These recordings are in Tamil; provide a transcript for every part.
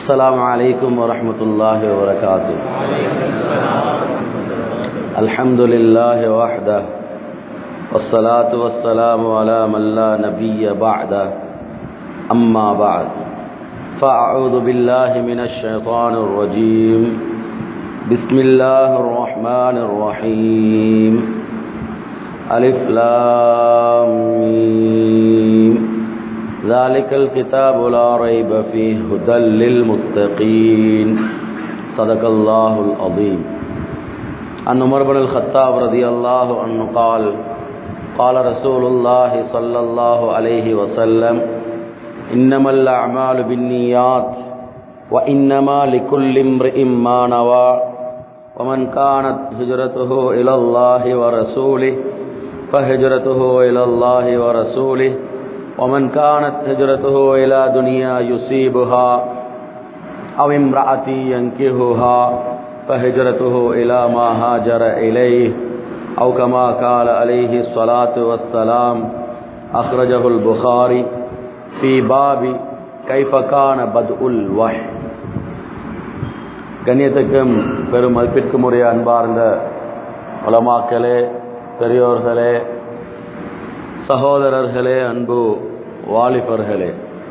السلام عليكم ورحمة الله وبركاته الحمد لله وحده والصلاة والسلام على من لا نبي بعده أما بعد فأعوذ بالله من الشيطان الرجيم بسم الله الرحمن الرحيم ألف لام ميم ذلك الكتاب لا ريب فيه هدى للمتقين صدق الله العظيم عن عمر بن الخطاب رضي الله عنه قال قال رسول الله صلى الله عليه وسلم إنما الأعمال بالنيات وإنما لكل امرئ ما نوى ومن كانت هجرته إلى الله ورسوله فهجرته إلى الله ورسوله ومن كانت هجرته إلى دنيا يصيبها أو امرأة ينكهها فهجرته إلى ما هاجر إليه أو كما قال عليه الصلاة والسلام أخرجه البخاري في باب كيف كان بدء الوحي கண்ணியத்துக்கும் பெரும் மதிப்பிற்கும் உரிய அன்பார்ந்த உலமாக்களே பெரியோர்களே சகோதரர்களே அன்பு வாலிபர்களே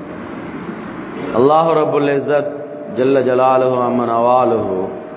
அல்லாஹு ரபுல் இஸ்ஸத் ஜல்ல ஜலாலுஹு அம்மன் அவாலுஹு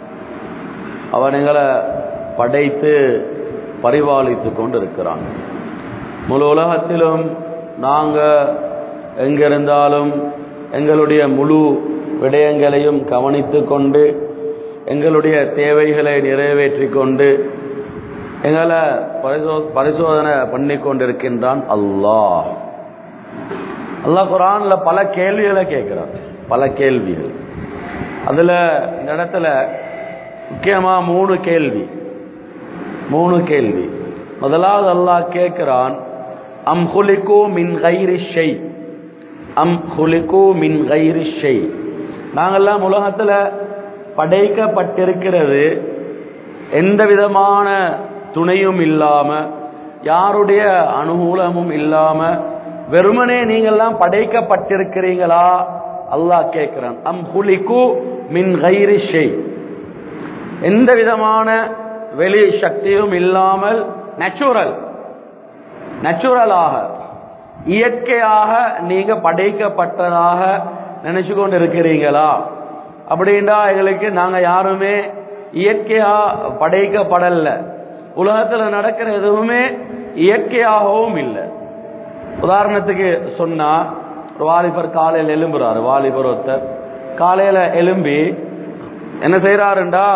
அவன் எங்களை படைத்து பரிபாலித்து கொண்டு இருக்கிறான் முழு உலகத்திலும் நாங்கள் எங்கிருந்தாலும் எங்களுடைய முழு விடயங்களையும் கவனித்து கொண்டு எங்களுடைய தேவைகளை நிறைவேற்றி கொண்டு எங்களை பரிசோ பரிசோதனை பண்ணி கொண்டிருக்கின்றான் அல்லாஹ் அல்லாஹ் குரான்ல பல கேள்விகளை கேட்கிறான் பல கேள்விகள் அதுல இந்த இடத்துல முக்கியமா மூணு கேள்வி மூணு கேள்வி முதலாவது அல்லாஹ் கேட்கிறான் அம் ஹுலிகோ மின் கைரி ஷெய் அம் ஹுலிகோ மின் கைரி ஷெய் நாங்கெல்லாம் உலகத்துல படைக்கப்பட்டிருக்கிறது எந்த விதமான துணையும் இல்லாம யாருடைய அனுகூலமும் இல்லாம வெறுமனே நீங்கெல்லாம் படைக்கப்பட்டிருக்கிறீங்களா அல்லாஹ் கேட்கிறான் அம் ஹுலிகு மின் கைரி ஷெய் எந்த விதமான வெளி சக்தியும் இல்லாமல் நேச்சுரல் நேச்சுரலாக இயற்கையாக நீங்க படைக்கப்பட்டதாக நினைச்சு கொண்டு இருக்கிறீங்களா அப்படின்றா எங்களுக்கு நாங்க யாருமே இயற்கையா படைக்கப்படல உலகத்துல நடக்கிற எதுவுமே இயற்கையாகவும் இல்லை உதாரணத்துக்கு சொன்னா ஒரு வாலிபர் காலையில் எலும்புறாரு வாலிபர் ஒருத்தர் காலையில எலும்பி என்ன செய்யறாருண்டா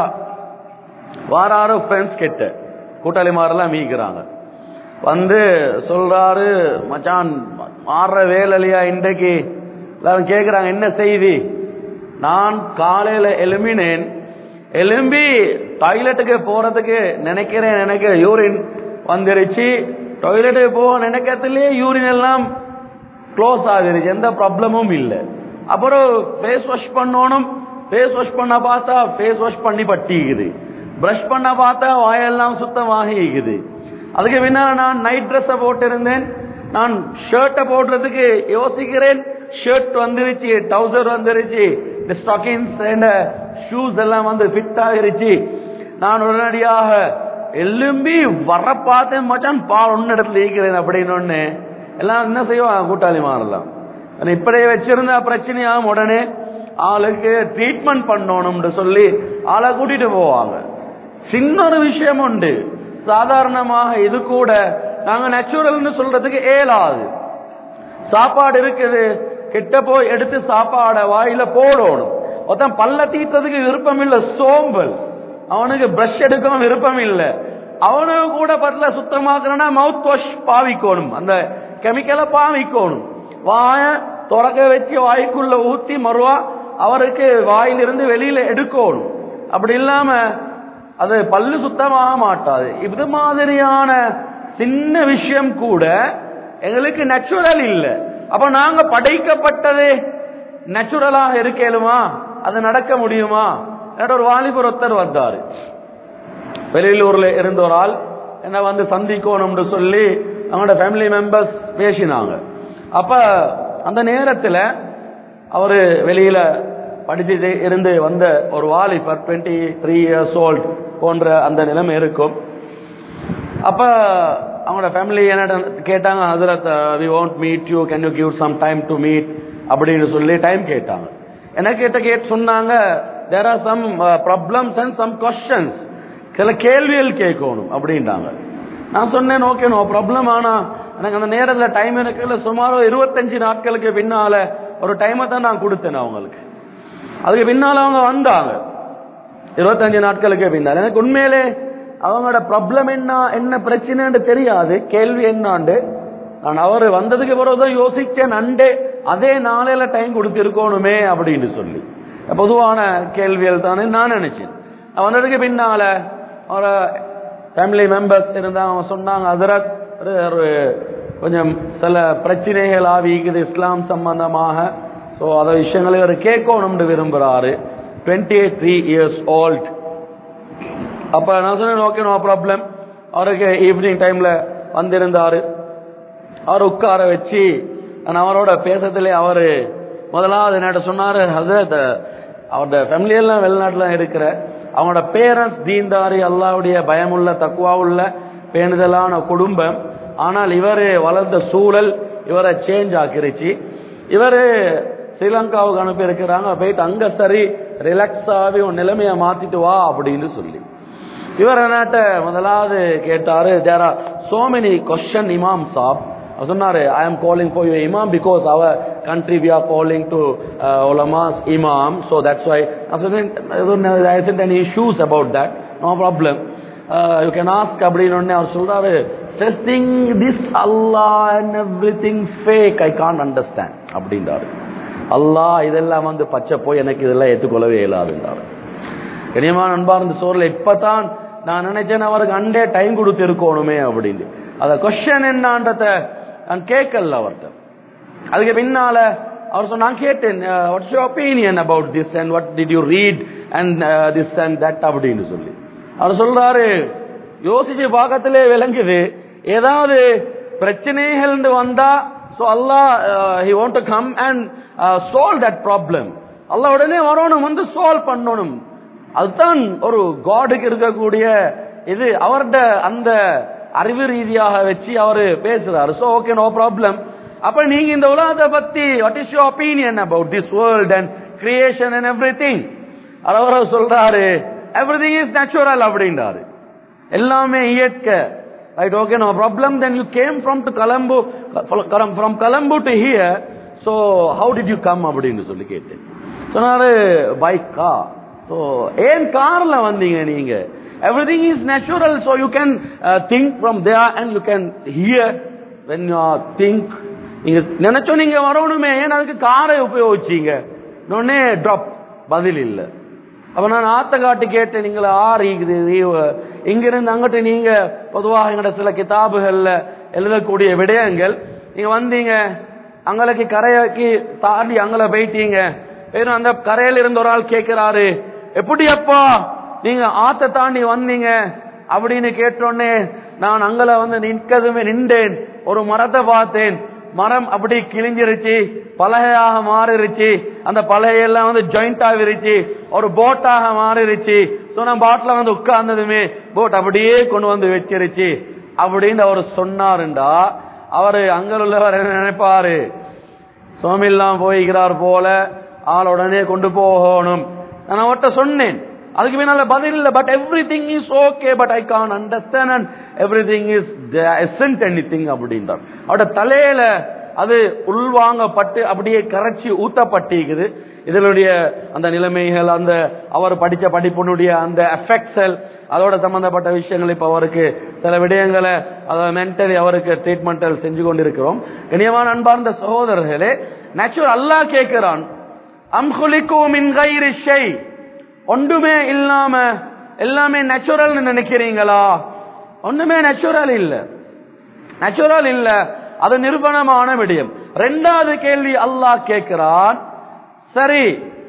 வாராரு ஃப்ரெண்ட்ஸ் கிட்ட கூட்டாளி மாரெல்லாம் மீக்கிறாங்க வந்து சொல்றாரு மச்சான் மாறுற வேலையா இன்றைக்கு எல்லாரும் கேட்குறாங்க என்ன செய்தி நான் காலையில எலும்பினேன் எலும்பி டாய்லெட்டுக்கு போறதுக்கு நினைக்கிறேன் எனக்கு யூரின் வந்துருச்சு டாய்லெட்டுக்கு போக நினைக்கிறதுலயே யூரின் எல்லாம் க்ளோஸ் ஆகிருச்சு எந்த ப்ராப்ளமும் இல்லை அப்புறம் ஃபேஸ் வாஷ் பண்ணணும் ஃபேஸ் வாஷ் பண்ண பார்த்தா ஃபேஸ் வாஷ் பண்ணி பட்டிக்குது ப்ரஷ் பண்ண பார்த்தா வாயெல்லாம் சுத்தமாக இருக்குது அதுக்கு பின்னால நான் நைட் ட்ரெஸ்ஸை போட்டிருந்தேன் நான் ஷர்ட்டை போடுறதுக்கு யோசிக்கிறேன் ஷர்ட் வந்துருச்சு டவுசர் வந்துருச்சு இந்த ஸ்டாக்கிங்ஸ் ஷூஸ் எல்லாம் வந்து ஃபிட் ஆகிருச்சு நான் உடனடியாக எலும்பி வர பார்த்தேன் மச்சான் பால் ஒன்னு இடத்துல ஈக்கிறேன் அப்படின்னு ஒண்ணு எல்லாம் என்ன செய்வான் கூட்டாளி மாறலாம் இப்படியே வச்சிருந்தா பிரச்சனையாகும் உடனே ஆளுக்கு ட்ரீட்மெண்ட் பண்ணணும்னு சொல்லி ஆளை கூட்டிட்டு போவாங்க சின்ன ஒரு விஷயம் உண்டு சாதாரணமாக இது கூட நாங்க நேச்சுரல்னு சொல்றதுக்கு ஏலாது சாப்பாடு இருக்குது கிட்ட போய் எடுத்து சாப்பாட வாயில போடணும் ஒருத்தன் பல்ல தீர்த்ததுக்கு விருப்பம் இல்ல சோம்பல் அவனுக்கு பிரஷ் எடுக்கவும் விருப்பம் இல்ல அவனுக்கு கூட பல்ல சுத்தமாக்கணும்னா மவுத் வாஷ் பாவிக்கணும் அந்த கெமிக்கலை பாவிக்கணும் வாய துறக்க வச்சு வாய்க்குள்ள ஊத்தி மறுவா அவருக்கு வாயிலிருந்து வெளியில எடுக்கணும் அப்படி இல்லாம அது பல்லு சுத்தமாக மாட்டாது இது மாதிரியான சின்ன விஷயம் கூட எங்களுக்கு நேச்சுரல் இல்லை அப்ப நாங்க படைக்கப்பட்டதே நேச்சுரலாக இருக்கலுமா அது நடக்க முடியுமா ஒரு வாலிபர் ஒருத்தர் வந்தாரு வெளியூர்ல இருந்த ஒரு ஆள் என்ன வந்து சந்திக்கணும்னு சொல்லி அவங்களோட ஃபேமிலி மெம்பர்ஸ் பேசினாங்க அப்ப அந்த நேரத்தில் அவரு வெளியில படிச்சுட்டு இருந்து வந்த ஒரு வாலிபர் டுவெண்ட்டி த்ரீ இயர்ஸ் ஓல்ட் போன்ற அந்த நிலைமை இருக்கும் அப்ப அவங்களோட ஃபேமிலி என்ன கேட்டாங்க ஹசரத் we want meet you can you give some time to meet அப்படின்னு சொல்லி டைம் கேட்டாங்க என்ன கேட்ட கேட்டு சொன்னாங்க there are some problems and some questions சில கேள்விகள் கேட்கணும் அப்படின்றாங்க நான் சொன்னேன் ஓகே நோ ப்ராப்ளம் ஆனா எனக்கு அந்த நேரத்தில் டைம் எனக்கு இல்லை சுமார் ஒரு இருபத்தஞ்சு நாட்களுக்கு பின்னால ஒரு டைமை தான் நான் கொடுத்தேன் அவங்களுக்கு அதுக்கு பின்னால அவங்க வந்தாங்க இருபத்தஞ்சு நாட்களுக்கு பின்னால் எனக்கு உண்மையிலே அவங்களோட ப்ராப்ளம் என்ன என்ன பிரச்சனைன்னு தெரியாது கேள்வி என்னாண்டு நான் அவர் வந்ததுக்கு பிறகுதான் யோசிச்சேன் அண்டே அதே நாளையில டைம் கொடுத்திருக்கணுமே அப்படின்னு சொல்லி பொதுவான கேள்விகள் தானே நான் நினைச்சேன் வந்ததுக்கு பின்னால ஒரு ஃபேமிலி மெம்பர்ஸ் இருந்தாங்க அவங்க சொன்னாங்க ஹசரத் ஒரு ஒரு கொஞ்சம் சில பிரச்சனைகள் ஆவிக்குது இஸ்லாம் சம்பந்தமாக ஸோ அதை விஷயங்களை அவர் கேட்கணும்னு விரும்புகிறாரு டுவெண்ட்டி த்ரீ இயர்ஸ் ஓல்ட் அப்போ நான் சொன்னேன் ஓகே நோ ப்ராப்ளம் அவருக்கு ஈவினிங் டைமில் வந்திருந்தாரு அவர் உட்கார வச்சு நான் அவரோட பேசத்திலே அவர் முதலாவது என்னட்ட சொன்னார் ஹசரத் அவரோட ஃபேமிலியெல்லாம் வெளிநாட்டில் இருக்கிற அவங்களோட பேரண்ட்ஸ் தீன்தாரி அல்லாவுடைய பயமுள்ள தக்குவாவுள்ள பேணுதலான குடும்பம் ஆனால் இவர் வளர்ந்த சூழல் இவரை சேஞ்ச் ஆக்கிருச்சு இவர் ஸ்ரீலங்காவுக்கு அனுப்பி இருக்கிறாங்க போயிட்டு அங்க சரி ரிலாக்ஸ் ஆகி உன் நிலைமையை மாத்திட்டு வா அப்படின்னு சொல்லி இவர் என்னட்ட முதலாவது கேட்டாரு there are so many question இமாம் சாப் சொன்னாரு I am calling for you இமாம் because our country we are calling to உலமாஸ் இமாம் so that's why I sent any issues about that no problem uh, you can ask அப்படின்னு உடனே அவர் சொல்றாரு testing this Allah and everything fake I can't understand அப்படின்றாரு அல்லாஹ் இதெல்லாம் வந்து பச்சை போய் எனக்கு இதெல்லாம் ஏற்றுக்கொள்ளவே இயலாதுன்றாரு கனியமான அன்பார்ந்த சோர்ல இப்பதான் நான் நினைச்சேன் அவருக்கு அண்டே டைம் கொடுத்து இருக்கணுமே அப்படின்னு அத கொஸ்டின் என்னன்றத நான் கேட்கல அவர்கிட்ட அதுக்கு பின்னால அவர் சொன்ன நான் கேட்டேன் what's you opinion about this and what did you read and this and that அப்படின்னு சொல்லி அவர் சொல்றாரு யோசிச்சு பார்க்கத்திலே விளங்குது ஏதாவது பிரச்சனைகள் வந்தா ஸோ அல்லாஹ் he want to come and solve that problem அல்லாஹ் உடனே வரணும் வந்து சால்வ் பண்ணணும் அதுதான் ஒரு காடுக்கு இருக்கக்கூடிய இது அவர்கிட்ட அந்த அறிவு ரீதியாக வச்சு அவரு பேசுறாரு ஸோ ஓகே நோ ப்ராப்ளம் அப்ப நீங்க இந்த உலகத்தை பத்தி what is your opinion about this world and creation and everything அவர் சொல்றாரு எவ்ரி திங் இஸ் நேச்சுரல் அப்படின்றாரு எல்லாமே இயற்கை right okay no problem then you came from to Colombo from Colombo to here so how did you come அப்படின்னு சொல்லி கேட்டேன் சொன்னாரு பைக்கா ஸோ ஏன் கார்ல வந்தீங்க நீங்க every thing is natural so you can think from there and you can here when you think நீங்க நினைச்சோம் நீங்க வரணுமே ஏன் அதுக்கு காரை உபயோகிச்சீங்க உடனே ட்ராப் பதில் இல்லை அப்ப நான் ஆத்த காட்டி கேட்டேன் நீங்கள ஆறு இங்கிருந்து அங்கிட்டு நீங்க பொதுவாக எங்கட சில கிதாபுகள்ல எழுதக்கூடிய விடயங்கள் நீங்க வந்தீங்க அங்களுக்கு கரையாக்கி தாண்டி அங்கல போயிட்டீங்க வெறும் அந்த கரையில இருந்து ஒரு ஆள் கேட்கிறாரு எப்படி அப்பா நீங்க ஆத்த தாண்டி வந்தீங்க அப்படின்னு கேட்டோடனே நான் அங்கல வந்து நிற்கதுமே நின்றேன் ஒரு மரத்தை பார்த்தேன் மரம் அப்படி கிழிஞ்சிருச்சு பலகையாக மாறிடுச்சு அந்த பலகையெல்லாம் வந்து ஜாயிண்ட் ஆகிருச்சு ஒரு போட்டாக மாறிடுச்சு ஸோ நான் பாட்டில் வந்து உட்கார்ந்ததுமே போட் அப்படியே கொண்டு வந்து வச்சிருச்சு அப்படின்னு அவர் சொன்னாருண்டா அவரு அங்க உள்ளவர் என்ன நினைப்பாரு சோமில்லாம் போய்கிறார் போல ஆள் உடனே கொண்டு போகணும் நான் அவர்கிட்ட சொன்னேன் அதுக்கு பின்னால பதில் இல்லை but every thing is okay but I can't understand and every thing is எசன்ட் எனி திங் அப்படின்றார் அவட தலையில அது உள்வாங்கப்பட்டு அப்படியே கரைச்சி ஊத்தப்பட்டிருக்குது இதனுடைய அந்த நிலைமைகள் அந்த அவர் படித்த படிப்பினுடைய அந்த எஃபெக்ட்ஸல் அதோட சம்பந்தப்பட்ட விஷயங்கள் இப்ப அவருக்கு சில விடயங்களை அதாவது மென்டலி அவருக்கு ட்ரீட்மெண்டல் செஞ்சு கொண்டிருக்கிறோம் கனியமான அன்பார்ந்த சகோதரர்களே நேச்சுரல் அல்லாஹ் கேட்கிறான் அம்ஹுலிக்கு மின் கைரி ஷை ஒன்றுமே இல்லாம எல்லாமே நேச்சுரல் நினைக்கிறீங்களா ஒண்ணுமே நேச்சுரல் இல்ல நேச்சுரல் இல்ல அது நிரூபணமான விடயம் ரெண்டாவது கேள்வி அல்லாஹ் கேட்கிறான் சரி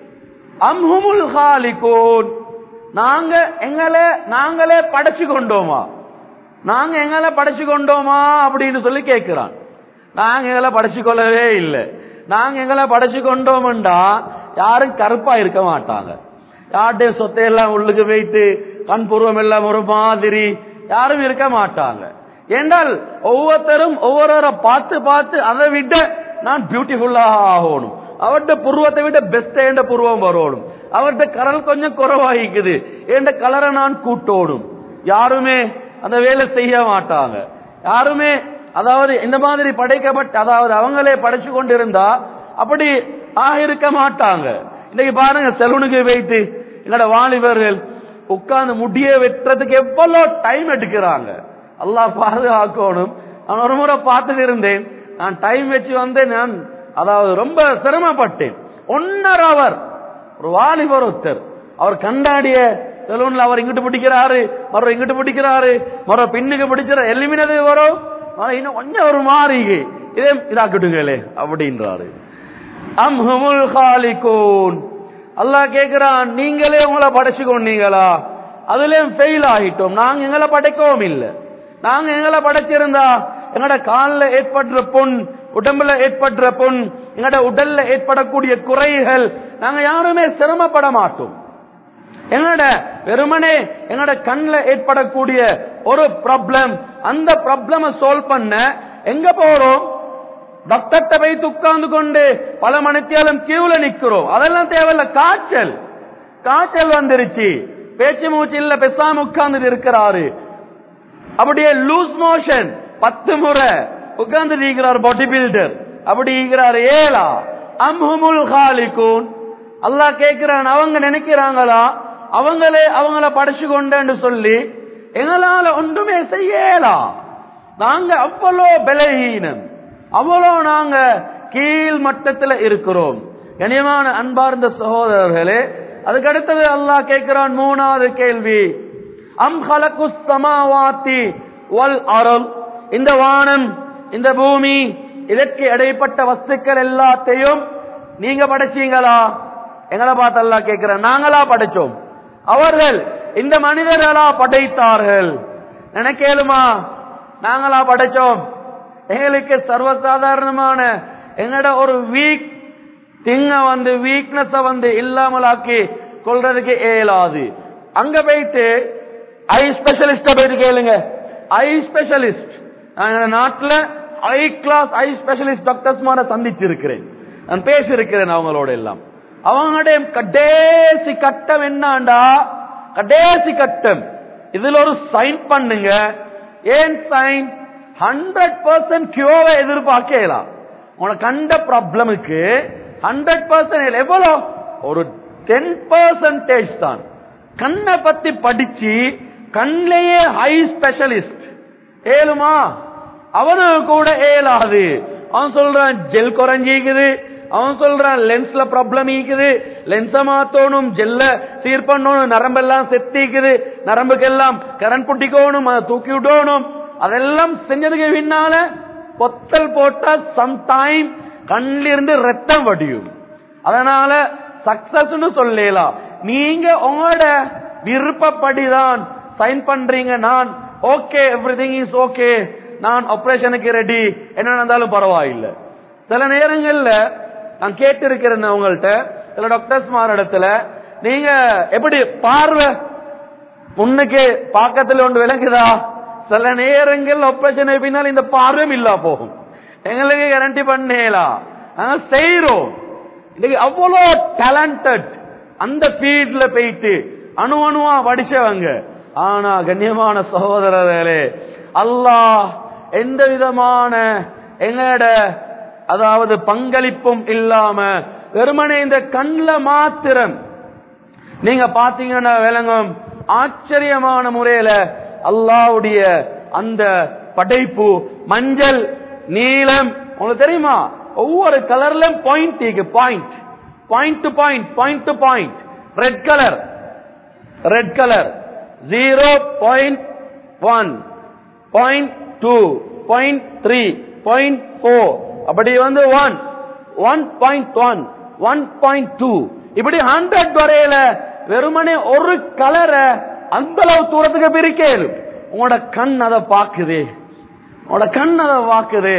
அம்ஹுமுல் ஹாலிகூன் நாங்க எங்களை நாங்களே படைச்சு கொண்டோமா நாங்க எங்களை படைச்சு கொண்டோமா அப்படின்னு சொல்லி கேட்கிறான் நாங்க எங்களை படைச்சு கொள்ளவே இல்லை நாங்க எங்களை படைச்சு கொண்டோம்டா யாரும் கருப்பா இருக்க மாட்டாங்க யார்டைய சொத்தையெல்லாம் உள்ளுக்கு வைத்து கண் பூர்வம் எல்லாம் ஒரு மாதிரி யாரும் இருக்க மாட்டாங்க என்றால் ஒவ்வொருத்தரும் ஒவ்வொருவரை பார்த்து பார்த்து அதை விட நான் பியூட்டிஃபுல்லா ஆகணும் அவர்கிட்ட புருவத்தை விட பெஸ்ட் என்ற புருவம் வரணும் அவர்கிட்ட கரல் கொஞ்சம் குறவாகிக்குது என்ற கலரை நான் கூட்டோடும் யாருமே அந்த வேலை செய்ய மாட்டாங்க யாருமே அதாவது இந்த மாதிரி படைக்கப்பட்ட அதாவது அவங்களே படைச்சு கொண்டிருந்தா அப்படி ஆக இருக்க மாட்டாங்க இன்னைக்கு பாருங்க செலூனுக்கு போயிட்டு என்னோட வாலிபர்கள் உட்கார்ந்து முடிய வெட்டுறதுக்கு எவ்வளவு டைம் எடுக்கிறாங்க அல்லாஹ் பாதுகாக்கணும் நான் ஒரு முறை பார்த்துட்டு இருந்தேன் நான் டைம் வச்சு வந்தேன் நான் அதாவது ரொம்ப சிரமப்பட்டேன் ஒன்னரை அவர் ஒரு வாலிபர் ஒருத்தர் அவர் கண்டாடிய செலூன்ல அவர் இங்கிட்டு பிடிக்கிறாரு மரம் இங்கிட்டு பிடிக்கிறாரு மரம் பின்னுக்கு பிடிக்கிற எலிமினது வரும் மரம் இன்னும் கொஞ்சம் ஒரு மாறி இதே இதாக்கிட்டுங்களே அப்படின்றாரு அம் ஹுமுல் காலிகூன் அல்லாஹ் கேக்குறான் நீங்களே உங்களை படைச்சு கொண்டீங்களா அதுலயும் ஃபெயில் ஆகிட்டோம் நாங்க எங்களை படைக்கவும் இல்லை நாங்க எங்களை படைச்சிருந்தா எங்கட காலில் ஏற்படுற புண் உடம்புல ஏற்படுற புண் எங்கட உடல்ல ஏற்படக்கூடிய குறைகள் நாங்க யாருமே சிரமப்பட மாட்டோம் எங்கட வெறுமனே எங்கட கண்ணில் ஏற்படக்கூடிய ஒரு ப்ராப்ளம் அந்த ப்ராப்ளம சால்வ் பண்ண எங்க போறோம் டாக்டர்கிட்ட போய் உட்கார்ந்து கொண்டு பல மணித்தியாலும் கியூல நிக்கிறோம் அதெல்லாம் தேவையில்ல காய்ச்சல் காய்ச்சல் வந்துருச்சு பேச்சு மூச்சு இல்ல பெசாம உட்கார்ந்து இருக்கிறாரு அப்படியே லூஸ் மோஷன் பத்து முறை உட்கார்ந்து இருக்கிறார் பாடி பில்டர் அப்படி இருக்கிறார் ஏலா அம்ஹுமுல் காலிகூன் அல்லாஹ் கேட்கிறான் அவங்க நினைக்கிறாங்களா அவங்களே அவங்கள படைச்சு கொண்டேன்னு சொல்லி எங்களால ஒன்றுமே செய்யலா நாங்க அவ்வளோ பலகீனம் அவ்வளோ நாங்க கீழ் மட்டத்துல இருக்கிறோம் கனியமான அன்பார்ந்த சகோதரர்களே அதுக்கு அடுத்தது அல்லாஹ் கேட்கிறான் மூணாவது கேள்வி அம் ஹலகுஸ் சமாவாத்தி வல் அருள் இந்த வானம் இந்த பூமி இதற்கு இடைப்பட்ட வஸ்துக்கள் எல்லாத்தையும் நீங்க படைச்சீங்களா எங்களை பார்த்து அல்லாஹ் கேட்கிறேன் நாங்களா படைச்சோம் அவர்கள் இந்த மனிதர்களா படைத்தார்கள் நினைக்கலுமா நாங்களா படைச்சோம் எங்களுக்கு சர்வசாதாரணமான எங்கட ஒரு வீக் திங்க வந்து வீக்னஸ வந்து இல்லாமலாக்கி கொள்றதுக்கு இயலாது அங்க போயிட்டு ஐ ஸ்பெஷலிஸ்ட போயிட்டு கேளுங்க ஐ ஸ்பெஷலிஸ்ட் நான் நாட்டுல eye glass eye specialist doctors மார சந்திச்சிருக்கிறேன் நான் பேசியிருக்கிறேன் அவங்களோட எல்லாம் அவங்களுடைய கடைசி கட்டம் என்னாண்டா கடைசி கட்டம் இதுல ஒரு சைன் பண்ணுங்க ஏன் சைன் ஹண்ட்ரட் பர்சன்ட் கியூவை எதிர்பார்க்கலாம் உனக்கு கண்ட ப்ராப்ளமுக்கு ஹண்ட்ரட் பர்சன்ட் எவ்வளோ ஒரு டென் பர்சன்டேஜ் தான் கண்ணை பத்தி படிச்சு கண்ணிலேயே ஹை ஸ்பெஷலிஸ்ட் ஏழுமா அவனு கூட ஏலாது அவன் சொல்றான் ஜெல் குறைஞ்சிக்குது அவன் சொல்றான் லென்ஸ்ல ப்ராப்ளம் இருக்குது லென்ஸ மாத்தணும் ஜெல்ல சீர் பண்ணணும் நரம்பெல்லாம் செத்திக்குது நரம்புக்கெல்லாம் கரண்ட் புட்டிக்கணும் அதை தூக்கி விடணும் அதெல்லாம் செஞ்சதுக்கு பின்னால பொத்தல் போட்டா சம்டைம் கண்ணிலிருந்து ரத்தம் வடியும் அதனால சக்சஸ் சொல்லலாம் நீங்க உங்களோட விருப்பப்படிதான் சைன் பண்றீங்க நான் okay every thing is okay நான் ஆபரேஷனுக்கு ரெடி என்ன நடந்தாலும் பரவாயில்லை சில நேரங்கள்ல நான் கேட்டு இருக்கிறேன் உங்கள்கிட்ட சில டாக்டர்ஸ் மாற இடத்துல நீங்க எப்படி பார்வை முன்னுக்கு பாக்கத்துல ஒன்று விளங்குதா சில நேரங்கள் ஆபரேஷன் பின்னால் இந்த பார்வையும் இல்லா போகும் எங்களுக்கு கேரண்டி பண்ணலாம் நாங்க செய்யறோம் இன்னைக்கு அவ்வளோ டேலண்டட் அந்த ஃபீல்ட்ல போயிட்டு அணு அணுவா படிச்சவங்க ஆனா கண்ணியமான சகோதரர்களே அல்லாஹ் எந்த விதமான எங்களோட அதாவது பங்களிப்பும் இல்லாம வெறுமனே இந்த கண்ல மாத்திரம் நீங்க பாத்தீங்கன்னா விளங்கும் ஆச்சரியமான முறையில அல்லாவுடைய அந்த படைப்பு மஞ்சள் நீலம் உங்களுக்கு தெரியுமா ஒவ்வொரு கலர்லயும் பாயிண்ட் இருக்கு point point to point point to point red colour red colour zero point one point two point three point four அப்படி வந்து one one point one one point two இப்படி ஹண்ட்ரட் வரையில வெறுமனே ஒரு கலரை அந்த அளவு தூரத்துக்கு பிரிக்கலும் உங்களோட கண் அதை பாக்குது உங்களோட கண் அதை பாக்குது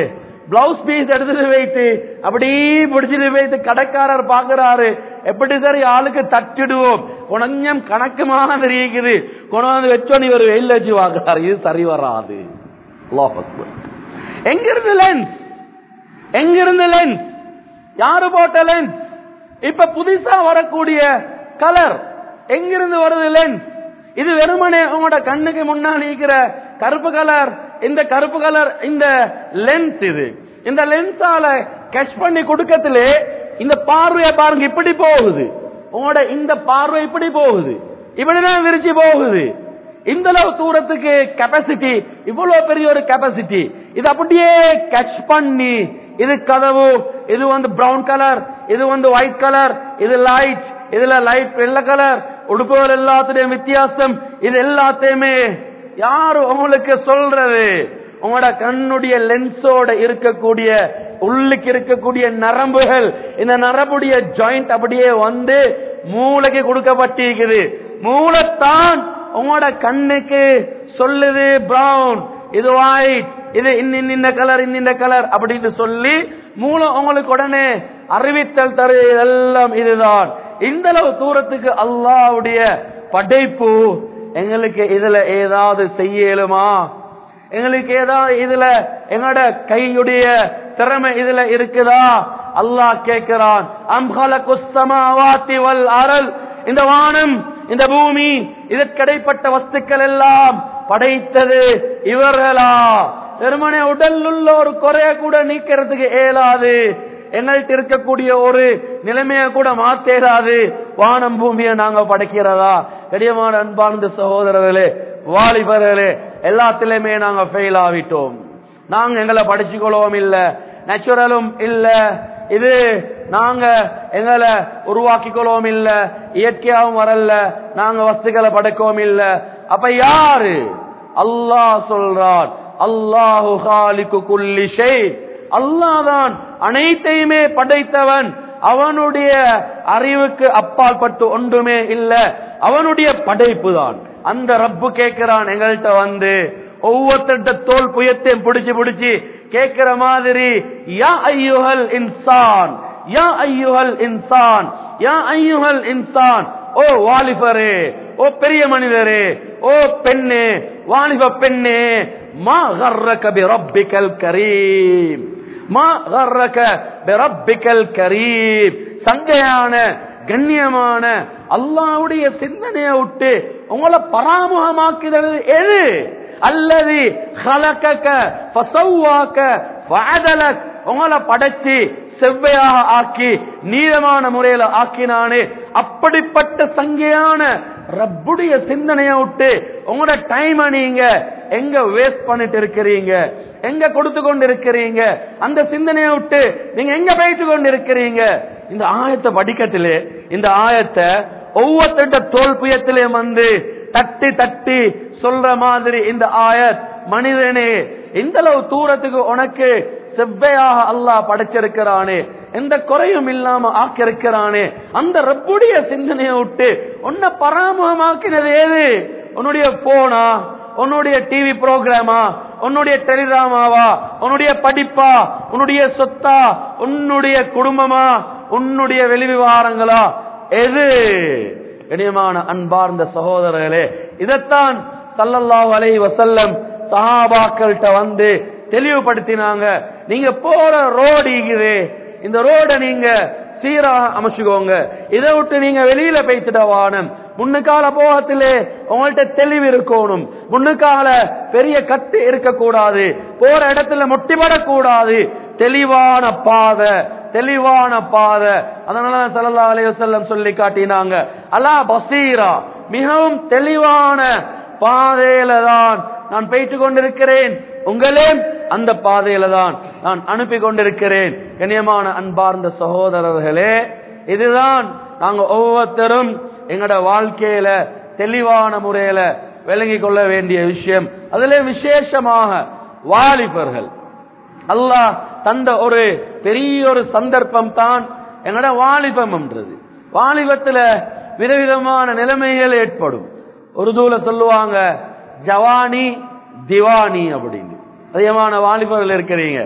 பிளவுஸ் பீஸ் எடுத்துட்டு வைத்து அப்படி பிடிச்சிட்டு வைத்து கடைக்காரர் பாக்குறாரு எப்படி சரி ஆளுக்கு தட்டிடுவோம் கொஞ்சம் கணக்கு மாதிரி இருக்குது கொண்டாந்து வச்சோன்னு இவர் வெயில் வச்சு வாக்குறாரு இது சரி வராது அல்லாஹ் அக்பர். எங்கிருந்து லென்ஸ் எங்கிருந்து லென்ஸ் யாரு போட்ட லென்ஸ் இப்ப புதுசா வரக்கூடிய கலர் எங்கிருந்து வருது லென்ஸ் இது வெறுமனே உங்களோட கண்ணுக்கு முன்னாடி இருக்கிற கருப்பு கலர் இந்த கருப்பு கலர் இந்த லென்ஸ் இது இந்த லென்ஸால கேட்ச் பண்ணி கொடுக்கத்திலே இந்த பார்வையை பாருங்க இப்படி போகுது உங்களோட இந்த பார்வை இப்படி போகுது இப்படிதான் விரிச்சு போகுது இந்த அளவு தூரத்துக்கு கெப்பாசிட்டி இவ்வளவு பெரிய ஒரு கெப்பாசிட்டி இது அப்படியே கேட்ச் பண்ணி இது கதவு இது வந்து பிரவுன் கலர் இது வந்து ஒயிட் கலர் இது லைட் இதுல லைட் வெள்ளை கலர் உடுப்புகள் எல்லாத்துலயும் வித்தியாசம் இது எல்லாத்தையுமே யாரு உங்களுக்கு சொல்றது உங்களோட கண்ணுடைய லென்ஸோட இருக்கக்கூடிய உள்ளுக்கு இருக்கக்கூடிய நரம்புகள் இந்த நரம்புடைய ஜாயிண்ட் அப்படியே வந்து மூளைக்கு கொடுக்கப்பட்டிருக்குது மூளைத்தான் உங்களோட கண்ணுக்கு சொல்லுது பிரவுன் இது ஒயிட் இது இன்ன இந்த கலர் இந்த கலர் அப்படின்னு சொல்லி மூளை உங்களுக்கு உடனே அறிவித்தல் தரு எல்லாம் இதுதான் இந்த அளவு தூரத்துக்கு அல்லாவுடைய படைப்பு எங்களுக்கு இதுல ஏதாவது செய்யலுமா எங்களுக்கு ஏதாவது இதுல எங்களோட கையுடைய திறமை இதுல இருக்குதா அல்லாஹ் கேட்கிறான் அம்ஹல குஸ்தமாவாத்தி வல் அரல் இந்த வானம் இந்த பூமி இதற்கிடைப்பட்ட வஸ்துக்கள் எல்லாம் படைத்தது இவர்களா வெறுமனே உடல் உள்ள ஒரு குறைய கூட நீக்கிறதுக்கு இயலாது எங்கள்கிட்ட இருக்கக்கூடிய ஒரு நிலைமைய கூட மாத்தேராது வானம் பூமியை நாங்க படைக்கிறதா கடியமான அன்பார்ந்த சகோதரர்களே வாலிபர்களே எல்லாத்திலுமே நாங்க ஃபெயில் ஆவிட்டோம் நாங்க எங்களை படிச்சுக்கொள்ளவும் இல்ல நேச்சுரலும் இல்ல இது நாங்க எங்களை உருவாக்கி கொள்ளவும் இல்ல இயற்கையாவும் வரல நாங்க வஸ்துக்களை படைக்கவும் இல்ல அப்ப யாரு அல்லாஹ் சொல்றான் அல்லாஹு ஹாலிக்கு குல்லி ஷை அல்லாதான் அனைத்தையுமே படைத்தவன் அவனுடைய அறிவுக்கு அப்பால் பட்டு ஒன்றுமே இல்ல அவனுடைய படைப்பு தான் அந்த ரப்பு கேட்கிறான் எங்கள்கிட்ட வந்து ஒவ்வொருத்த தோல் புயத்தையும் பிடிச்சு பிடிச்சு கேட்கிற மாதிரி யா ஐயுஹல் இன்சான் யா ஐயுஹல் இன்சான் யா ஐயுஹல் இன்சான் ஓ வாலிபரே ஓ பெரிய மனிதரே ஓ பெண்ணே வாலிப பெண்ணே மா கர்ரக பி ரப்பிக்கல் கரீம் மா கர்ரக பி ரப்பிக்கல் கரீம் சங்கையான கண்ணியமான அல்லாவுடைய சிந்தனையை விட்டு உங்களை பராமுகமாக்குறது எது அல்லது ஹலக்கக்க ஃபசவ்வாக்க ஃபஅதலக் உங்களை படைச்சு செவ்வையாக ஆக்கி நீளமான முறையில ஆக்கினானே அப்படிப்பட்ட சங்கையான ரப்புடைய சிந்தனையை விட்டு உங்களோட டைம் நீங்க எங்க வேஸ்ட் பண்ணிட்டு இருக்கிறீங்க எங்க கொடுத்து கொண்டு இருக்கிறீங்க அந்த சிந்தனையை விட்டு நீங்க எங்க போயிட்டு கொண்டு இருக்கிறீங்க இந்த ஆயத்தை படிக்கத்திலே இந்த ஆயத்தை ஒவ்வொருத்த தோல் புயத்திலே வந்து தட்டி தட்டி சொல்ற மாதிரி இந்த ஆயத் மனிதனே இந்த அளவு தூரத்துக்கு உனக்கு செவ்வையாக அல்லாஹ் படைச்சிருக்கிறானே எந்த குறையும் இல்லாம ஆக்கியிருக்கிறானே அந்த ரப்புடைய சிந்தனையை விட்டு உன்னை பராமரமாக்கினது ஏது உன்னுடைய போனா உன்னுடைய டிவி புரோகிராமா உன்னுடைய டெலிகிராமாவா உன்னுடைய படிப்பா உன்னுடைய சொத்தா உன்னுடைய குடும்பமா உன்னுடைய வெளி விவகாரங்களா எது கண்ணியமான அன்பார்ந்த சகோதரர்களே இதைத்தான் சல்லல்லாஹு அலைஹி வசல்லம் சஹாபாக்கள்கிட்ட வந்து தெளிவுபடுத்தினாங்க நீங்க போற ரோடு இருக்குது இந்த ரோட நீங்க சீராக அமைச்சுக்கோங்க இதை விட்டு நீங்க வெளியில பேசிட வானம் முன்னுக்கால போகத்திலே உங்கள்ட்ட தெளிவு இருக்கணும் முன்னுக்கால பெரிய கட்டு இருக்கக்கூடாது போற இடத்துல முட்டிபடக்கூடாது தெளிவான பாதை தெளிவான பாதை அதனால சல்லா அலையுசல்லம் சொல்லி காட்டினாங்க அல்லா பசீரா மிகவும் தெளிவான பாதையில தான் நான் போயிட்டு கொண்டிருக்கிறேன் உங்களே அந்த பாதையில தான் நான் அனுப்பி கொண்டிருக்கிறேன் கண்ணியமான அன்பார்ந்த சகோதரர்களே இதுதான் நாங்க ஒவ்வொருத்தரும் எங்கட வாழ்க்கையில தெளிவான முறையில விளங்கி கொள்ள வேண்டிய விஷயம் அதுல விசேஷமாக வாலிபர்கள் அல்லாஹ் தந்த ஒரு பெரிய ஒரு சந்தர்ப்பம் தான் எங்கட வாலிபம் என்றது வாலிபத்துல விதவிதமான நிலைமைகள் ஏற்படும் ஒரு தூல சொல்லுவாங்க ஜவானி திவானி அப்படின்னு அதிகமான வாலிபர்கள் இருக்கிறீங்க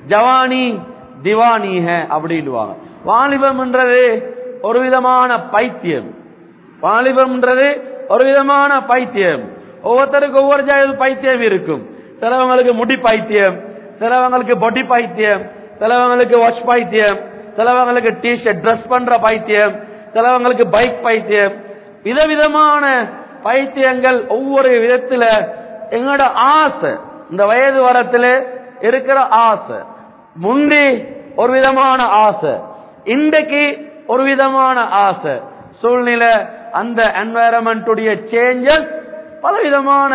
ஜவானி திவானி ஹே அப்படின்னுவாங்க வாலிபம்ன்றது ஒரு விதமான பைத்தியம் வாலிபம்ன்றது ஒரு விதமான பைத்தியம் ஒவ்வொருத்தருக்கு ஒவ்வொரு ஜாதி பைத்தியம் இருக்கும் சிலவங்களுக்கு முடி பைத்தியம் சிலவங்களுக்கு பொடி பைத்தியம் சிலவங்களுக்கு வாட்ச் பைத்தியம் சிலவங்களுக்கு டிஷர்ட் ட்ரெஸ் பண்ற பைத்தியம் சிலவங்களுக்கு பைக் பைத்தியம் விதவிதமான பைத்தியங்கள் ஒவ்வொரு விதத்துல எங்களோட ஆசை இந்த வயது வரத்துல இருக்கிற ஆசை முந்தி ஒரு விதமான ஆசை இன்றைக்கு ஒரு விதமான ஆசை சூழ்நிலை அந்த என்வாயரன்மெண்டுடைய சேஞ்சஸ் பல விதமான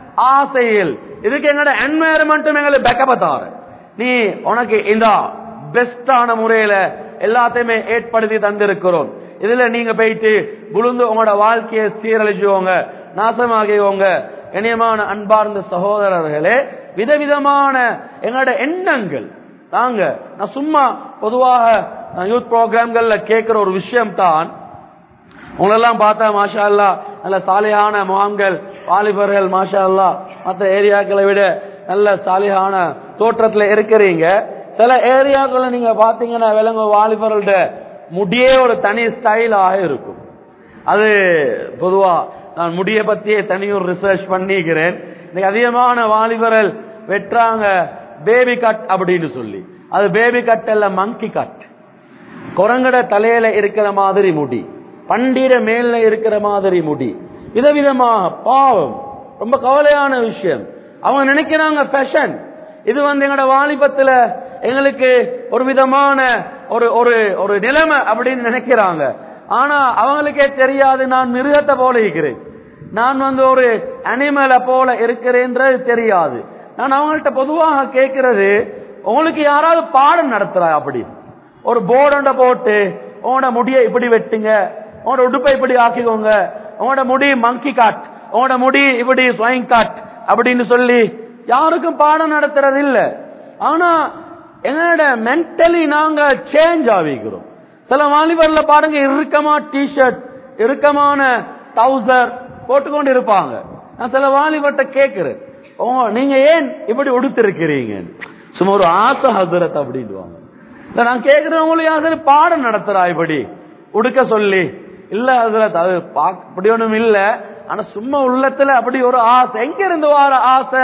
ஆசைகள் இதுக்கு எங்களோட என்வாயரன்மெண்ட்டும் எங்களுக்கு பேக்கப் தாரு நீ உனக்கு இந்த பெஸ்டான முறையில எல்லாத்தையுமே ஏற்படுத்தி தந்திருக்கிறோம் இதுல நீங்க போயிட்டு விழுந்து உங்களோட வாழ்க்கையை சீரழிச்சுவோங்க நாசமாகிவோங்க இனியமான அன்பார்ந்த சகோதரர்களே விதவிதமான எங்களோட எண்ணங்கள் தாங்க நான் சும்மா பொதுவாக யூத் ப்ரோக்ராம்கள்ல கேட்கிற ஒரு விஷயம் தான் உங்களெல்லாம் பார்த்தா மாஷா அல்லா நல்ல சாலியான முகாம்கள் வாலிபர்கள் மாஷா அல்லா மற்ற ஏரியாக்களை விட நல்ல சாலியான தோற்றத்துல இருக்கிறீங்க சில ஏரியாக்களை நீங்க பாத்தீங்கன்னா விலங்கு வாலிபர்கள்ட முடியே ஒரு தனி ஸ்டைலாக இருக்கும் அது பொதுவா நான் முடிய பத்தியே தனியும் ரிசர்ச் பண்ணிக்கிறேன் இன்னைக்கு அதிகமான வாலிபர்கள் வெட்டுறாங்க பேபி கட் அப்படின்னு சொல்லி அது பேபி கட் அல்ல மங்கி கட் குரங்கட தலையில இருக்கிற மாதிரி முடி பண்டிர மேல இருக்கிற மாதிரி முடி விதவிதமாக பாவம் ரொம்ப கவலையான விஷயம் அவங்க நினைக்கிறாங்க ஃபேஷன் இது வந்து எங்களோட வாலிபத்துல எங்களுக்கு ஒரு விதமான ஒரு ஒரு ஒரு நிலைமை அப்படின்னு நினைக்கிறாங்க ஆனா அவங்களுக்கே தெரியாது நான் மிருகத்தை போல இருக்கிறேன் நான் வந்து ஒரு அனிமலை போல இருக்கிறேன்றது தெரியாது நான் அவங்கள்ட்ட பொதுவாக கேட்கிறது உங்களுக்கு யாராவது பாடம் நடத்துறா அப்படி ஒரு போர்டண்ட போட்டு உங்களோட முடியை இப்படி வெட்டுங்க உங்களோட உடுப்பை இப்படி ஆக்கிக்கோங்க உங்களோட முடி மங்கி காட் உங்களோட முடி இப்படி ஸ்வைங் காட் அப்படின்னு சொல்லி யாருக்கும் பாடம் நடத்துறது இல்ல ஆனா எங்களோட மென்டலி நாங்க சேஞ்ச் ஆகிக்கிறோம் சில வாலிபர்ல பாருங்க இறுக்கமா டிஷர்ட் இறுக்கமான டவுசர் போட்டுக்கொண்டு இருப்பாங்க நான் சில வாலிபர்ட்ட கேட்கிறேன் ஓ நீங்க ஏன் இப்படி உடுத்திருக்கிறீங்க சும்மா ஒரு ஆசை ஹசரத் அப்படின்வாங்க இல்ல நான் கேட்கிறேன் உங்களுக்கு யாரு பாடம் நடத்துறா இப்படி உடுக்க சொல்லி இல்ல ஹசரத் அது பாக்- அப்படி ஒண்ணும் இல்ல ஆனா சும்மா உள்ளத்துல அப்படி ஒரு ஆசை எங்க இருந்து வார ஆசை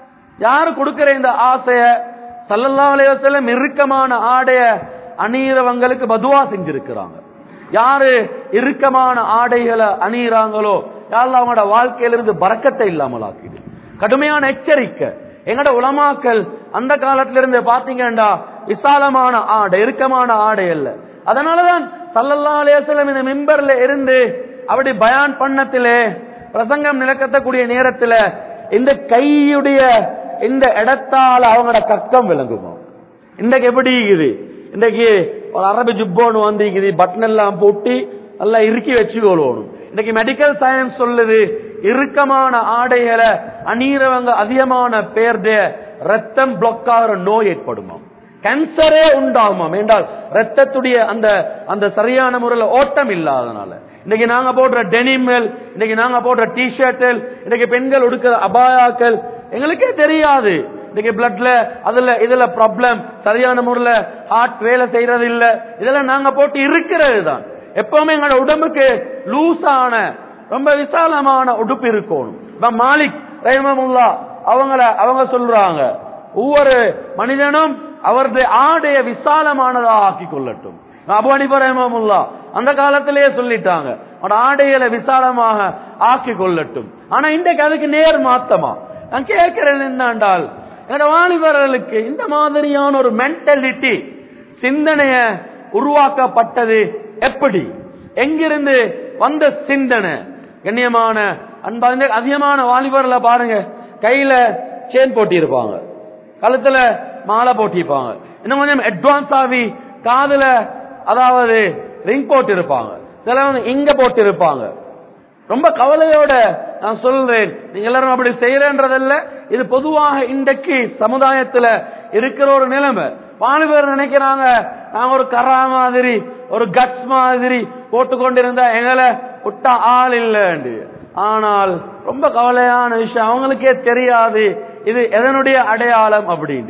யாரு கொடுக்கிற இந்த ஆசைய சல்லல்லாஹு அலைஹி வஸல்லம் இறுக்கமான ஆடைய அணியிறவங்களுக்கு பதுவா செஞ்சிருக்கிறாங்க யாரு இறுக்கமான ஆடைகளை அணியிறாங்களோ யாரெல்லாம் அவங்களோட வாழ்க்கையிலிருந்து பறக்கத்தை இல்லாமல் ஆக்கிடு கடுமையான எச்சரிக்கை எங்கட உலமாக்கள் அந்த காலத்துல இருந்து பாத்தீங்கன்னா விசாலமான ஆடை இறுக்கமான ஆடை அல்ல அதனாலதான் சல்லல்லாஹு அலைஹி வஸல்லம் இந்த மிம்பர்ல இருந்து அப்படி பயான் பண்ணத்திலே பிரசங்கம் நிலக்கத்தக்கூடிய நேரத்துல இந்த கையுடைய இந்த இடத்தால அவங்களோட கக்கம் விளங்குமா இன்றைக்கு எப்படி இருக்குது இன்றைக்கு ஒரு அரபி ஜுப்போன்னு வந்திருக்குது பட்டன் எல்லாம் போட்டு நல்லா இறுக்கி வச்சு கொள்ளணும் இன்னைக்கு மெடிக்கல் சயின்ஸ் சொல்லுது இறுக்கமான ஆடைகளை அணியிறவங்க அதிகமான பேர்த ரத்தம் பிளாக் ஆகிற நோய் ஏற்படுமாம் கேன்சரே உண்டாகுமாம் என்றால் ரத்தத்துடைய அந்த அந்த சரியான முறையில் ஓட்டம் இல்லாதனால இன்னைக்கு நாங்க போடுற டெனிம்கள் இன்னைக்கு நாங்க போடுற டிஷர்ட்கள் இன்னைக்கு பெண்கள் உடுக்கிற அபாயாக்கள் எங்களுக்கே தெரியாது இன்னைக்கு பிளட்ல அதுல இதுல ப்ராப்ளம் சரியான முறையில ஹார்ட் வேலை செய்யறது இல்ல இதெல்லாம் நாங்க போட்டு இருக்கிறது தான் எப்பவுமே எங்களோட உடம்புக்கு லூஸான ரொம்ப விசாலமான உடுப்பு இருக்கணும் இப்ப மாலிக் ரஹிமமுல்லா அவங்கள அவங்க சொல்றாங்க ஒவ்வொரு மனிதனும் அவரது ஆடைய விசாலமானதாக ஆக்கி கொள்ளட்டும் அபு ஹனீஃபா ரஹிமமுல்லா அந்த காலத்திலேயே சொல்லிட்டாங்க அவனோட ஆடைகளை விசாலமாக ஆக்கி கொள்ளட்டும் ஆனா இன்றைக்கு அதுக்கு நேர் மாத்தமா நான் கேட்கிறேன் என்னண்டால் என்னோட வாலிபர்களுக்கு இந்த மாதிரியான ஒரு மென்டாலிட்டி சிந்தனைய உருவாக்கப்பட்டது எப்படி எங்கிருந்து வந்த சிந்தனை கண்ணியமான அன்பா அதிகமான வாலிபர்ல பாருங்க கையில செயின் போட்டிருப்பாங்க கழுத்துல மாலை போட்டிருப்பாங்க இன்னும் கொஞ்சம் அட்வான்ஸ் ஆகி காதுல அதாவது ரிங் போட்டு இருப்பாங்க சிலவங்க இங்க போட்டு இருப்பாங்க ரொம்ப கவலையோட நான் சொல்றேன் நீங்க எல்லாரும் அப்படி செய்யறன்றதல்ல இது பொதுவாக இன்றைக்கு சமுதாயத்துல இருக்கிற ஒரு நிலைமை வாலிபர் நினைக்கிறாங்க நாங்க ஒரு கரா மாதிரி ஒரு கட்ஸ் மாதிரி போட்டு கொண்டிருந்தா எங்களை விட்டா ஆள் இல்லைன்னு ஆனால் ரொம்ப கவலையான விஷயம் அவங்களுக்கே தெரியாது இது எதனுடைய அடையாளம் அப்படின்னு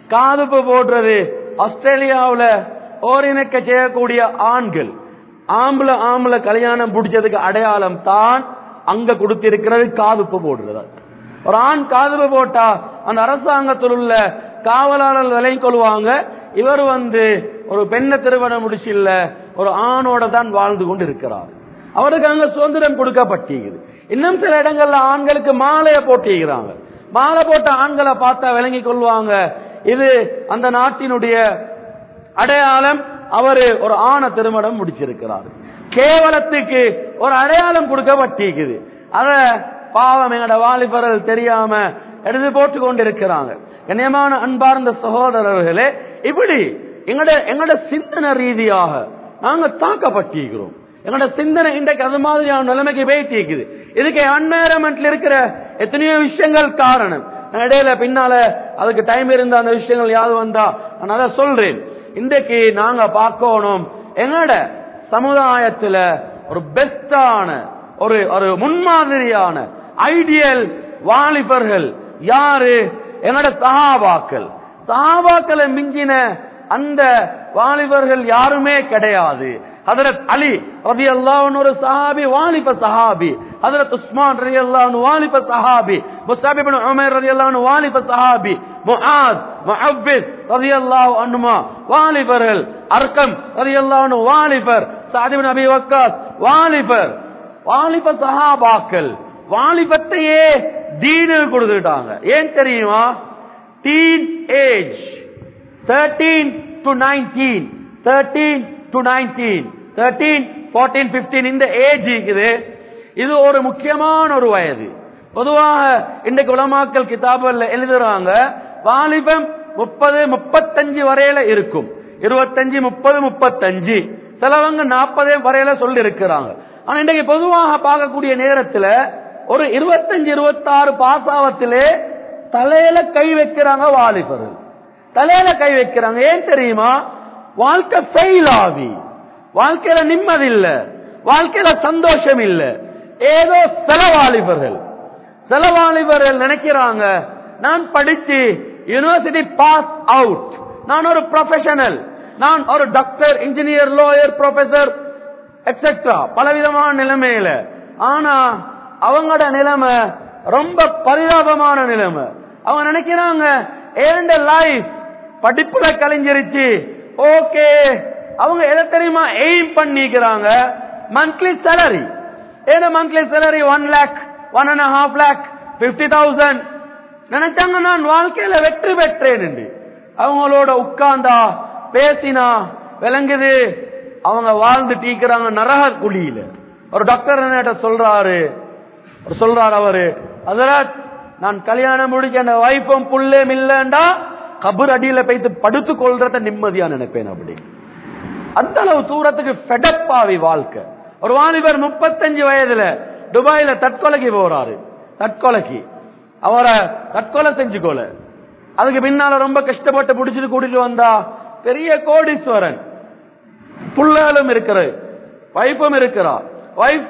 காதுப்பு போடுறது ஆஸ்திரேலியாவுல ஓரிணக்க செய்யக்கூடிய ஆண்கள் ஆம்பளை ஆம்பளை கல்யாணம் பிடிச்சதுக்கு அடையாளம் தான் அங்க கொடுத்திருக்கிறது காதுப்பு போடுறது ஒரு ஆண் காதுப்பு போட்டா அந்த அரசாங்கத்தில் உள்ள காவலாளர் விலை கொள்வாங்க இவர் வந்து ஒரு பெண்ணை திருமணம் முடிச்சு இல்ல ஒரு ஆணோட தான் வாழ்ந்து கொண்டு இருக்கிறார் அவருக்கு அங்க சுதந்திரம் கொடுக்கப்பட்டிருக்குது இன்னும் சில இடங்கள்ல ஆண்களுக்கு மாலையை போட்டிருக்கிறாங்க மாலை போட்ட ஆண்களை பார்த்தா விளங்கி கொள்வாங்க இது அந்த நாட்டினுடைய அடையாளம் அவரு ஒரு ஆணை திருமணம் முடிச்சிருக்கிறார் கேவலத்துக்கு ஒரு அடையாளம் கொடுக்கப்பட்டிருக்குது அத பாவம் எங்கட வாலிபர்கள் தெரியாம எடுத்து போட்டு கொண்டிருக்கிறாங்க கண்ணியமான அன்பார்ந்த சகோதரர்களே இப்படி எங்கட எங்கட சிந்தனை ரீதியாக நாங்க தாக்கப்பட்டிருக்கிறோம் எங்களோட சிந்தனை இன்றைக்கு அது மாதிரியான நிலைமைக்கு போயிட்டு இருக்குது இதுக்கு என்வாயரன்மெண்ட்ல இருக்கிற எத்தனையோ விஷயங்கள் காரணம் நான் இடையில பின்னால அதுக்கு டைம் இருந்த அந்த விஷயங்கள் யாது வந்தா நான் அதை சொல்றேன் இன்றைக்கு நாங்க பார்க்கணும் எங்கட சமுதாயத்துல ஒரு பெஸ்டான ஒரு ஒரு முன்மாதிரியான ஐடியல் வாலிபர்கள் யாரு எங்கட சஹாபாக்கள் சஹாபாக்களை மிஞ்சின அந்த வாலிபர்கள் யாருமே கிடையாது ஹதரத் அலி ரதி அல்லாஹ் ஒரு சஹாபி வாலிப சஹாபி ஹதரத் உஸ்மான் ரதி அல்லாஹ் வாலிப சஹாபி முஸ்தாபி இப்னு உமைர் ரதி அல்லாஹ் வாலிப சஹாபி முஆத் முஅவ்வித் ரதி அல்லாஹ் அன்ஹுமா வாலிபர்கள் அர்கம் ரதி அல்லாஹ் வாலிபர் சஅத் இப்னு அபி வக்காஸ் வாலிபர் வாலிப சஹாபாக்கள் வாலிபத்தையே தீனில் கொடுத்துட்டாங்க ஏன் தெரியுமா teen age thirteen to nineteen thirteen to nineteen thirteen fourteen fifteen இந்த ஏஜ் இருக்குது இது ஒரு முக்கியமான ஒரு வயது பொதுவாக இன்றைக்கு உலமாக்கல் கிதாபுல எழுதுறாங்க வாலிபம் முப்பது முப்பத்தஞ்சு வரையில இருக்கும் இருபத்தஞ்சு முப்பது முப்பத்தஞ்சு சிலவங்க நாற்பது வரையில சொல்லி இருக்கிறாங்க ஆனா இன்றைக்கு பொதுவாக பார்க்கக்கூடிய நேரத்துல ஒரு இருபத்தஞ்சு இருபத்தாறு பாசாவத்திலே தலையில கை வைக்கிறாங்க வாலிபர்கள் தலையில கை வைக்கிறாங்க ஏன் தெரியுமா வாழ்க்கை ஃபெயில் ஆகி வாழ்க்கையில நிம்மதி இல்ல வாழ்க்கையில சந்தோஷம் இல்ல ஏதோ சில வாலிபர்கள் சில வாலிபர்கள் நினைக்கிறாங்க நான் படிச்சு யூனிவர்சிட்டி பாஸ் அவுட் நான் ஒரு ப்ரொஃபஷனல் நான் ஒரு doctor engineer lawyer professor etcetera பலவிதமான நிலைமையில ஆனா அவங்களோட நிலைமை ரொம்ப பரிதாபமான நிலைமை அவங்க நினைக்கிறாங்க ஏண்ட லைஃப் படிப்புல கலைஞ்சிருச்சு ஓகே அவங்க எதை தெரியுமா எய்ம் பண்ணிக்கிறாங்க மந்த்லி சேலரி ஏன்னா monthly salary one lakh one and half lakh fifty thousand நினைச்சாங்க நான் வாழ்க்கையில வெற்றி பெற்றேன் என்று அவங்களோட உட்கார்ந்தா பேசினா விளங்குது அவங்க வாழ்ந்து டீக்கிறாங்க நரக குழியில ஒரு டாக்டர் என்ன சொல்றாரு அவர் சொல்றாரு அவரு அதராத் நான் கல்யாணம் முடிச்ச அந்த வைஃபும் புள்ளேம் இல்லண்டா கபர் அடியில போய்த்து படுத்து கொள்றத நிம்மதியா நினைப்பேன் அப்படி அந்த அளவு தூரத்துக்கு ஃபெடப்பாவி வாழ்க்கை ஒரு வாலிபர் முப்பத்தஞ்சு வயதுல துபாயில தற்கொலைக்கு போறாரு தற்கொலைக்கு அவரை தற்கொலை செஞ்சுக்கோல அதுக்கு பின்னால ரொம்ப கஷ்டப்பட்டு பிடிச்சிட்டு கூட்டிட்டு வந்தா பெரிய கோடீஸ்வரன் புள்ளாலும் இருக்கிறது வைஃபும் இருக்கிறா வைஃப்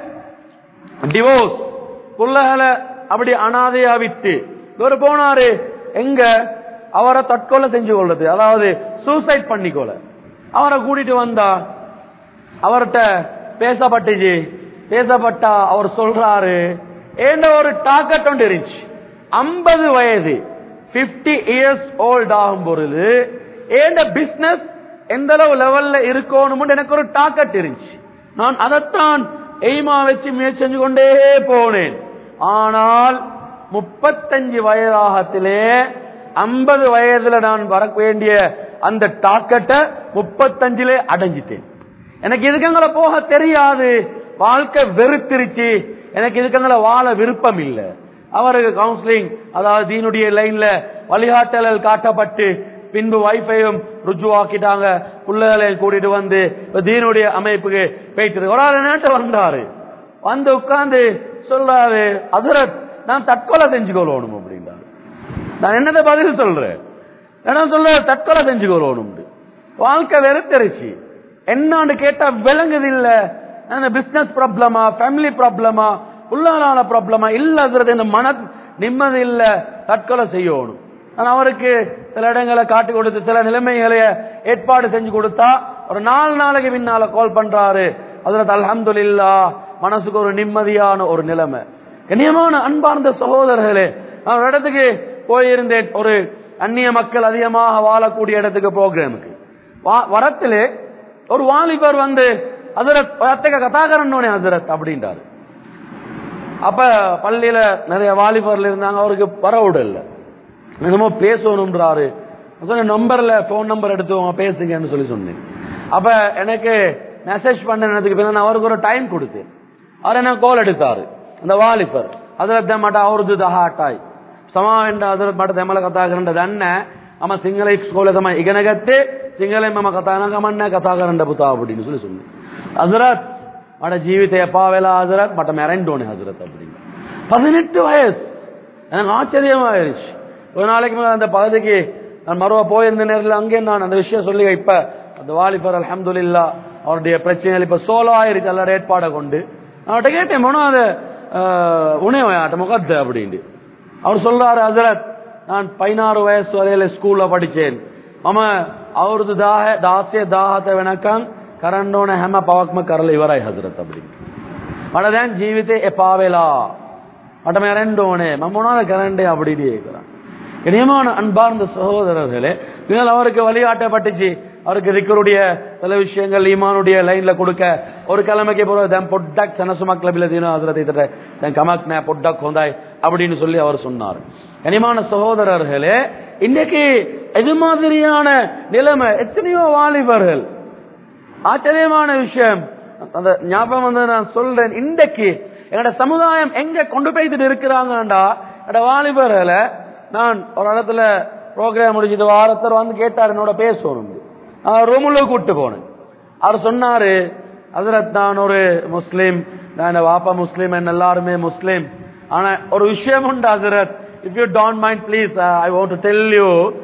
டிவோர்ஸ் புள்ளகளை அப்படி அனாதையா விட்டு இவர் போனாரு எங்க அவரை தற்கொலை செஞ்சு கொள்றது அதாவது சூசைட் பண்ணிக்கொள்ள அவரை கூட்டிட்டு வந்தா அவர்கிட்ட பேசப்பட்டுச்சு பேசப்பட்டா அவர் சொல்றாரு ஏண்ட ஒரு டாக்கெட் ஒன்று இருந்துச்சு ஐம்பது வயது பிப்டி இயர்ஸ் ஓல்ட் ஆகும் பொழுது ஏண்ட பிசினஸ் எந்த அளவு லெவல்ல இருக்கணும் எனக்கு ஒரு டாக்கெட் இருந்துச்சு நான் அதைத்தான் எய்மா வச்சு முயற்சி செஞ்சு கொண்டே போனேன் ஆனால் முப்பத்தஞ்சு வயதாகத்திலே ஐம்பது வயதுல நான் வர வேண்டிய அந்த டாக்கெட்டை முப்பத்தஞ்சிலே அடைஞ்சிட்டேன் எனக்கு இதுக்கங்களை போக தெரியாது வாழ்க்கை வெறுத்திருச்சு எனக்கு இதுக்கங்களை வாழ விருப்பம் இல்லை அவருக்கு கவுன்சிலிங் அதாவது தீனுடைய லைன்ல வழிகாட்டல்கள் காட்டப்பட்டு பின்பு வைஃபையும் ருஜுவாக்கிட்டாங்க பிள்ளைகளையும் கூட்டிட்டு வந்து இப்ப தீனுடைய அமைப்புக்கு போயிட்டு ஒரு ஆள் நேரத்தை வந்தாரு வந்து உட்கார்ந்து சொல்றாரு அதுரத் நான் தற்கொலை செஞ்சுக்கொள்ளணும் அப்படின்றாரு நான் என்னத பதில் சொல்றேன் என்ன சொல்ற தற்கொலை செஞ்சுக்கொள்ளணும் வாழ்க்கை வெறுத்தரிச்சு என்னான்னு கேட்டா விளங்குது இல்ல பிசினஸ் ப்ராப்ளமா ஃபேமிலி ப்ராப்ளமா உள்ளாலான ப்ராப்ளமா இல்ல இந்த மன நிம்மதி இல்ல தற்கொலை செய்யணும் நான் அவருக்கு சில இடங்களை காட்டி கொடுத்து சில நிலைமைகளை ஏற்பாடு செஞ்சு கொடுத்தா ஒரு நாலு நாளைக்கு பின்னால கால் பண்றாரு அதுல அல்ஹம்துலில்லா மனசுக்கு ஒரு நிம்மதியான ஒரு நிலைமை கண்ணியமான அன்பார்ந்த சகோதரர்களே நான் ஒரு இடத்துக்கு போயிருந்தேன் ஒரு அந்நிய மக்கள் அதிகமாக வாழக்கூடிய இடத்துக்கு ப்ரோக்ராமுக்கு வரத்திலே ஒரு வாலிபர் வந்து ஹசரத் அத்தக கதாகரன் ஹசரத் அப்படின்றாரு அப்ப பள்ளியில நிறைய வாலிபர்ல இருந்தாங்க அவருக்கு வர விடல என்னமோ பேசணும்ன்றாரு சொன்ன நம்பர்ல போன் நம்பர் எடுத்துவங்க பேசுங்கன்னு சொல்லி சொன்னேன் அப்ப எனக்கு மெசேஜ் பண்ணதுக்கு பின்ன நான் அவருக்கு ஒரு டைம் கொடுத்தேன் அவர் என்ன கால் எடுத்தாரு அந்த வாலிபர் ಅದರದ್ದ ಮಠ ಅವ್ರದ್ದು ದಹಾಟಾಯ್ ಸಮ ಎಂಡ ಅದರ ಮಠ ತೆಮಲ ಕಥಾಕರಂಡ ದನ್ನ ಅಮ್ಮ ಸಿಂಗಲ ಸ್ಕೂಲ ತಮ್ಮ ಇಗನಗತ್ತೆ ಸಿಂಗಲ ಮಮ ಕಥಾನಕ ಮಣ್ಣ ಕಥಾಕರಂಡ புத்தா அப்படின்னு சொல்லி சொன்னேன் ஹசரத் மட ஜீவித எப்பா வேலை ஹசரத் மட்ட மெரண்டோனே ஹசரத் அப்படின்னு பதினெட்டு வயசு எனக்கு ஆச்சரியமாயிருச்சு ஒரு நாளைக்கு மேல அந்த பகுதிக்கு நான் மறுவா போயிருந்த நேரத்தில் அங்கே நான் அந்த விஷயம் சொல்லி இப்ப அந்த வாலிபர் அல்ஹம்துலில்லா அவருடைய பிரச்சனைகள் இப்ப சோலோ ஆயிருச்சு எல்லாரும் ஏற்பாடை கொண்டு நான் அவர்கிட்ட கேட்டேன் மனோ அது உணவாட்ட முகத்து அப்படின்ட்டு அவர் சொல்றாரு ஹசரத் நான் பதினாறு வயசு வரையில ஸ்கூல்ல படிச்சேன் මම අවුරුදු 10 16 17 වෙනකන් කරන්න ඕන හැම පවක්ම කරලා ඉවරයි හදරත් අපිට. මට දැන් ජීවිතේ එපා වෙලා. මට මැරෙන්න ඕනේ. මම මොනවද කරන්නේ அப்படின்னு கேக்குறான். இனியமான அன்பார்ந்த சகோதரர்களே இதனால் அவருக்கு வழிகாட்டப்பட்டுச்சு அவருக்கு ரிக்கருடைய சில விஷயங்கள் ஈமானுடைய லைன்ல கொடுக்க ஒரு கிழமைக்கு போற தம் பொட்டக் சனசுமக் லபில தீனோ ஹசரத் இத்தட்ட தன் கமக் நே பொட்டக் ஹோந்தாய் அப்படின்னு சொல்லி அவர் சொன்னார் கனிமான சகோதரர்களே இன்னைக்கு இது மாதிரியான நிலைமை எத்தனையோ வாலிபர்கள் ஆச்சரியமான விஷயம் அந்த ஞாபகம் வந்து நான் சொல்றேன் இன்றைக்கு என்னோட சமுதாயம் எங்க கொண்டு போய்கிட்டு இருக்கிறாங்கடா என்னோட வாலிபர்களை நான் ஒரு இடத்துல ப்ரோக்ராம் முடிச்சிட்டு வாரத்தர் வந்து கேட்டார் என்னோட பேசணும் நான் ரூமுள்ள கூட்டு போனேன் அவர் சொன்னாரு ஹசரத் நான் ஒரு முஸ்லீம் நான் வாப்பா முஸ்லீம் என்ன எல்லாருமே முஸ்லீம் ஆனா ஒரு விஷயம் உண்டு Hazrat if you don't mind please I want to tell you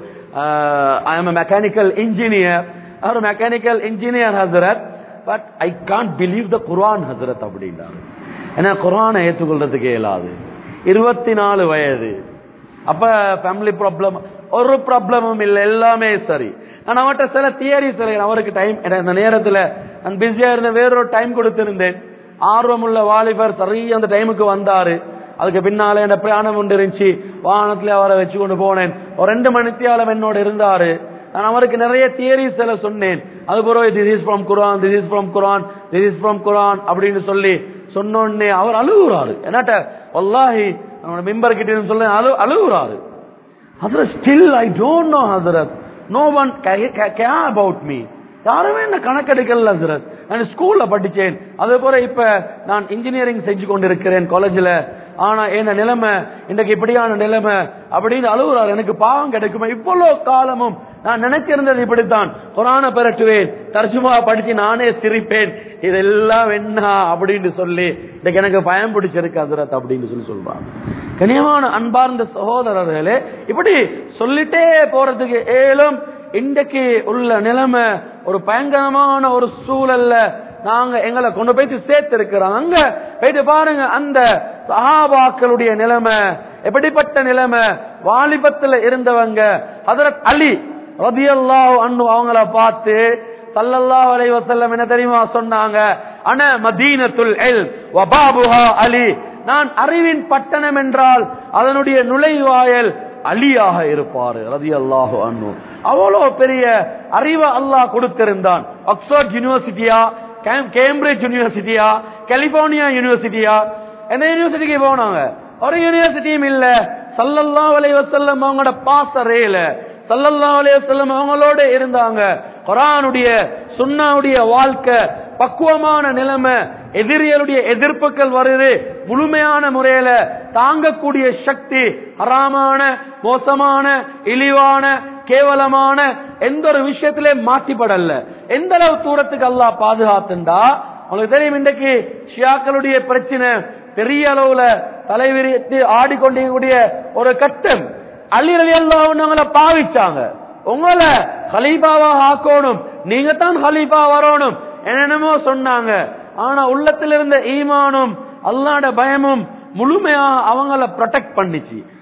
I am mechanical engineer ஒரு mechanical engineer Hazrat but I can't believe the Quran Hazrat அப்படின்றாரு ஏன்னா குர்ஆனை ஏற்றுக்கொள்றதுக்கு இயலாது இருபத்தி நாலு வயது அப்ப ஃபேமிலி ப்ராப்ளம் ஒரு ப்ராப்ளமும் இல்லை எல்லாமே சரி நான் அவர்கிட்ட சில தியரி சொல்றேன் அவருக்கு டைம் இந்த நேரத்துல நான் பிஸியா இருந்த வேறொரு டைம் கொடுத்திருந்தேன் ஆர்வமுள்ள வாலிபர் சரியா அந்த டைமுக்கு வந்தாரு அதுக்கு பின்னால என்ன பிரயாணம் ஒன்று இருந்துச்சு வாகனத்துல அவரை வச்சு கொண்டு போனேன் ஒரு ரெண்டு மணித்தியாலம் என்னோட இருந்தாரு நான் அவருக்கு நிறைய தியரிஸ் எல்லாம் சொன்னேன் அது பிறகு this is from Quran this is from Quran this is from Quran அப்படின்னு சொல்லி சொன்னோடனே அவர் அழுகுறாரு என்னட்ட வல்லாஹி அவனோட மெம்பர் கிட்ட சொல்ல அழு அழுகுறாரு Hazrat still I don't know Hazrat no one care about me யாருமே என்ன கணக்கெடுக்கல ஹசரத் நான் ஸ்கூல்ல படிச்சேன் அதே போல இப்ப நான் இன்ஜினியரிங் செஞ்சு கொண்டிருக்கிறேன் காலேஜ்ல ஆனா என்ன நிலைமை இன்றைக்கு இப்படியான நிலைமை அப்படின்னு அழுகுறாரு எனக்கு பாவம் கிடைக்குமா இவ்வளவு காலமும் நான் நினைச்சிருந்தது இப்படித்தான் குரான பெறட்டுவேன் தர்ஜுமா படிச்சு நானே சிரிப்பேன் இதெல்லாம் என்ன அப்படின்னு சொல்லி இன்னைக்கு எனக்கு பயம் பிடிச்சிருக்கு ஹசரத் அப்படின்னு சொல்லி சொல்றாங்க கனியமான அன்பார்ந்த சகோதரர்களே இப்படி சொல்லிட்டே போறதுக்கு ஏலும் இன்றைக்கு உள்ள நிலைமை ஒரு பயங்கரமான ஒரு சூழல்ல நாங்க எங்களை கொண்டு போயிட்டு சேர்த்து இருக்கிறோம் அங்க போயிட்டு பாருங்க அந்த சஹாபாக்களுடைய நிலைமை எப்படிப்பட்ட நிலைமை வாலிபத்துல இருந்தவங்க ஹதரத் அலி ரதியல்லாஹு அன்னு அவங்கள பார்த்து சல்லல்லாஹு அலைஹி வஸல்லம் என்ன தெரியுமா சொன்னாங்க அன மதீனத்துல் இல் வபாபுஹா அலி நான் அறிவின் பட்டணம் என்றால் அதனுடைய நுழைவாயல் அலியாக இருப்பாரு ரதி அல்லாஹு அன்னு அவ்வளோ பெரிய அறிவை அல்லாஹ் கொடுத்திருந்தான் ஆக்ஸ்போர்ட் யூனிவர்சிட்டியா கேம்பிரிட்ஜ் யூனிவர்சிட்டியா கலிபோர்னியா யூனிவர்சிட்டியா எந்த யூனிவர்சிட்டிக்கு போனாங்க ஒரு யூனிவர்சிட்டியும் இல்ல சல்லல்லா அலைஹி வஸல்லம் அவங்களோட பாசறையில சல்லல்லா அலைஹி வஸல்லம் அவங்களோட இருந்தாங்க குரானுடைய சுன்னாவுடைய வாழ்க்கை பக்குவமான நிலைமை எதிரிகளுடைய எதிர்ப்புகள் வருது முழுமையான முறையில தாங்கக்கூடிய சக்தி ஹராமான மோசமான இழிவான கேவலமான எந்த ஒரு விஷயத்திலே மாற்றிப்படல எந்த அளவு தூரத்துக்கு அல்லாஹ் பாதுகாத்துண்டா உங்களுக்கு தெரியும் இன்றைக்கு ஷியாக்களுடைய பிரச்சனை பெரிய அளவுல தலைவிரித்து ஆடிக்கொண்டிருக்கக்கூடிய ஒரு கட்டம் அள்ளி அலி அல்லாஹ்வங்களை பாவிச்சாங்க உங்களை ஹலீஃபாவாக ஆக்கணும் நீங்க தான் ஹலீஃபா வரணும் என்னென்னமோ சொன்னாங்க ஆனா உள்ளத்தில் இருந்த ஈமானும் அல்லாட பயமும் முழுமையா அவங்கள ப்ரொடெக்ட் பண்ணிச்சு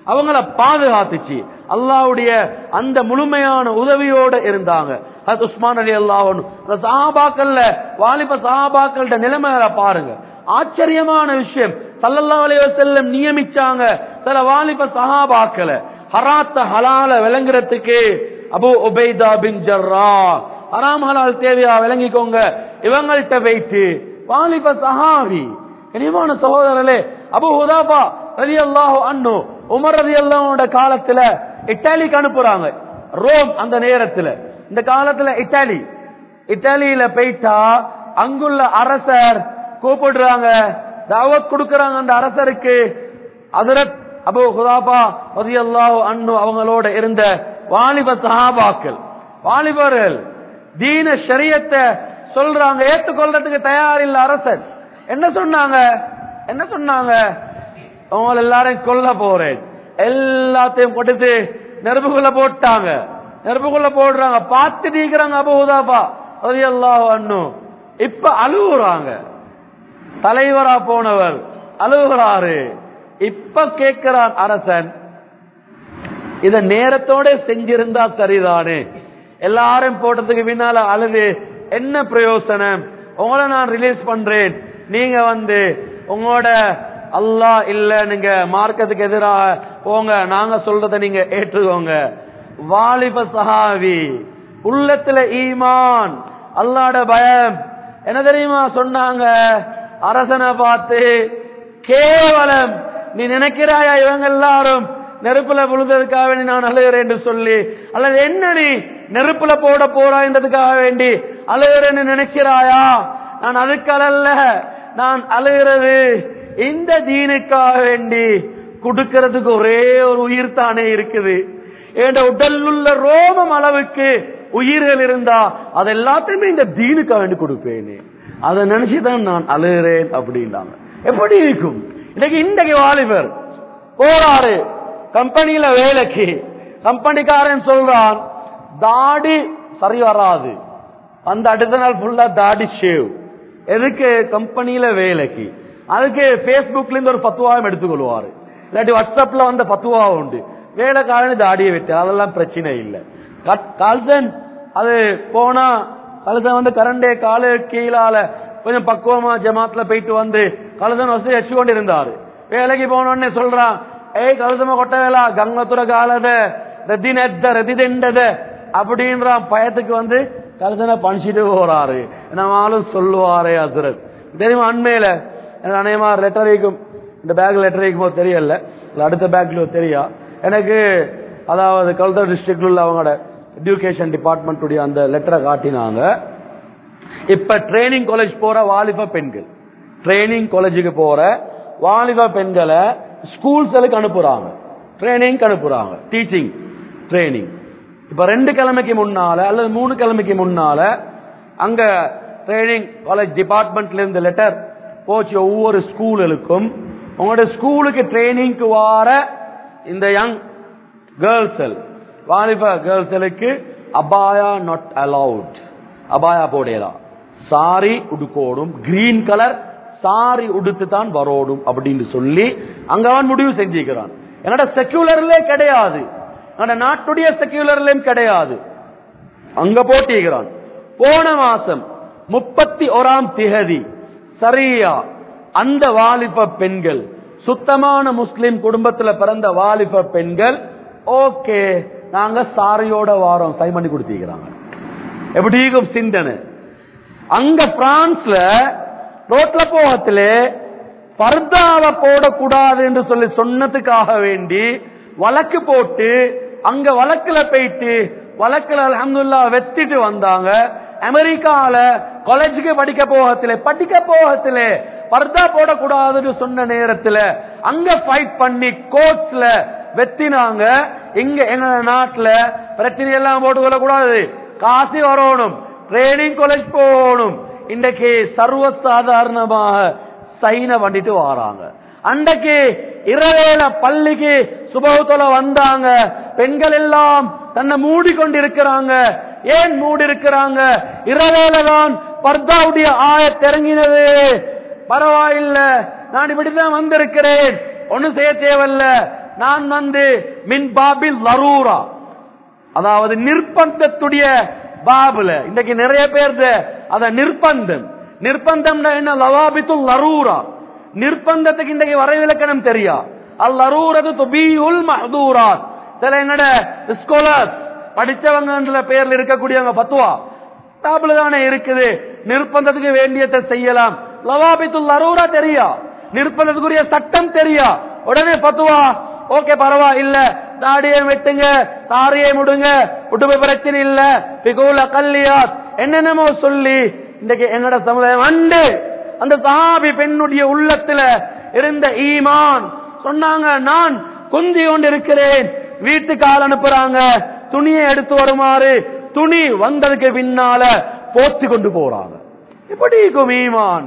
அவங்கள பாதுகாத்துச்சு அல்லாவுடைய அந்த முழுமையான உதவியோட இருந்தாங்க அது உஸ்மான் அலி அல்லாஹ் அந்த சஹாபாக்கள்ல வாலிப சஹாபாக்கள்ட நிலைமையில பாருங்க ஆச்சரியமான விஷயம் சல்லல்லா அலைய செல்லம் நியமிச்சாங்க சில வாலிப சஹாபாக்களை ஹராத்த ஹலால விளங்குறதுக்கு அபு உபைதா பின் ஜர்ரா ஹராம் ஹலால் தேவையா விளங்கிக்கோங்க இவங்கள்ட்ட வைத்து வாலிப சஹாபி கனிமான சகோதரர்களே அபு ஹுதாபா ரதி அல்லாஹு அண்ணு உமர் ரதி அல்லாஹோட காலத்துல இட்டாலிக்கு அனுப்புறாங்க ரோம் அந்த நேரத்துல இந்த காலத்துல இட்டாலி இட்டாலியில போயிட்டா அங்குள்ள அரசர் கூப்பிடுறாங்க தாவத் கொடுக்கறாங்க அந்த அரசருக்கு அதரத் அபு ஹுதாபா ரதி அல்லாஹு அண்ணு அவங்களோட இருந்த வாலிப சஹாபாக்கள் வாலிபர்கள் தீன ஷரியத்தை சொல்றாங்க ஏத்துக்கொள்றதுக்கு தயார் இல்ல அரசர் என்ன சொன்னாங்க என்ன சொன்னாங்க அவங்க எல்லாரையும் கொல்ல போறேன் எல்லாத்தையும் கொடுத்து நெருப்புக்குள்ள போட்டாங்க நெருப்புக்குள்ள போடுறாங்க பார்த்து நீக்கிறாங்க அபுதாபா அது எல்லாம் அண்ணும் இப்ப அழுகுறாங்க தலைவரா போனவர் அழுகுறாரு இப்ப கேட்கிறான் அரசன் இத நேரத்தோட செஞ்சிருந்தா சரிதானே எல்லாரும் போட்டதுக்கு பின்னால அழுது என்ன பிரயோசனம் உங்களை நான் ரிலீஸ் பண்றேன் நீங்க வந்து உங்களோட அல்லாஹ் இல்ல நீங்க மார்க்கத்துக்கு எதிராக போங்க நாங்க சொல்றத நீங்க ஏற்றுக்கோங்க வாலிப சஹாவி உள்ளத்துல ஈமான் அல்லாட பயம் என்ன தெரியுமா சொன்னாங்க அரசனை பார்த்து கேவலம் நீ நினைக்கிறாயா இவங்க எல்லாரும் நெருப்புல விழுந்ததுக்காக வேண்டி நான் அழுகிறேன் என்று சொல்லி அல்லது என்ன நீ நெருப்புல போட போறான்றதுக்காக வேண்டி அழுகிறேன்னு நினைக்கிறாயா நான் அதுக்கல்ல நான் அழுகிறது இந்த தீனுக்காக வேண்டி கொடுக்கிறதுக்கு ஒரே ஒரு உயிர் தானே இருக்குது என் உடல் உள்ள ரோமம் அளவுக்கு உயிர்கள் இருந்தா அது எல்லாத்தையுமே இந்த தீனுக்காக வேண்டி கொடுப்பேனே அதை நினைச்சுதான் நான் அழுகிறேன் அப்படின்னாங்க எப்படி இருக்கும் இன்னைக்கு இன்றைக்கு வாலிபர் போறாரு கம்பெனியில வேலைக்கு கம்பெனிக்காரன் சொல்றான் தாடி சரி வராது அந்த அடுத்த நாள் ஃபுல்லா தாடி ஷேவ் எதுக்கு கம்பெனியில வேலைக்கு அதுக்கு பேஸ்புக்ல இருந்து ஒரு பத்துவாவும் எடுத்துக்கொள்வாரு இல்லாட்டி வாட்ஸ்அப்ல வந்த பத்துவா உண்டு வேலைக்காரனு தாடியை வெட்டு அதெல்லாம் பிரச்சனை இல்லை கால்சன் அது போனா கழுதன் வந்து கரண்டே காலு கீழால கொஞ்சம் பக்குவமா ஜமாத்ல போயிட்டு வந்து கழுதன் வசதி வச்சு கொண்டு இருந்தாரு வேலைக்கு போனோடனே சொல்றான் ஏய் கழுதம கொட்ட வேலா கங்கத்துற காலத ரத்தி நெத்த ரத்தி தெண்டத அப்படின்றான் பயத்துக்கு வந்து கழுதனை பணிச்சிட்டு போறாரு நம்மளும் சொல்லுவாரே அசுரத் தெரியுமா அண்மையில எனக்கு அநேகமா லெட்டர் வைக்கும் இந்த பேக் லெட்டர் வைக்குமோ தெரியல இல்ல அடுத்த பேக்ல தெரியா எனக்கு அதாவது கல்தர் டிஸ்ட்ரிக்ட்ல உள்ள அவங்களோட எஜுகேஷன் டிபார்ட்மெண்ட் அந்த லெட்டரை காட்டினாங்க இப்ப ட்ரைனிங் காலேஜ் போற வாலிப பெண்கள் ட்ரைனிங் காலேஜுக்கு போற வாலிப பெண்களை ஸ்கூல்ஸ்களுக்கு அனுப்புறாங்க ட்ரைனிங் அனுப்புறாங்க டீச்சிங் ட்ரைனிங் இப்ப ரெண்டு கிழமைக்கு முன்னால அல்லது மூணு கிழமைக்கு முன்னால அங்க ட்ரைனிங் காலேஜ் டிபார்ட்மெண்ட்ல இருந்து லெட்டர் போச்சு ஒவ்வொரு ஸ்கூலுக்கும் உங்களோட ஸ்கூலுக்கு ட்ரைனிங்க்கு வார இந்த யங் கேர்ள்ஸ் வாலிப கேர்ள்ஸ்களுக்கு அபாயா நாட் அலவுட் அபாயா போடலாம் சாரி உடுக்கோடும் கிரீன் கலர் சாரி உடுத்து தான் வரோடும் அப்படின்னு சொல்லி அங்க அவன் முடிவு செஞ்சுக்கிறான் என்னோட செக்யூலர்லே கிடையாது என்னோட நாட்டுடைய செக்யூலர்லயும் கிடையாது அங்க போட்டிக்கிறான் போன மாசம் முப்பத்தி ஓராம் திகதி சரியா அந்த வாலிப பெண்கள் சுத்தமான முஸ்லிம் குடும்பத்துல பிறந்த வாலிப பெண்கள் ஓகே நாங்க சாரியோட வாரம் சை பண்ணி கொடுத்திருக்கிறாங்க எப்படி இருக்கும் சிந்தனை அங்க பிரான்ஸ்ல ரோட்ல போகத்துல பர்தாவை போடக்கூடாது என்று சொல்லி சொன்னதுக்காக வேண்டி வழக்கு போட்டு அங்க வழக்குல போயிட்டு வழக்குல அலமதுல்லா வெத்திட்டு வந்தாங்க அமெரிக்கால காலேஜுக்கு படிக்க போகத்திலே படிக்க போகத்திலே பர்தா போடக்கூடாதுன்னு சொன்ன நேரத்துல அங்க ஃபைட் பண்ணி கோர்ட்ஸ்ல வெத்தினாங்க இங்க எங்க நாட்டுல பிரச்சனை எல்லாம் போட்டுக்கொள்ள கூடாது காசு வரணும் ட்ரைனிங் காலேஜ் போகணும் இன்றைக்கு சர்வ சாதாரணமாக சைன பண்ணிட்டு வராங்க அன்றைக்கு இரவேல பள்ளிக்கு சுபவத்துல வந்தாங்க பெண்கள் எல்லாம் தன்னை மூடிக்கொண்டிருக்கிறாங்க ஏன் மூடி இருக்கிறாங்க இரவேல தான் பர்தாவுடைய ஆய தெரிங்கினது பரவாயில்ல நான் இப்படிதான் வந்திருக்கிறேன் ஒண்ணும் செய்ய தேவையில்ல நான் வந்து மின் பாபில் லரூரா அதாவது நிர்பந்தத்துடைய பாபுல இன்னைக்கு நிறைய பேர் அத நிர்பந்தம் நிர்பந்தம்னா என்ன லவாபித்துல் லரூரா நிர்பந்தத்துக்கு இன்றைக்கு வரைவிலக்கணம் தெரியா அல் லரூரது துபியுல் மஹதூராத் சில என்னோட ஸ்காலர்ஸ் படிச்சவங்கன்ற பேர்ல இருக்கக்கூடியவங்க பத்துவா தாப்புல தானே இருக்குது நிர்பந்தத்துக்கு வேண்டியதை செய்யலாம் லவாபித்துல் லரூரா தெரியா நிர்பந்தத்துக்குரிய சட்டம் தெரியா உடனே பத்துவா ஓகே பரவா இல்ல தாடியை வெட்டுங்க தாரியை முடுங்க உடுப்பு பிரச்சனை இல்ல பிகூல கல்லியாத் என்னென்னமோ சொல்லி இன்றைக்கு எங்கட சமுதாயம் அண்டு அந்த சஹாபி பெண்ணுடைய உள்ளத்துல இருந்த ஈமான் சொன்னாங்க நான் குந்தி கொண்டு இருக்கிறேன் வீட்டுக்கு ஆள் அனுப்புறாங்க துணியை எடுத்து வருமாறு துணி வந்ததுக்கு பின்னால போத்தி கொண்டு போறாங்க எப்படி இருக்கும் ஈமான்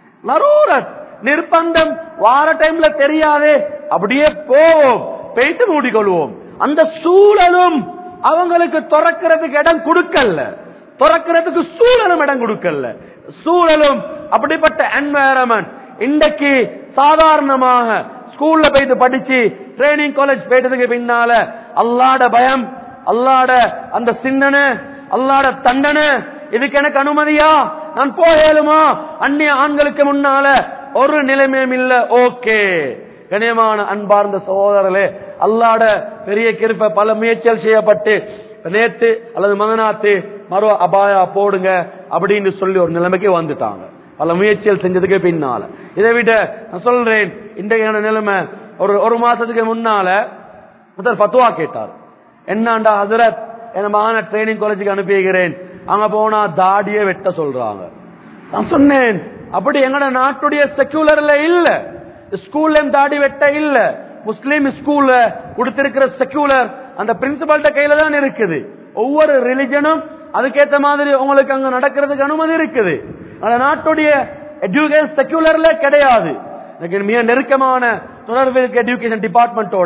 லரூரத் நிர்பந்தம் வார டைம்ல தெரியாது அப்படியே போவோம் போயிட்டு மூடிக்கொள்வோம் அந்த சூழலும் அவங்களுக்கு துறக்கிறதுக்கு இடம் கொடுக்கல துறக்கிறதுக்கு சூழலும் இடம் கொடுக்கல சூழலும் அப்படிப்பட்ட என்வாயரன்மெண்ட் இன்றைக்கு சாதாரணமாக ஸ்கூல்ல போயிட்டு படிச்சு ட்ரைனிங் காலேஜ் போயிட்டதுக்கு பின்னால அல்லாட பயம் அல்லாட அந்த சிந்தனை அல்லாட தண்டனை இதுக்கு எனக்கு அனுமதியா நான் போகலுமா அந்நிய ஆண்களுக்கு முன்னால ஒரு நிலைமையும் இல்ல ஓகே கனியமான அன்பார்ந்த சகோதரர்களே அல்லாட பெரிய கிருப்ப பல முயற்சிகள் செய்யப்பட்டு நேத்து அல்லது மகனாத்து மறு அபாயா போடுங்க அப்படின்னு சொல்லி ஒரு நிலைமைக்கு வந்துட்டாங்க பல முயற்சிகள் செஞ்சதுக்கு பின்னால இதை விட நான் சொல்றேன் இன்றைக்கான நிலைமை ஒரு ஒரு மாசத்துக்கு முன்னால ஒருத்தர் பத்துவா கேட்டார் என்னண்டா ஹசரத் என் மகனை ட்ரைனிங் காலேஜுக்கு அனுப்பிக்கிறேன் அங்க போனா தாடியே வெட்ட சொல்றாங்க நான் சொன்னேன் அப்படி எங்கட நாட்டுடைய செக்யூலர்ல இல்ல ஸ்கூல்ல தாடி வெட்ட இல்ல முஸ்லீம் ஸ்கூல்ல கொடுத்திருக்கிற செக்யூலர் அந்த பிரின்சிபல்ட கையில தான் இருக்குது ஒவ்வொரு ரிலிஜனும் அதுக்கேத்த மாதிரி உங்களுக்கு அங்க நடக்கிறதுக்கு அனுமதி இருக்குது அந்த நாட்டுடைய எஜுகேஷன் செக்யூலர்ல கிடையாது எனக்கு மிக நெருக்கமான தொடர்பு இருக்கு எஜுகேஷன் டிபார்ட்மெண்டோட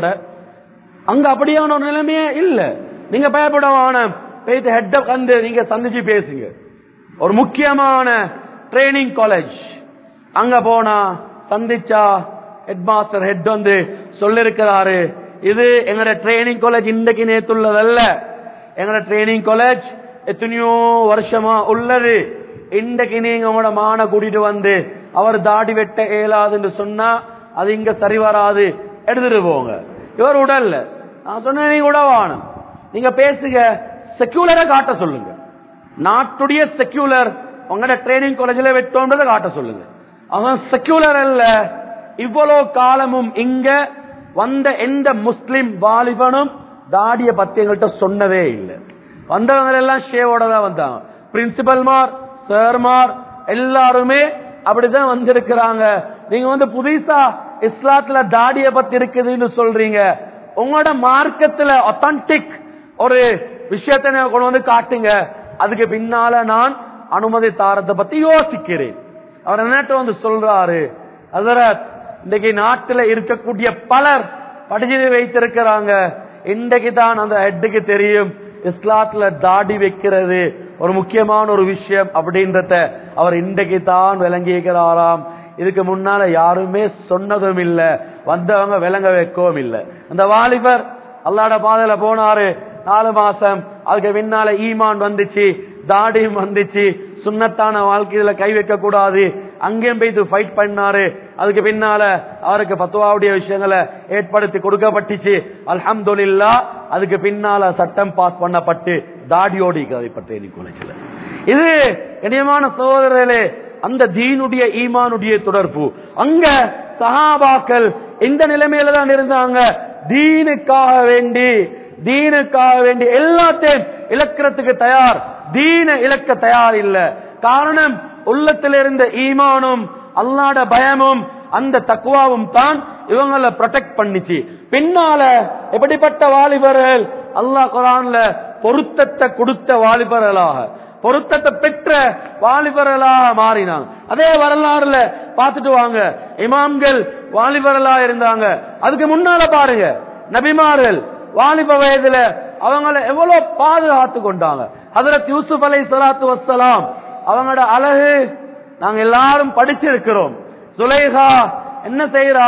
அங்க அப்படியான ஒரு நிலைமையே இல்ல நீங்க பயப்படவான போயிட்டு ஹெட் வந்து நீங்க சந்திச்சு பேசுங்க ஒரு முக்கியமான ட்ரைனிங் காலேஜ் அங்க போனா சந்திச்சா ஹெட் மாஸ்டர் ஹெட் வந்து சொல்லிருக்கிறாரு இது எங்கட ட்ரைனிங் காலேஜ் இன்றைக்கு நேத்துள்ளதல்ல எங்கட ட்ரைனிங் காலேஜ் எத்தனையோ வருஷமா உள்ளது இன்றைக்கு நீங்க உங்களோட மான கூட்டிட்டு வந்து அவர் தாடி வெட்ட இயலாதுன்னு சொன்னா அது இங்க சரி வராது எடுத்துட்டு போங்க இவர் உடல்ல நான் சொன்னேன் நீங்க உடவானம் நீங்க பேசுங்க செக்யூலரை காட்ட சொல்லுங்க நாட்டுடைய செக்யூலர் உங்களோட ட்ரைனிங் காலேஜ்ல வெட்டோன்றதை காட்ட சொல்லுங்க அவன் செக்யூலர் அல்ல இவ்வளவு காலமும் இங்க வந்த எந்த முஸ்லிம் வாலிபனும் தாடிய பத்தி எங்கள்கிட்ட சொன்னதே இல்லை வந்தவங்க எல்லாம் ஷேவோட தான் வந்தாங்க பிரின்சிபல்மார் சார்மார் எல்லாருமே அப்படிதான் வந்திருக்கிறாங்க நீங்க வந்து புதுசா இஸ்லாத்துல தாடிய பத்தி இருக்குதுன்னு சொல்றீங்க உங்களோட மார்க்கத்துல ஒத்தன்டிக் ஒரு விஷயத்தை நீங்க கொண்டு வந்து காட்டுங்க அதுக்கு பின்னால நான் அனுமதி தாரத்தை பத்தி யோசிக்கிறேன் அவர் என்னட்ட வந்து சொல்றாரு அதரத் இன்னைக்கு நாட்டுல இருக்கக்கூடிய பலர் படிச்சு வைத்திருக்கிறாங்க இன்றைக்கு தான் அந்த ஹெட்டுக்கு தெரியும் இஸ்லாத்துல தாடி வைக்கிறது ஒரு முக்கியமான ஒரு விஷயம் அப்படின்றத அவர் இன்றைக்கு தான் விளங்கிக்கிறாராம் இதுக்கு முன்னால யாருமே சொன்னதும் இல்ல வந்தவங்க விளங்க வைக்கவும் இல்ல அந்த வாலிபர் அல்லாட பாதையில போனாரு நாலு மாசம் அதுக்கு பின்னால ஈமான் வந்துச்சு தாடியும் வந்துச்சு சுண்ணத்தான வாழ்க்கையில கை வைக்க கூடாது அங்கேயும் போய் ஃபைட் பண்ணாரு அதுக்கு பின்னால அவருக்கு பத்துவாவுடைய விஷயங்களை ஏற்படுத்தி கொடுக்கப்பட்டுச்சு அல்ஹம்துலில்லா அதுக்கு பின்னால சட்டம் பாஸ் பண்ணப்பட்டு தாடியோடி கதைப்பட்ட காலேஜில் இது இனியமான சகோதரர்களே அந்த தீனுடைய ஈமானுடைய தொடர்பு அங்க சஹாபாக்கள் இந்த நிலைமையில தான் இருந்தாங்க தீனுக்காக வேண்டி தீனுக்காக வேண்டி எல்லாத்தையும் இழக்கிறதுக்கு தயார் தீன இழக்க தயார் இல்ல காரணம் உள்ளத்தில் இருந்த ஈமானும் அல்லாட பயமும் அந்த தக்குவாவும் தான் இவங்களை ப்ரொடெக்ட் பண்ணிச்சு பின்னால எப்படிப்பட்ட வாலிபர்கள் அல்லாஹ் குரான்ல பொருத்தத்தை கொடுத்த வாலிபர்களாக பொருத்தத்தை பெற்ற வாலிபர்களாக மாறினாங்க அதே வரலாறுல பார்த்துட்டு வாங்க இமாம்கள் வாலிபர்களா இருந்தாங்க அதுக்கு முன்னால பாருங்க நபிமார்கள் வாலிப வயதுல அவங்கள எவ்வளவு பாதுகாத்து கொண்டாங்க ஹதரத் யூசுப் அலை சலாத்து வசலாம் அவங்களோட அழகு நாங்க எல்லாரும் படிச்சிருக்கிறோம் சுலைஹா என்ன செய்யறாள்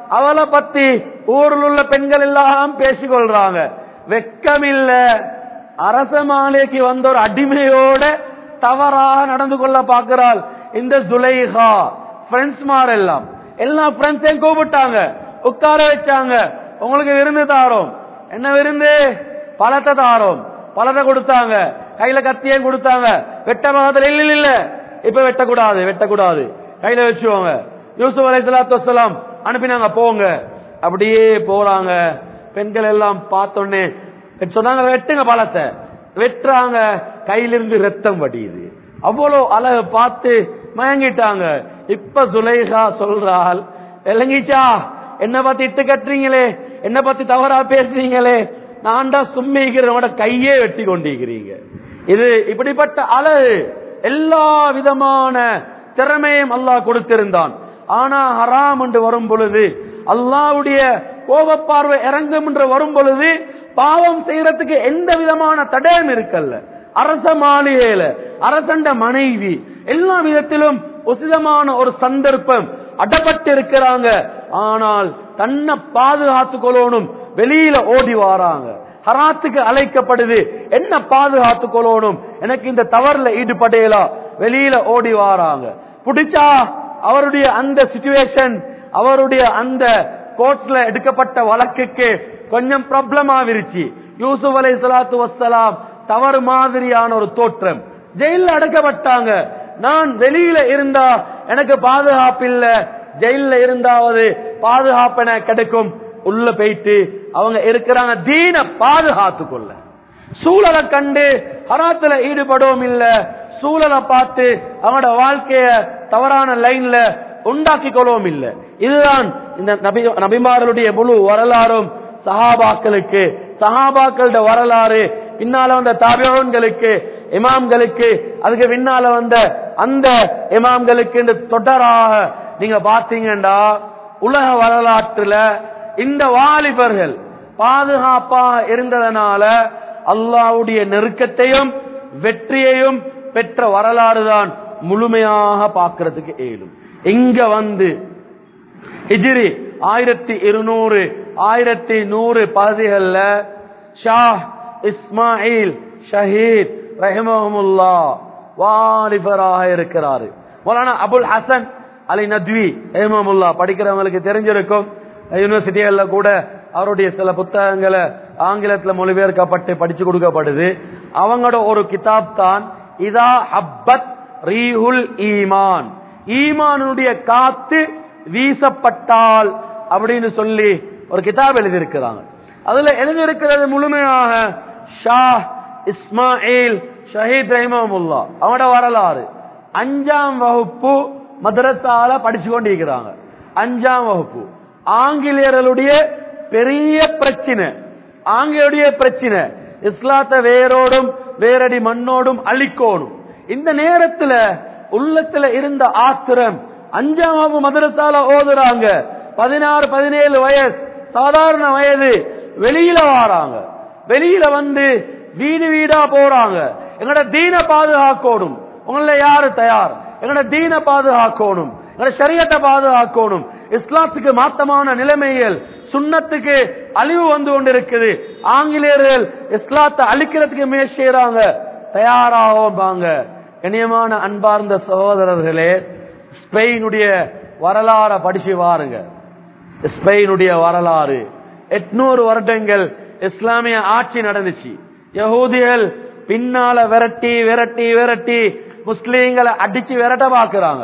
அவளை பத்தி ஊரில் உள்ள பெண்கள் எல்லாம் பேசிக்கொள்றாங்க வெக்கமில்ல அரச மாளிகைக்கு வந்த ஒரு அடிமையோட தவறாக நடந்து கொள்ள பார்க்கிறாள் இந்த சுலைஹா ஃப்ரெண்ட்ஸ் மார் எல்லாம் எல்லா ஃப்ரெண்ட்ஸையும் கூப்பிட்டாங்க உட்கார வச்சாங்க உங்களுக்கு விருந்து தாரோம் என்ன விருந்து பழத்தை தாரோம் பழத்தை கொடுத்தாங்க கையில கத்தியும் கொடுத்தாங்க வெட்ட மகத்துல இல்ல இல்ல இப்ப வெட்டக்கூடாது வெட்டக்கூடாது கையில வச்சுவோங்க யூசுப் அலை சலாத்து வசலாம் அனுப்பினாங்க போங்க அப்படியே போறாங்க பெண்கள் எல்லாம் பார்த்தோன்னே சொன்னாங்க வெட்டுங்க பழத்தை வெட்டுறாங்க கையிலிருந்து ரத்தம் வடியுது அவ்வளவு அழகு பார்த்து மயங்கிட்டாங்க இப்ப சுலைஹா சொல்றாள் விளங்கிச்சா என்ன பத்தி இட்டு கட்டுறீங்களே என்ன பத்தி தவறா பேசுறீங்களே நான்டா சும்மிக்கிறவனோட கையே வெட்டி கொண்டிருக்கிறீங்க இது இப்படிப்பட்ட அழகு எல்லா விதமான திறமையும் அல்லாஹ் கொடுத்திருந்தான் ஆனா ஹராம் என்று வரும் பொழுது அல்லாவுடைய கோபப்பார்வை இறங்கும் என்று வரும் பொழுது பாவம் செய்யறதுக்கு எந்த விதமான தடயம் இருக்கல்ல அரச மாளிகையில அரசண்ட மனைவி எல்லா விதத்திலும் உசிதமான ஒரு சந்தர்ப்பம் அடப்பட்டு இருக்கிறாங்க ஆனால் தன்னை பாதுகாத்துக் கொள்ளணும் வெளியில ஓடி வாராங்க ஹராத்துக்கு அழைக்கப்படுது என்ன பாதுகாத்துக் கொள்ளணும் எனக்கு இந்த தவறுல ஈடுபடையலாம் வெளியில ஓடி வாராங்க பிடிச்சா அவருடைய அந்த சிச்சுவேஷன் அவருடைய அந்த கோர்ட்ல எடுக்கப்பட்ட வழக்குக்கு கொஞ்சம் ப்ராப்ளம் ஆவிருச்சு யூசுப் அலை சலாத்து வசலாம் தவறு மாதிரியான ஒரு தோற்றம் ஜெயில அடைக்கப்பட்டாங்க நான் வெளியில இருந்தா எனக்கு பாதுகாப்பு இல்ல ஜெயில இருந்தாவது பாதுகாப்பு எனக்கு கிடைக்கும் உள்ள போயிட்டு அவங்க இருக்கிறாங்க தீன பாதுகாத்து கொள்ள சூழலை கண்டு ஹராத்துல ஈடுபடவும் இல்ல சூழலை பார்த்து அவனோட வாழ்க்கைய தவறான லைன்ல உண்டாக்கி கொள்ளவும் இல்ல இதுதான் இந்த நபி நபிமார்களுடைய முழு வரலாறும் சஹாபாக்களுக்கு சஹாபாக்களோட வரலாறு பின்னால வந்த தாபியோன்களுக்கு இமாம்களுக்கு அதுக்கு பின்னால வந்த அந்த இமாம்களுக்கு இந்த தொடராக நீங்க பாத்தீங்கன்னா உலக வரலாற்றுல இந்த வாலிபர்கள் பாதுகாப்பாக இருந்ததனால அல்லாவுடைய நெருக்கத்தையும் வெற்றியையும் பெற்ற வரலாறு தான் முழுமையாக பார்க்கறதுக்கு ஏழும் இங்க வந்து ஹிஜ்ரி ஆயிரத்தி இருநூறு ஆயிரத்தி நூறு பகுதிகள்ல ஷா இஸ்மாயில் ஷஹீத் ரஹிமஹமுல்லா வாலிபராக இருக்கிறாரு மௌலானா அபுல் ஹசன் அலி நத்வி ரஹிமஹமுல்லா படிக்கிறவங்களுக்கு தெரிஞ்சிருக்கும் யூனிவர்சிட்டிகள்ல கூட அவருடைய சில புத்தகங்களை ஆங்கிலத்துல மொழிபெயர்க்கப்பட்டு படிச்சு கொடுக்கப்படுது அவங்களோட ஒரு கிதாப் தான் இதா ஹப்பத் ரீஹுல் ஈமான் ஈமானுடைய காத்து வீசப்பட்டால் அப்படின்னு சொல்லி ஒரு கிதாப் எழுதியிருக்கிறாங்க அதுல எழுதியிருக்கிறது முழுமையாக ஷா இஸ்மாயில் ஷஹீத் ரஹிமமுல்லா அவனோட வரலாறு அஞ்சாம் வகுப்பு மதரசால படிச்சு கொண்டிருக்கிறாங்க அஞ்சாம் வகுப்பு ஆங்கிலேயர்களுடைய பெரிய பிரச்சனை ஆங்கிலேயுடைய பிரச்சனை இஸ்லாத்தை வேரோடும் வேரடி மண்ணோடும் அழிக்கோணும் இந்த நேரத்துல உள்ளத்துல இருந்த ஆத்திரம் அஞ்சாம் வகுப்பு மதரசால ஓதுறாங்க பதினாறு பதினேழு வயசு சாதாரண வயது வெளியில வாராங்க வெளியில வந்து வீடு வீடா போறாங்க எங்கட தீன பாதுகாக்கணும் உங்கள யாரு தயார் எங்கட தீன பாதுகாக்கணும் எங்கட சரியத்தை பாதுகாக்கணும் இஸ்லாத்துக்கு மாத்தமான நிலைமைகள் சுண்ணத்துக்கு அழிவு வந்து கொண்டிருக்குது ஆங்கிலேயர்கள் இஸ்லாத்தை அழிக்கிறதுக்கு முயற்சி செய்யறாங்க தயாராகும் வாங்க கண்ணியமான அன்பார்ந்த சகோதரர்களே ஸ்பெயினுடைய வரலாற படிச்சு வாருங்க ஸ்பெயினுடைய வரலாறு எட்நூறு வருடங்கள் இஸ்லாமிய ஆட்சி நடந்துச்சு யகூதிகள் பின்னால விரட்டி விரட்டி விரட்டி முஸ்லீம்களை அடிச்சு விரட்ட பாக்குறாங்க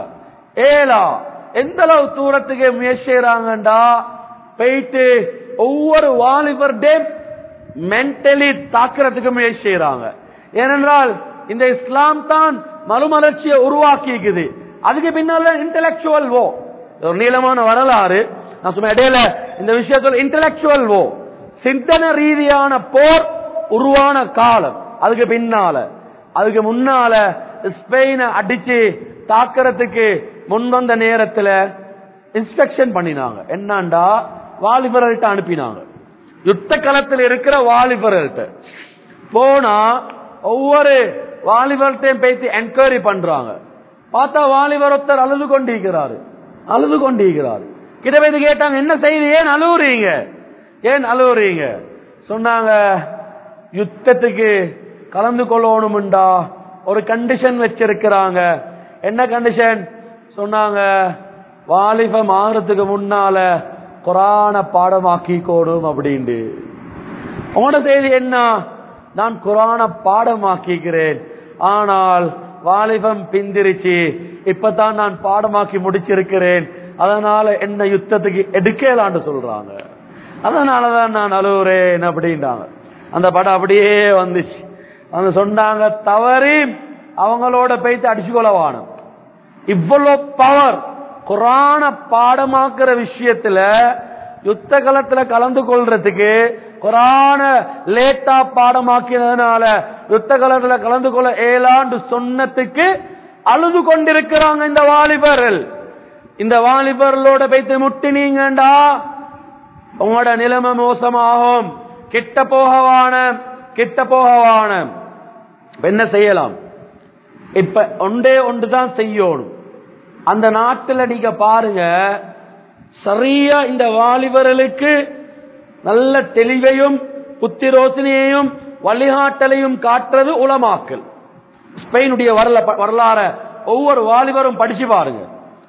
ஏலா எந்த அளவு தூரத்துக்கு முயற்சி செய்யறாங்கடா போயிட்டு ஒவ்வொரு வாலிபர் டே மென்டலி தாக்குறதுக்கு முயற்சி செய்யறாங்க ஏனென்றால் இந்த இஸ்லாம் தான் மறுமலர்ச்சியை உருவாக்கிக்குது அதுக்கு பின்னால இன்டலெக்சுவல் வோ ஒரு நீளமான வரலாறு நான் சும்மா இடையில இந்த விஷயத்தில் இன்டலெக்சுவல் வோ சிந்தன ரீதியான போர் உருவான காலம் அதுக்கு பின்னால அதுக்கு முன்னால ஸ்பெயினை அடிச்சு தாக்குறதுக்கு முன் வந்த நேரத்துல இன்ஸ்ட்ரக்ஷன் பண்ணினாங்க என்னண்டா வாலிபர்கள்ட்ட அனுப்பினாங்க யுத்த களத்தில் இருக்கிற வாலிபர்கள்ட்ட போனா ஒவ்வொரு வாலிபர்கிட்டையும் பேசி என்கொயரி பண்றாங்க பார்த்தா வாலிபர் ஒருத்தர் அழுது கொண்டிருக்கிறாரு அழுது கொண்டிருக்கிறாரு கிட்ட போய் கேட்டாங்க என்ன செய்தி ஏன் அழுவுறீங்க ஏன் அழுவுறீங்க சொன்னாங்க யுத்தத்துக்கு கலந்து கொள்ளணும்டா ஒரு கண்டிஷன் வச்சிருக்கிறாங்க என்ன கண்டிஷன் சொன்னாங்க வாலிபம் ஆகிறதுக்கு முன்னால குரான பாடமாக்கி கோடும் அப்படின்ட்டு உங்களோட செய்தி என்ன நான் குரான பாடமாக்கிக்கிறேன் ஆனால் வாலிபம் பிந்திருச்சு இப்பதான் நான் பாடமாக்கி முடிச்சிருக்கிறேன் அதனால என்ன யுத்தத்துக்கு எடுக்கலான்னு சொல்றாங்க அதனாலதான் நான் அழுவுறேன் அப்படின்றாங்க அந்த படம் அப்படியே வந்துச்சு வந்து சொன்னாங்க தவறி அவங்களோட போய்த்து அடிச்சுக்கொள்ளவானும் இவ்வளவு பவர் குரான பாடமாக்குற விஷயத்துல யுத்த களத்துல கலந்து கொள்றதுக்கு குரான லேட்டா பாடமாக்கினதுனால யுத்த களத்துல கலந்து கொள்ள ஏலாண்டு சொன்னதுக்கு அழுது கொண்டிருக்கிறாங்க இந்த வாலிபர்கள் இந்த வாலிபர்களோட போய்த்து முட்டினீங்கண்டா உங்களோட நிலைமை மோசமாகும் கிட்ட போகவான கிட்ட போகவான என்ன செய்யலாம் இப்ப ஒன்றே ஒன்றுதான் செய்யணும் அந்த நாட்டுல நீங்க பாருங்க சரியா இந்த வாலிபர்களுக்கு நல்ல தெளிவையும் புத்தி ரோசனையையும் வழிகாட்டலையும் காட்டுறது உலமாக்கல் ஸ்பெயினுடைய வரல வரலாற ஒவ்வொரு வாலிபரும் படிச்சு பாருங்க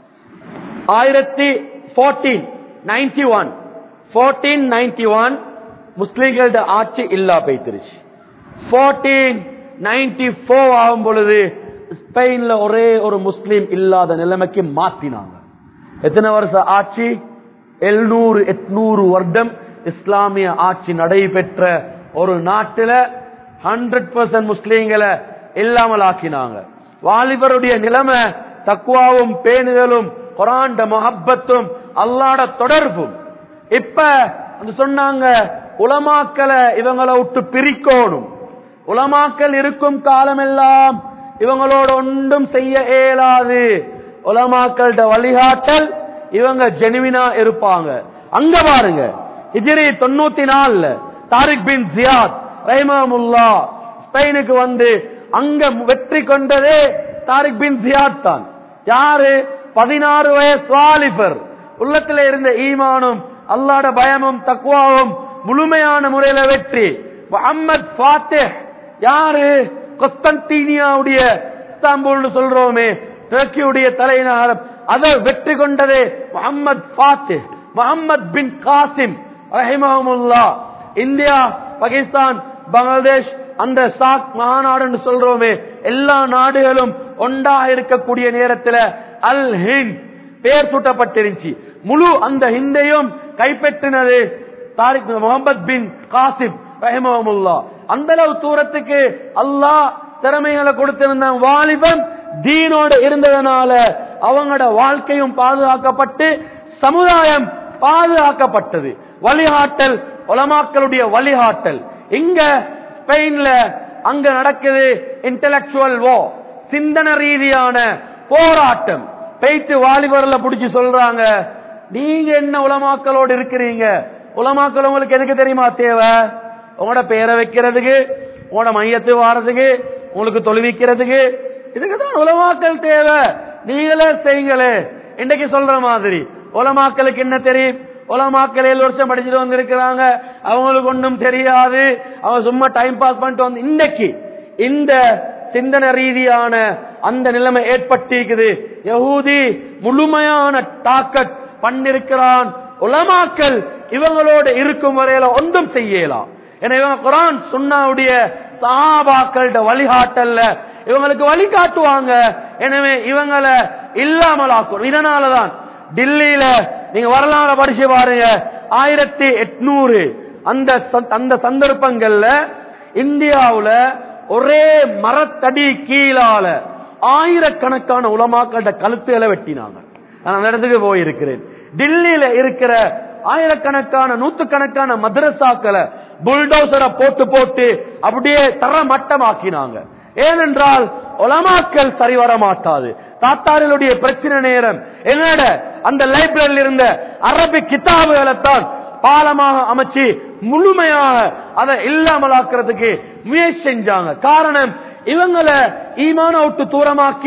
ஆயிரத்தி fourteen ninety one fourteen ninety one முஸ்லிம்களோட ஆட்சி இல்லா போய்த்திருச்சு போர்டீன் நைன்டி போர் ஆகும் பொழுது ஸ்பெயின்ல ஒரே ஒரு முஸ்லீம் இல்லாத நிலைமைக்கு மாத்தினாங்க எத்தனை வருஷம் ஆட்சி எழுநூறு எட்நூறு வருடம் இஸ்லாமிய ஆட்சி நடைபெற்ற ஒரு நாட்டில ஹண்ட்ரட் பர்சன்ட் முஸ்லீம்களை இல்லாமல் ஆக்கினாங்க வாலிபருடைய நிலைமை தக்குவாவும் பேணுதலும் குராண்ட மொஹப்பத்தும் அல்லாட தொடர்பும் இப்ப அந்த சொன்னாங்க உலமாக்களை இவங்களை விட்டு பிரிக்கணும் உலமாக்கல் இருக்கும் காலமெல்லாம் இவங்களோட ஒன்றும் செய்ய இயலாது உலமாக்கள்ட வழிகாட்டல் இவங்க ஜெனுவினா இருப்பாங்க அங்க பாருங்க ஹிஜ்ரி தொண்ணூத்தி நாலுல தாரிக் பின் ஜியாத் ரஹிமமுல்லா ஸ்பெயினுக்கு வந்து அங்க வெற்றி கொண்டதே தாரிக் பின் ஜியாத் தான் யாரு பதினாறு வயசு வாலிபர் உள்ளத்துல இருந்த ஈமானும் அல்லாட பயமும் தக்குவாவும் முழுமையான முறையில வெற்றி முகமது ஃபாத்திஹ் யாரு கொஸ்தன்டீனியாவுடைய இஸ்தாம்பூல் சொல்றோமே துருக்கியுடைய தலைநகரம் அதை வெற்றி கொண்டதே Muhammad Fatih Muhammad bin Qasim ரஹிமஹமுல்லா இந்தியா பாகிஸ்தான் பங்களாதேஷ் அந்த சாக் மாநாடு சொல்றோமே எல்லா நாடுகளும் ஒன்றாக இருக்கக்கூடிய நேரத்தில் அல் ஹிந்த் பெயர் சூட்டப்பட்டிருந்துச்சு முழு அந்த ஹிந்தையும் கைப்பற்றினது தாரிக் முகமது பின் காசிம் ரஹிமஹமுல்லா அந்த அளவு தூரத்துக்கு அல்லாஹ் திறமைகளை கொடுத்திருந்த வாலிபன் தீனோட இருந்ததனால அவங்களோட வாழ்க்கையும் பாதுகாக்கப்பட்டு சமுதாயம் பாதுகாக்கப்பட்டது வழிகாட்டல் உலமாக்களுடைய வழிகாட்டல் இங்க ஸ்பெயின்ல அங்க நடக்குது இன்டலக்சுவல் வோ சிந்தன ரீதியான போராட்டம் பேய்த்து வாலிபர்ல புடிச்சு சொல்றாங்க நீங்க என்ன உலமாக்களோடு இருக்கிறீங்க உலமாக்கள் உங்களுக்கு எதுக்கு தெரியுமா தேவை உங்களோட பேரை வைக்கிறதுக்கு உங்களோட மையத்து வாரதுக்கு உங்களுக்கு தொழுவிக்கிறதுக்கு இதுக்கு தான் உலமாக்கள் தேவை நீங்களே செய்யுங்களே இன்னைக்கு சொல்ற மாதிரி உலமாக்களுக்கு என்ன தெரியும் உலமாக்கள் ஏழு வருஷம் படிச்சுட்டு வந்திருக்கிறாங்க அவங்களுக்கு ஒன்றும் தெரியாது அவங்க சும்மா டைம் பாஸ் பண்ணிட்டு வந்து இன்னைக்கு இந்த சிந்தன ரீதியான அந்த நிலைமை ஏற்பட்டிருக்குது யகூதி முழுமையான தாக்கத் பண்ணிருக்கிறான் உலமாக்கள் இவங்களோட இருக்கும் வரையில ஒன்றும் செய்யலாம் ஏன்னா இவங்க குரான் சுண்ணாவுடைய சாபாக்களோட வழிகாட்டல்ல இவங்களுக்கு வழி காட்டுவாங்க எனவே இவங்களை இல்லாமலாக்கும் இதனாலதான் டில்லியில நீங்க வரலாறு படிச்சு பாருங்க ஆயிரத்தி எட்நூறு அந்த அந்த சந்தர்ப்பங்கள்ல இந்தியாவுல ஒரே மரத்தடி கீழால ஆயிரக்கணக்கான உலமாக்கள கழுத்துகளை வெட்டினாங்க நான் அந்த இடத்துக்கு போயிருக்கிறேன் டில்லியில இருக்கிற ஆயிரக்கணக்கான நூத்துக்கணக்கான மதரசாக்களை புல்டோசரை போட்டு போட்டு அப்படியே தர மட்டமாக்கினாங்க ஏனென்றால் உலமாக்கல் சரி வர மாட்டாது தாத்தார்களுடைய பிரச்சனை நேரம் என்னோட அந்த லைப்ரரியில் இருந்த அரபி கிதாபுகளை தான் பாலமாக அமைச்சு முழுமையாக அதை இல்லாமலாக்குறதுக்கு முயற்சி செஞ்சாங்க காரணம் இவங்களை ஈமான விட்டு தூரமாக்கி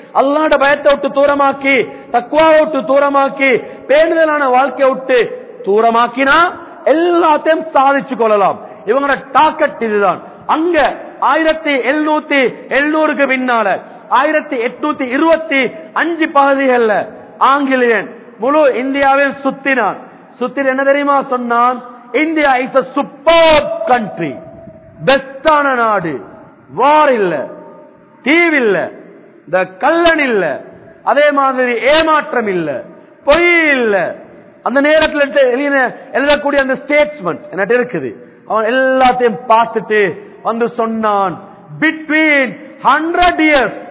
அல்லாட பயத்தை விட்டு தூரமாக்கி தக்குவாவை விட்டு தூரமாக்கி பேணுதலான வாழ்க்கையை விட்டு தூரமாக்கினா எல்லாத்தையும் சாதிச்சு கொள்ளலாம் இவங்களோட டாக்கெட் இதுதான் அங்க ஆயிரத்தி எழுநூத்தி எழுநூறுக்கு பின்னால ஆயிரத்தி எட்நூத்தி இருபத்தி அஞ்சு பகுதிகள்ல ஆங்கிலேயன் முழு இந்தியாவில் சுத்தினான் சுத்தி என்ன தெரியுமா சொன்னான் India is a super country பெஸ்டான நாடு வார் இல்ல தீவில்ல இந்த கல்லன் இல்ல அதே மாதிரி ஏமாற்றம் இல்ல பொய் இல்ல அந்த நேரத்தில் எழுத- எழுதின- எழுதக்கூடிய அந்த ஸ்டேட்ஸ்மெண்ட் என்கிட்ட இருக்குது அவன் எல்லாத்தையும் பார்த்துட்டு வந்து சொன்னான் பிட்வீன் ஹண்ட்ரட் இயர்ஸ்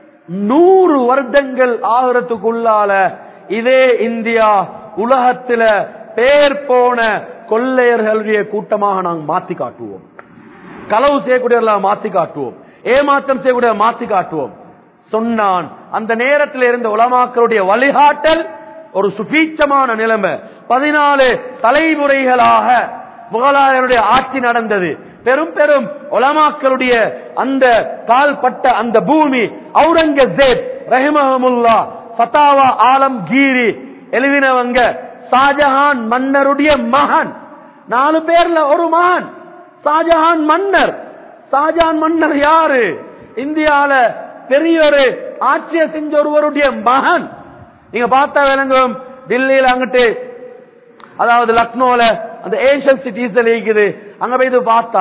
நூறு வருடங்கள் ஆகிறதுக்குள்ளால இதே இந்தியா உலகத்துல பேர் போன கொள்ளையர்களுடைய கூட்டமாக நாங்கள் மாத்தி காட்டுவோம் களவு செய்யக்கூடியவர்களாக மாத்தி காட்டுவோம் ஏமாற்றம் செய்யக்கூடிய மாத்தி காட்டுவோம் சொன்னான் அந்த நேரத்தில் இருந்த உலமாக்களுடைய வழிகாட்டல் ஒரு சுபீட்சமான நிலைமை பதினாலு தலைமுறைகளாக முகலாயருடைய ஆட்சி நடந்தது பெரும் பெரும் உலமாக்களுடைய அந்த கால்பட்ட அந்த பூமி அவுரங்கசேப் ரஹிமஹமுல்லா ஃபத்தாவா ஆலம்கீரி எழுதினவங்க ஷாஜஹான் மன்னருடைய மகன் நாலு பேர்ல ஒரு மகன் ஷாஜஹான் மன்னர் ஷாஜஹான் மன்னர் யாரு இந்தியால பெரிய ஒரு ஆட்சியை செஞ்ச ஒருவருடைய மகன் நீங்க பார்த்தா விளங்கும் டில்லியில அங்கிட்டு அதாவது லக்னோல அந்த ஏஷியன் சிட்டிஸ் இருக்குது அங்க போய் இது பார்த்தா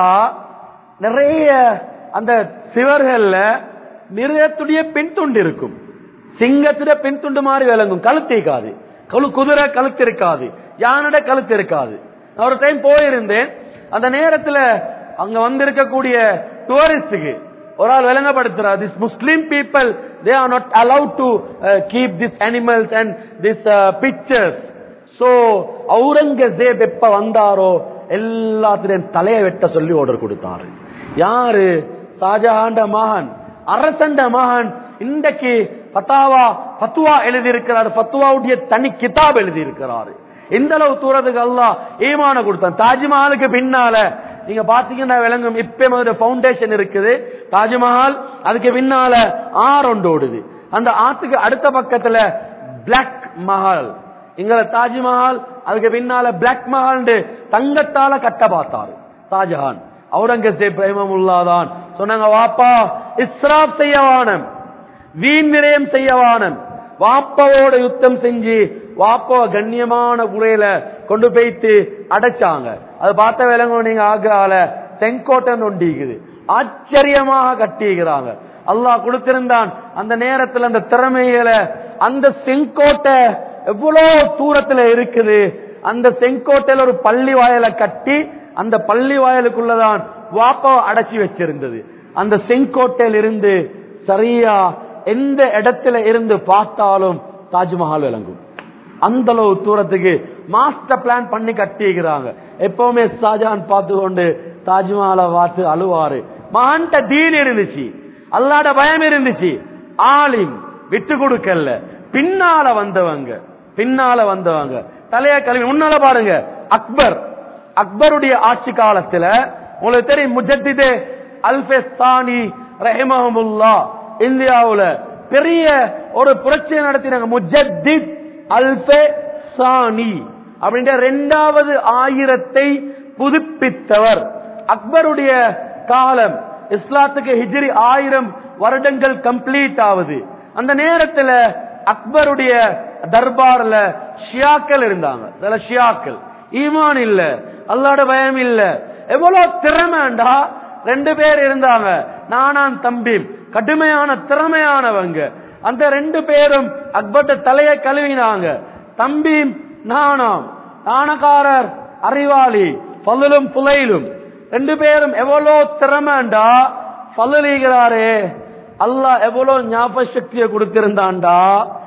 நிறைய அந்த சிவர்கள்ல மிருகத்துடைய பின்துண்டு இருக்கும் சிங்கத்துடைய பின்துண்டு மாதிரி விளங்கும் கழுத்து இருக்காது கழு குதிரை கழுத்து இருக்காது யானோட கழுத்து இருக்காது நான் ஒரு டைம் போயிருந்தேன் அந்த நேரத்துல அங்க வந்திருக்கக்கூடிய டூரிஸ்டுக்கு ஒரு ஆள் விளங்கப்படுத்துறார் this Muslim people they are not allowed to keep this animals and this pictures so Aurangzeb எப்ப வந்தாரோ எல்லாத்திலையும் தலையை வெட்ட சொல்லி ஆர்டர் கொடுத்தாரு யாரு ஷாஜஹாண்ட மகன் அரசண்ட மகன் இன்றைக்கு பத்தாவா பத்துவா எழுதி இருக்கிறார் பத்துவாவுடைய தனி கிதாப் எழுதி இருக்கிறாரு எந்த அளவு தூரத்துக்கு அல்லாஹ் ஈமான கொடுத்தான் தாஜ்மஹாலுக்கு பின்னால நீங்க பாத்தீங்கன்னா விளங்கும் இப்ப பவுண்டேஷன் இருக்குது தாஜ்மஹால் அதுக்கு பின்னால ஆறு ஒன்று ஓடுது அந்த ஆத்துக்கு அடுத்த பக்கத்துல பிளாக் மஹால் இங்க தாஜ்மஹால் அதுக்கு பின்னால பிளாக் மஹால் தங்கத்தால கட்ட பார்த்தாரு ஷாஜஹான் அவுரங்கசீப் பிரேமமுல்லா தான் சொன்னாங்க வாப்பா இஸ்ராப் செய்யவானம் வீண் விரயம் செய்யவானம் வாப்பாவோட யுத்தம் செஞ்சு வாப்பாவ கண்ணியமான முறையில கொண்டு போய்த்து அடைச்சாங்க அது பார்த்த விலங்கு நீங்க ஆக்ரால செங்கோட்டன் ஒண்டிக்குது ஆச்சரியமாக கட்டிக்கிறாங்க அல்லாஹ் கொடுத்திருந்தான் அந்த நேரத்துல அந்த திறமைகளை அந்த செங்கோட்டை எவ்வளவு தூரத்துல இருக்குது அந்த செங்கோட்டையில ஒரு பள்ளி வாயலை கட்டி அந்த பள்ளி வாயலுக்குள்ளதான் வாப்பாவை அடைச்சி வச்சிருந்தது அந்த செங்கோட்டையில இருந்து சரியா எந்த இடத்துல இருந்து பார்த்தாலும் தாஜ்மஹால் விளங்கும் அந்த அளவு தூரத்துக்கு மாஸ்டர் பிளான் பண்ணி கட்டிக்கிறாங்க எப்பவுமே ஷாஜான் பார்த்து கொண்டு தாஜ்மஹாலை பார்த்து அழுவாரு மகான்ட்ட தீன் இருந்துச்சு அல்லாட பயம் இருந்துச்சு ஆலிம் விட்டு கொடுக்கல பின்னால வந்தவங்க பின்னால வந்தவங்க தலைய கல்வி முன்னால பாருங்க அக்பர் அக்பருடைய ஆட்சி காலத்துல உங்களுக்கு தெரியும் முஜத்திதே அல்பெஸ்தானி ரஹிமஹமுல்லா இந்தியாவுல பெரிய ஒரு புரட்சியை நடத்தினாங்க முஜத்தித் அல்பே சானி அப்படின்ற இரண்டாவது ஆயிரத்தை புதுப்பித்தவர் அக்பருடைய காலம் இஸ்லாத்துக்கு ஹிஜ்ரி ஆயிரம் வருடங்கள் கம்ப்ளீட் ஆகுது அந்த நேரத்துல அக்பருடைய தர்பார்ல ஷியாக்கள் இருந்தாங்க சில ஷியாக்கள் ஈமான் இல்ல அல்லாட பயம் இல்ல எவ்வளவு திறமைண்டா ரெண்டு பேர் இருந்தாங்க நானான் தம்பி கடுமையான திறமையானவங்க அந்த ரெண்டு பேரும் அக்பர்ட்ட தலையை கழுவினாங்க தம்பி நானாம் நாணக்காரர் அறிவாளி பல்லும் புலையிலும் ரெண்டு பேரும் எவ்வளவு திறமைண்டா பல்லுகிறாரே அல்லாஹ் எவ்வளவு ஞாபக சக்தியை கொடுத்திருந்தான்டா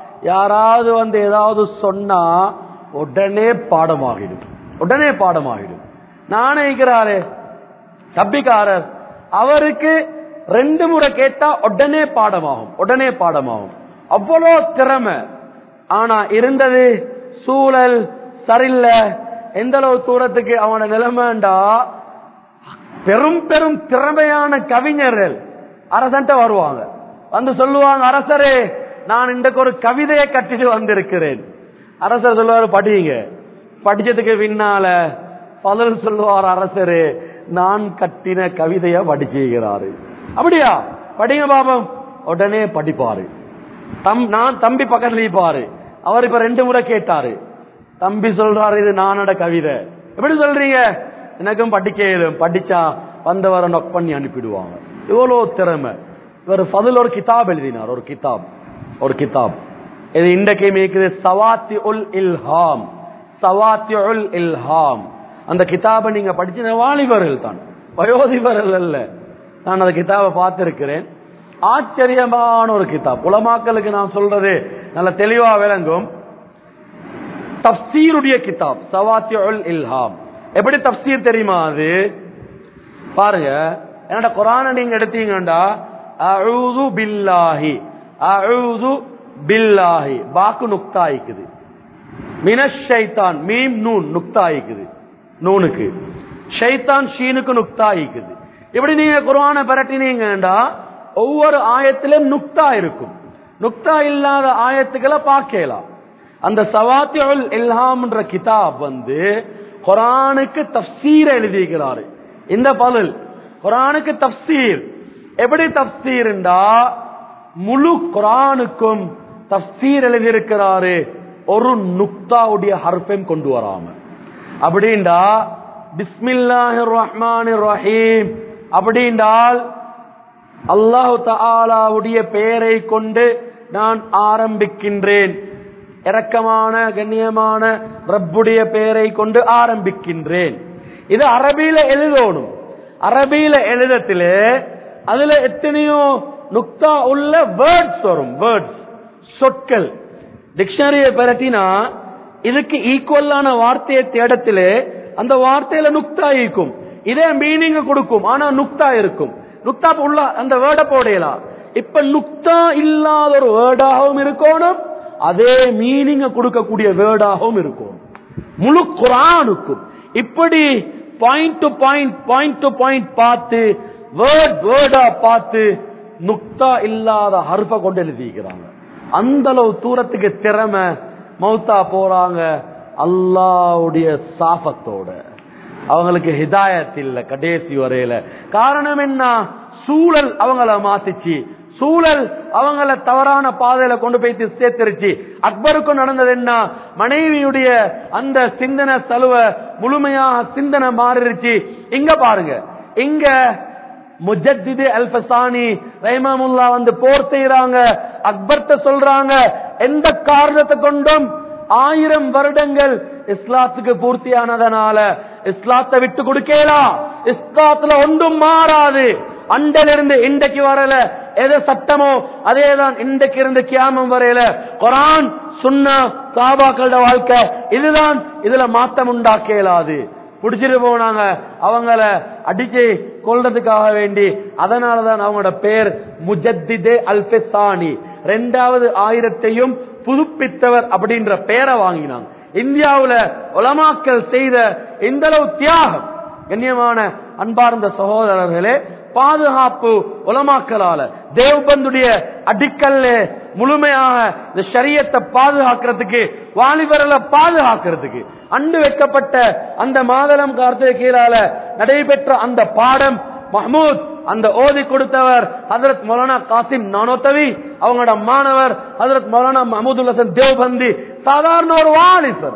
யாராவது வந்து ஏதாவது சொன்னா உடனே பாடமாகிடும் உடனே பாடமாகிடும் நாணயிக்கிறாரே தப்பிக்காரர் அவருக்கு ரெண்டு முறை கேட்டா உடனே பாடமாகும் உடனே பாடமாகும் அவ்வளோ திறமை ஆனா இருந்தது சூழல் சரியில்லை எந்த அளவு தூரத்துக்கு அவன நிலைமைண்டா பெரும் பெரும் திறமையான கவிஞர்கள் அரசன்ட்ட வருவாங்க வந்து சொல்லுவாங்க அரசரே நான் இன்றைக்கு ஒரு கவிதையை கட்டிட்டு வந்திருக்கிறேன் அரசர் சொல்லுவாரு படிங்க படிச்சதுக்கு பின்னால பலர் சொல்லுவார் அரசரு நான் கட்டின கவிதைய படிச்சுகிறாரு அப்படியா படிங்க பாபம் உடனே படிப்பாரு தம் நான் தம்பி பக்கத்துல இருப்பாரு அவர் இப்ப ரெண்டு முறை கேட்டாரு தம்பி சொல்றாரு இது நானோட கவிதை எப்படி சொல்றீங்க எனக்கும் படிக்க இயலும் படிச்சா வந்தவரை நொக் பண்ணி அனுப்பிடுவாங்க இவ்வளவு திறமை இவர் ஃபதுல் ஒரு கிதாப் எழுதினார் ஒரு கிதாப் ஒரு கிதாப் இது இன்றைக்கு மேய்க்குது சவாத்தி உல் இல்ஹாம் சவாத்தி உல் இல்ஹாம் அந்த கிதாபை நீங்க படிச்ச வாலிபர்கள் தான் வயோதிபர்கள் அல்ல நான் அந்த கிதாபை பார்த்திருக்கிறேன் ஆச்சரியமான ஒரு கிதாப் உலமாக்களுக்கு நான் சொல்றது நல்ல தெளிவா விளங்கும் தப்சீருடைய கிதாப் சவாத்தியுல் இல்ஹாம் எப்படி தப்சீர் தெரியுமா அது பாருங்க என்னோட குரானை நீங்க எடுத்தீங்கடா அழுது பில்லாஹி அழுது பில்லாஹி பாக்கு நுக்தா ஆயிக்குது மினஷ் ஷைத்தான் மீம் நூன் நுக்தா ஆயிக்குது நூனுக்கு ஷைத்தான் ஷீனுக்கு நுக்தா ஆயிக்குது இப்படி நீங்க குரானை பரட்டினீங்கடா ஒவ்வொரு ஆயத்திலும் நுக்தா இருக்கும் நுக்தா இல்லாத ஆயத்துக்களை பார்க்கலாம் அந்த சவாத்தியுல் இல்ஹாம்ன்ற கிதாப் வந்து குரானுக்கு தப்சீர் எழுதியிருக்கிறாரு இந்த பலல் குரானுக்கு தப்சீர் எப்படி தப்சீர்ண்டா முழு குரானுக்கும் தப்சீர் எழுதியிருக்கிறாரு ஒரு நுக்தாவுடைய ஹர்ஃபையும் கொண்டு வராம அப்படின்டா பிஸ்மில்லாஹிர் ரஹ்மானிர் ரஹீம் அப்படின்றால் அல்லாஹு தாலாவுடைய பெயரை கொண்டு நான் ஆரம்பிக்கின்றேன் இரக்கமான கண்ணியமான ரப்புடைய பெயரை கொண்டு ஆரம்பிக்கின்றேன் இது அரபியில எழுதணும் அரபியில எழுதத்திலே அதுல எத்தனையோ நுக்தா உள்ள வேர்ட்ஸ் வரும் வேர்ட்ஸ் சொற்கள் டிக்ஷனரியை பெரட்டினா இதுக்கு ஈக்குவலான வார்த்தையை தேடத்திலே அந்த வார்த்தையில நுக்தா இருக்கும் இதே மீனிங் கொடுக்கும் ஆனா நுக்தா இருக்கும் நுக்தா உள்ள அந்த வேர்டை போடலாம் இப்ப நுக்தா இல்லாத ஒரு வேர்டாகவும் இருக்கணும் அதே மீனிங்க கொடுக்கக்கூடிய வேர்டாகவும் இருக்கும் முழு குரானுக்கும் இப்படி point to point point to point பார்த்து வேர்ட் வேர்டா பார்த்து நுக்தா இல்லாத ஹர்ப கொண்டு எழுதிக்கிறாங்க அந்த அளவு தூரத்துக்கு திறமை மௌத்தா போறாங்க அல்லாவுடைய சாபத்தோட அவங்களுக்கு ஹிதாயத் இல்ல கடைசி வரையில காரணம் என்ன சூழல் அவங்கள மாத்திச்சு சூழல் அவங்கள தவறான பாதையில கொண்டு போய் சேர்த்துருச்சு அக்பருக்கும் நடந்தது என்ன மனைவியுடைய அந்த சிந்தனை சலுவ முழுமையாக சிந்தனை மாறிடுச்சு இங்க பாருங்க இங்க முஜத்திது அல்பசானி ரஹிமமுல்லா வந்து போர் செய்யறாங்க அக்பர்ட்ட சொல்றாங்க எந்த காரணத்தை கொண்டும் ஆயிரம் வருடங்கள் இஸ்லாத்துக்கு பூர்த்தியானதனால இஸ்லாத்தை விட்டு கொடுக்கலாம் இஸ்லாத்துல ஒன்றும் மாறாது அண்டிலிருந்து இன்றைக்கு வரல எது சட்டமோ அதேதான் இன்றைக்கு இருந்து கியாமம் வரையில குரான் சுன்னா சாபாக்களோட வாழ்க்கை இதுதான் இதுல மாத்தம் உண்டாக்க இயலாது புடிச்சிட்டு போனாங்க அவங்கள அடிச்சு கொள்றதுக்காக வேண்டி அதனாலதான் அவங்களோட பேர் முஜத்திதே அல்பெசானி ரெண்டாவது ஆயிரத்தையும் புதுப்பித்தவர் அப்படின்ற பெயரை வாங்கினாங்க இந்தியாவுல உலமாக்கல் செய்த இந்த அளவு தியாகம் கண்ணியமான அன்பார்ந்த சகோதரர்களே பாதுகாப்பு உலமாக்கலால தேவபந்துடைய அடிக்கல்ல முழுமையாக இந்த சரியத்தை பாதுகாக்கிறதுக்கு வாலிபர்களை பாதுகாக்கிறதுக்கு அண்டு வைக்கப்பட்ட அந்த மாதளம் கார்த்திகை கீழால நடைபெற்ற அந்த பாடம் மஹமூத் அந்த ஓதி கொடுத்தவர் ஹதரத் மௌலானா காசிம் நானோத்தவி அவங்களோட மாணவர் ஹதரத் மௌலானா மஹமூதுல் ஹசன் தேவ்பந்தி சாதாரண ஒரு வாலிபர்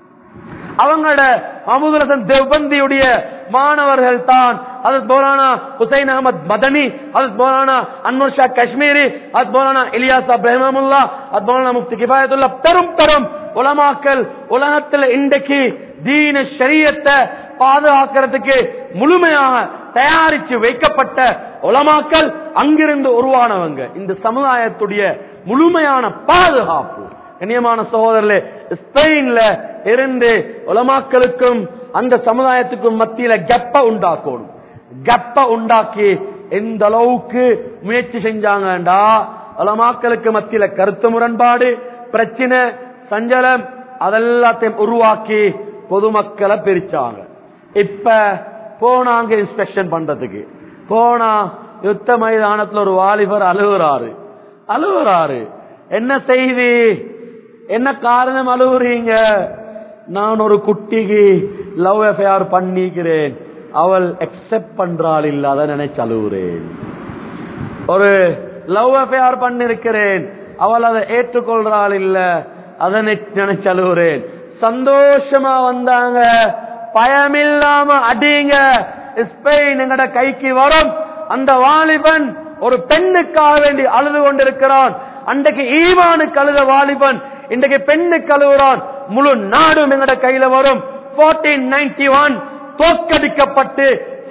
அவங்களோட மஹமூதுல் ஹசன் தேவ்பந்தியுடைய மாணவர்கள் தான் ஹதரத் மௌலானா ஹுசைன் அகமது மதனி ஹதரத் மௌலானா அன்வர் ஷா காஷ்மீரி ஹதரத் மௌலானா இலியாஸ் அப்ரஹிமுல்லா ஹதரத் மௌலானா முஃப்தி கிஃபாயத்துல்லா பெரும் பெரும் உலமாக்கல் உலகத்தில் இன்றைக்கு தீன ஷரியத்தை பாதுகாக்கிறதுக்கு முழுமையாக தயாரிச்சு வைக்கப்பட்ட உலமாக்கல் அங்கிருந்து உருவானவங்க இந்த சமுதாயத்துடைய முழுமையான பாதுகாப்பு கண்ணியமான சகோதரர்களே ஸ்பெயின்ல இருந்து உலமாக்களுக்கும் அந்த சமுதாயத்துக்கும் மத்தியில கெப்ப உண்டாக்கணும் கெப்ப உண்டாக்கி எந்த அளவுக்கு முயற்சி செஞ்சாங்கடா உலமாக்களுக்கு மத்தியில கருத்து முரண்பாடு பிரச்சனை சஞ்சலம் அதெல்லாத்தையும் உருவாக்கி பொதுமக்களை பிரிச்சாங்க இப்ப போனாங்க இன்ஸ்பெக்ஷன் பண்றதுக்கு போனா யுத்த மைதானத்துல ஒரு வாலிபர் அழுகுறாரு அழுகுறாரு என்ன செய்தி என்ன காரணம் அழுகுறீங்க நான் ஒரு குட்டிக்கு லவ் எஃப்ஐஆர் பண்ணிக்கிறேன் அவள் அக்செப்ட் பண்றாள் இல்ல அதை நினைச்சு அழுகுறேன் ஒரு லவ் அஃபேர் பண்ணிருக்கிறேன் அவள் அதை ஏற்றுக்கொள்றாள் இல்ல அதை நினைச்சு அழுகுறேன் சந்தோஷமா வந்தாங்க பயமில்லாம அடிங்க ஸ்பெயின் எங்கட கைக்கு வரும் அந்த வாலிபன் ஒரு பெண்ணுக்காக வேண்டி அழுது கொண்டிருக்கிறான் அன்றைக்கு ஈவானுக்கு அழுத வாலிபன் இன்றைக்கு பெண்ணுக்கு அழுகுறான் முழு நாடும் எங்கட கையில வரும் 1491 தோற்கடிக்கப்பட்டு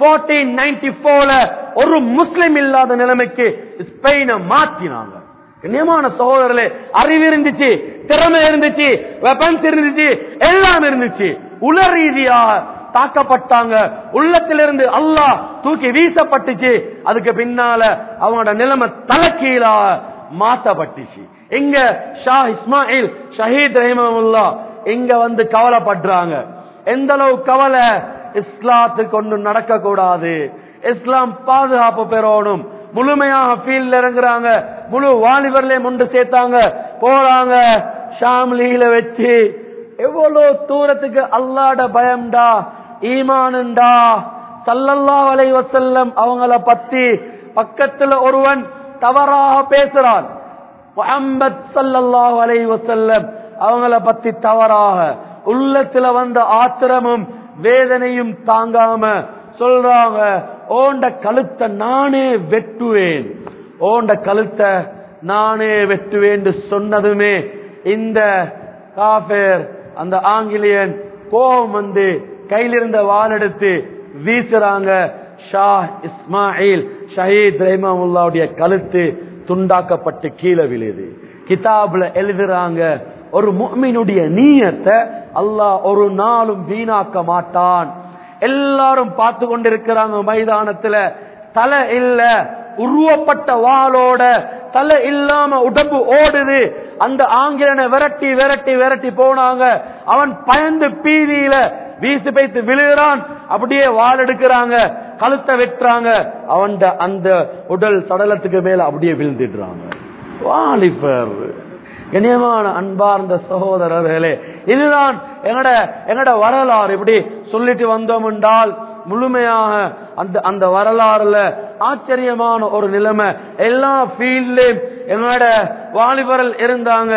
1494 ஒரு முஸ்லிம் இல்லாத நிலைமைக்கு ஸ்பெயினை மாத்தினாங்க கண்ணியமான சகோதரர்களே அறிவு இருந்துச்சு திறமை இருந்துச்சு வெப்பன்ஸ் இருந்துச்சு எல்லாம் இருந்துச்சு உல ரீதியா தாக்கப்பட்டாங்க உள்ளத்திலிருந்து அல்லாஹ் தூக்கி வீசப்பட்டுச்சு அதுக்கு பின்னால அவங்களோட நிலைமை தலைக்கீழா மாத்தப்பட்டுச்சு இங்க ஷா இஸ்மாயில் ஷஹீத் ரஹிமமுல்லா இங்க வந்து கவலைப்படுறாங்க எந்த அளவு கவலை இஸ்லாத்துக்கு ஒன்றும் நடக்க கூடாது இஸ்லாம் பாதுகாப்பு பெறணும் முழுமையாக ஃபீல்ட்ல இறங்குறாங்க முழு வாலிபர்லயும் ஒன்று சேர்த்தாங்க போறாங்க ஷாம்லீல வச்சு எவ்வளவு தூரத்துக்கு அல்லாட பயம்டா ஈமானுண்டா சல்லல்லா அலை வசல்லம் அவங்கள பத்தி பக்கத்துல ஒருவன் தவறாக பேசுறான் முஹம்மத் சல்லல்லாஹு அலைஹி வஸல்லம் அவங்கள பத்தி தவறாக உள்ளத்துல வந்த ஆத்திரமும் வேதனையும் தாங்காம சொல்றாங்க ஓண்ட கழுத்தை நானே வெட்டுவேன் ஓண்ட கழுத்தை நானே வெட்டுவேன் சொன்னதுமே இந்த காஃபேர் அந்த ஆங்கிலேயன் கோபம் வந்து கையிலிருந்த வாள் எடுத்து வீசுறாங்க ஷா இஸ்மாயில் ஷஹீத் ரஹிமவுல்லாவுடைய கழுத்து துண்டாக்கப்பட்டு கீழே விழுது கிதாப்ல எழுதுறாங்க ஒரு முஃமினுடைய நீயத்தை அல்லாஹ் ஒரு நாளும் வீணாக்க மாட்டான் எல்லாரும் பார்த்து கொண்டிருக்கிறாங்க மைதானத்துல தலை இல்ல உருவப்பட்ட வாளோட தலை இல்லாம உடம்பு ஓடுது அந்த ஆங்கிலனை விரட்டி விரட்டி விரட்டி போனாங்க அவன் பயந்து பீதியில வீசு பைத்து விழுகிறான் அப்படியே வாள் எடுக்கிறாங்க கழுத்தை வெட்டுறாங்க அவன் அந்த உடல் சடலத்துக்கு மேல அப்படியே விழுந்துடுறாங்க வாலிபர் கண்ணியமான அன்பார்ந்த சகோதரர்களே இதுதான் எங்கட எங்கட வரலாறு இப்படி சொல்லிட்டு வந்தோம் என்றால் முழுமையாக அந்த அந்த வரலாறுல ஆச்சரியமான ஒரு நிலைமை எல்லா ஃபீல்ட்லயும் எங்களோட வாலிபர்கள் இருந்தாங்க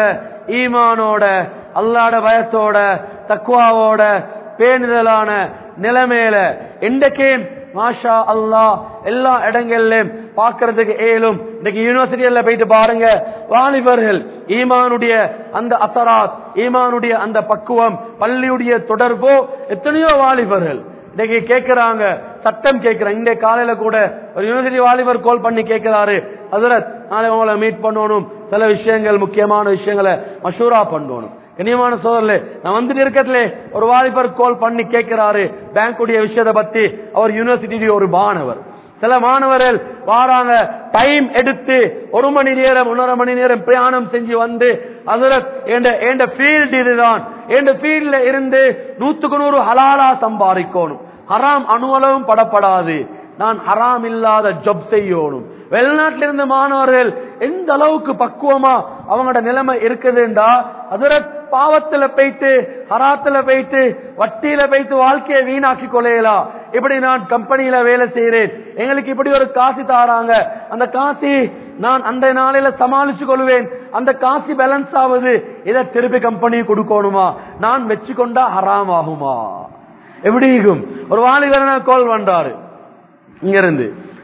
ஈமானோட அல்லாட பயத்தோட தக்குவாவோட பேணுதலான நிலைமையில இன்றைக்கே மாஷா அல்லாஹ் எல்லா இடங்கள்லயும் பார்க்கறதுக்கு ஏலும் இன்னைக்கு யூனிவர்சிட்டியில போயிட்டு பாருங்க வாலிபர்கள் ஈமானுடைய அந்த அசராத் ஈமானுடைய அந்த பக்குவம் பள்ளியுடைய தொடர்போ எத்தனையோ வாலிபர்கள் இன்னைக்கு கேட்கிறாங்க சட்டம் கேட்கிறாங்க இந்த காலையில கூட ஒரு யூனிவர்சிட்டி வாலிபர் கால் பண்ணி கேட்கிறாரு அதுல நாளை உங்களை மீட் பண்ணணும் சில விஷயங்கள் முக்கியமான விஷயங்களை மஷூரா பண்ணணும் கண்ணியமான சோதரில் நான் வந்துட்டு இருக்கத்துல ஒரு வாலிபர் கால் பண்ணி கேட்கிறாரு பேங்குடைய விஷயத்தை பத்தி அவர் யூனிவர்சிட்டி ஒரு மாணவர் சில மாணவர்கள் வாராங்க டைம் எடுத்து ஒரு மணி நேரம் ஒன்றரை மணி நேரம் பிரயாணம் செஞ்சு வந்து அதுல எந்த ஃபீல்டு இதுதான் எந்த ஃபீல்ட்ல இருந்து நூத்துக்கு நூறு ஹலாலா சம்பாதிக்கணும் ஹராம் அணுவலவும் படப்படாது நான் ஹராம் இல்லாத ஜப் செய்யணும் வெளிநாட்டில இருந்து மாணவர்கள் எந்த அளவுக்கு பக்குவமா அவங்களோட நிலைமை இருக்குதுண்டா அதுல பாவத்துல போயிட்டு ஹராத்துல போயிட்டு வட்டியில போயிட்டு வாழ்க்கையை வீணாக்கி கொள்ளையலாம் இப்படி நான் கம்பெனியில வேலை செய்யறேன் எங்களுக்கு இப்படி ஒரு காசு தாராங்க அந்த காசு நான் அந்த நாளையில சமாளிச்சு கொள்வேன் அந்த காசு பேலன்ஸ் ஆகுது இதை திருப்பி கம்பெனி கொடுக்கணுமா நான் வச்சு கொண்டா ஹராம் ஆகுமா எப்படி இருக்கும் ஒரு வாலிபரனை கால் பண்றாரு இங்க இருந்து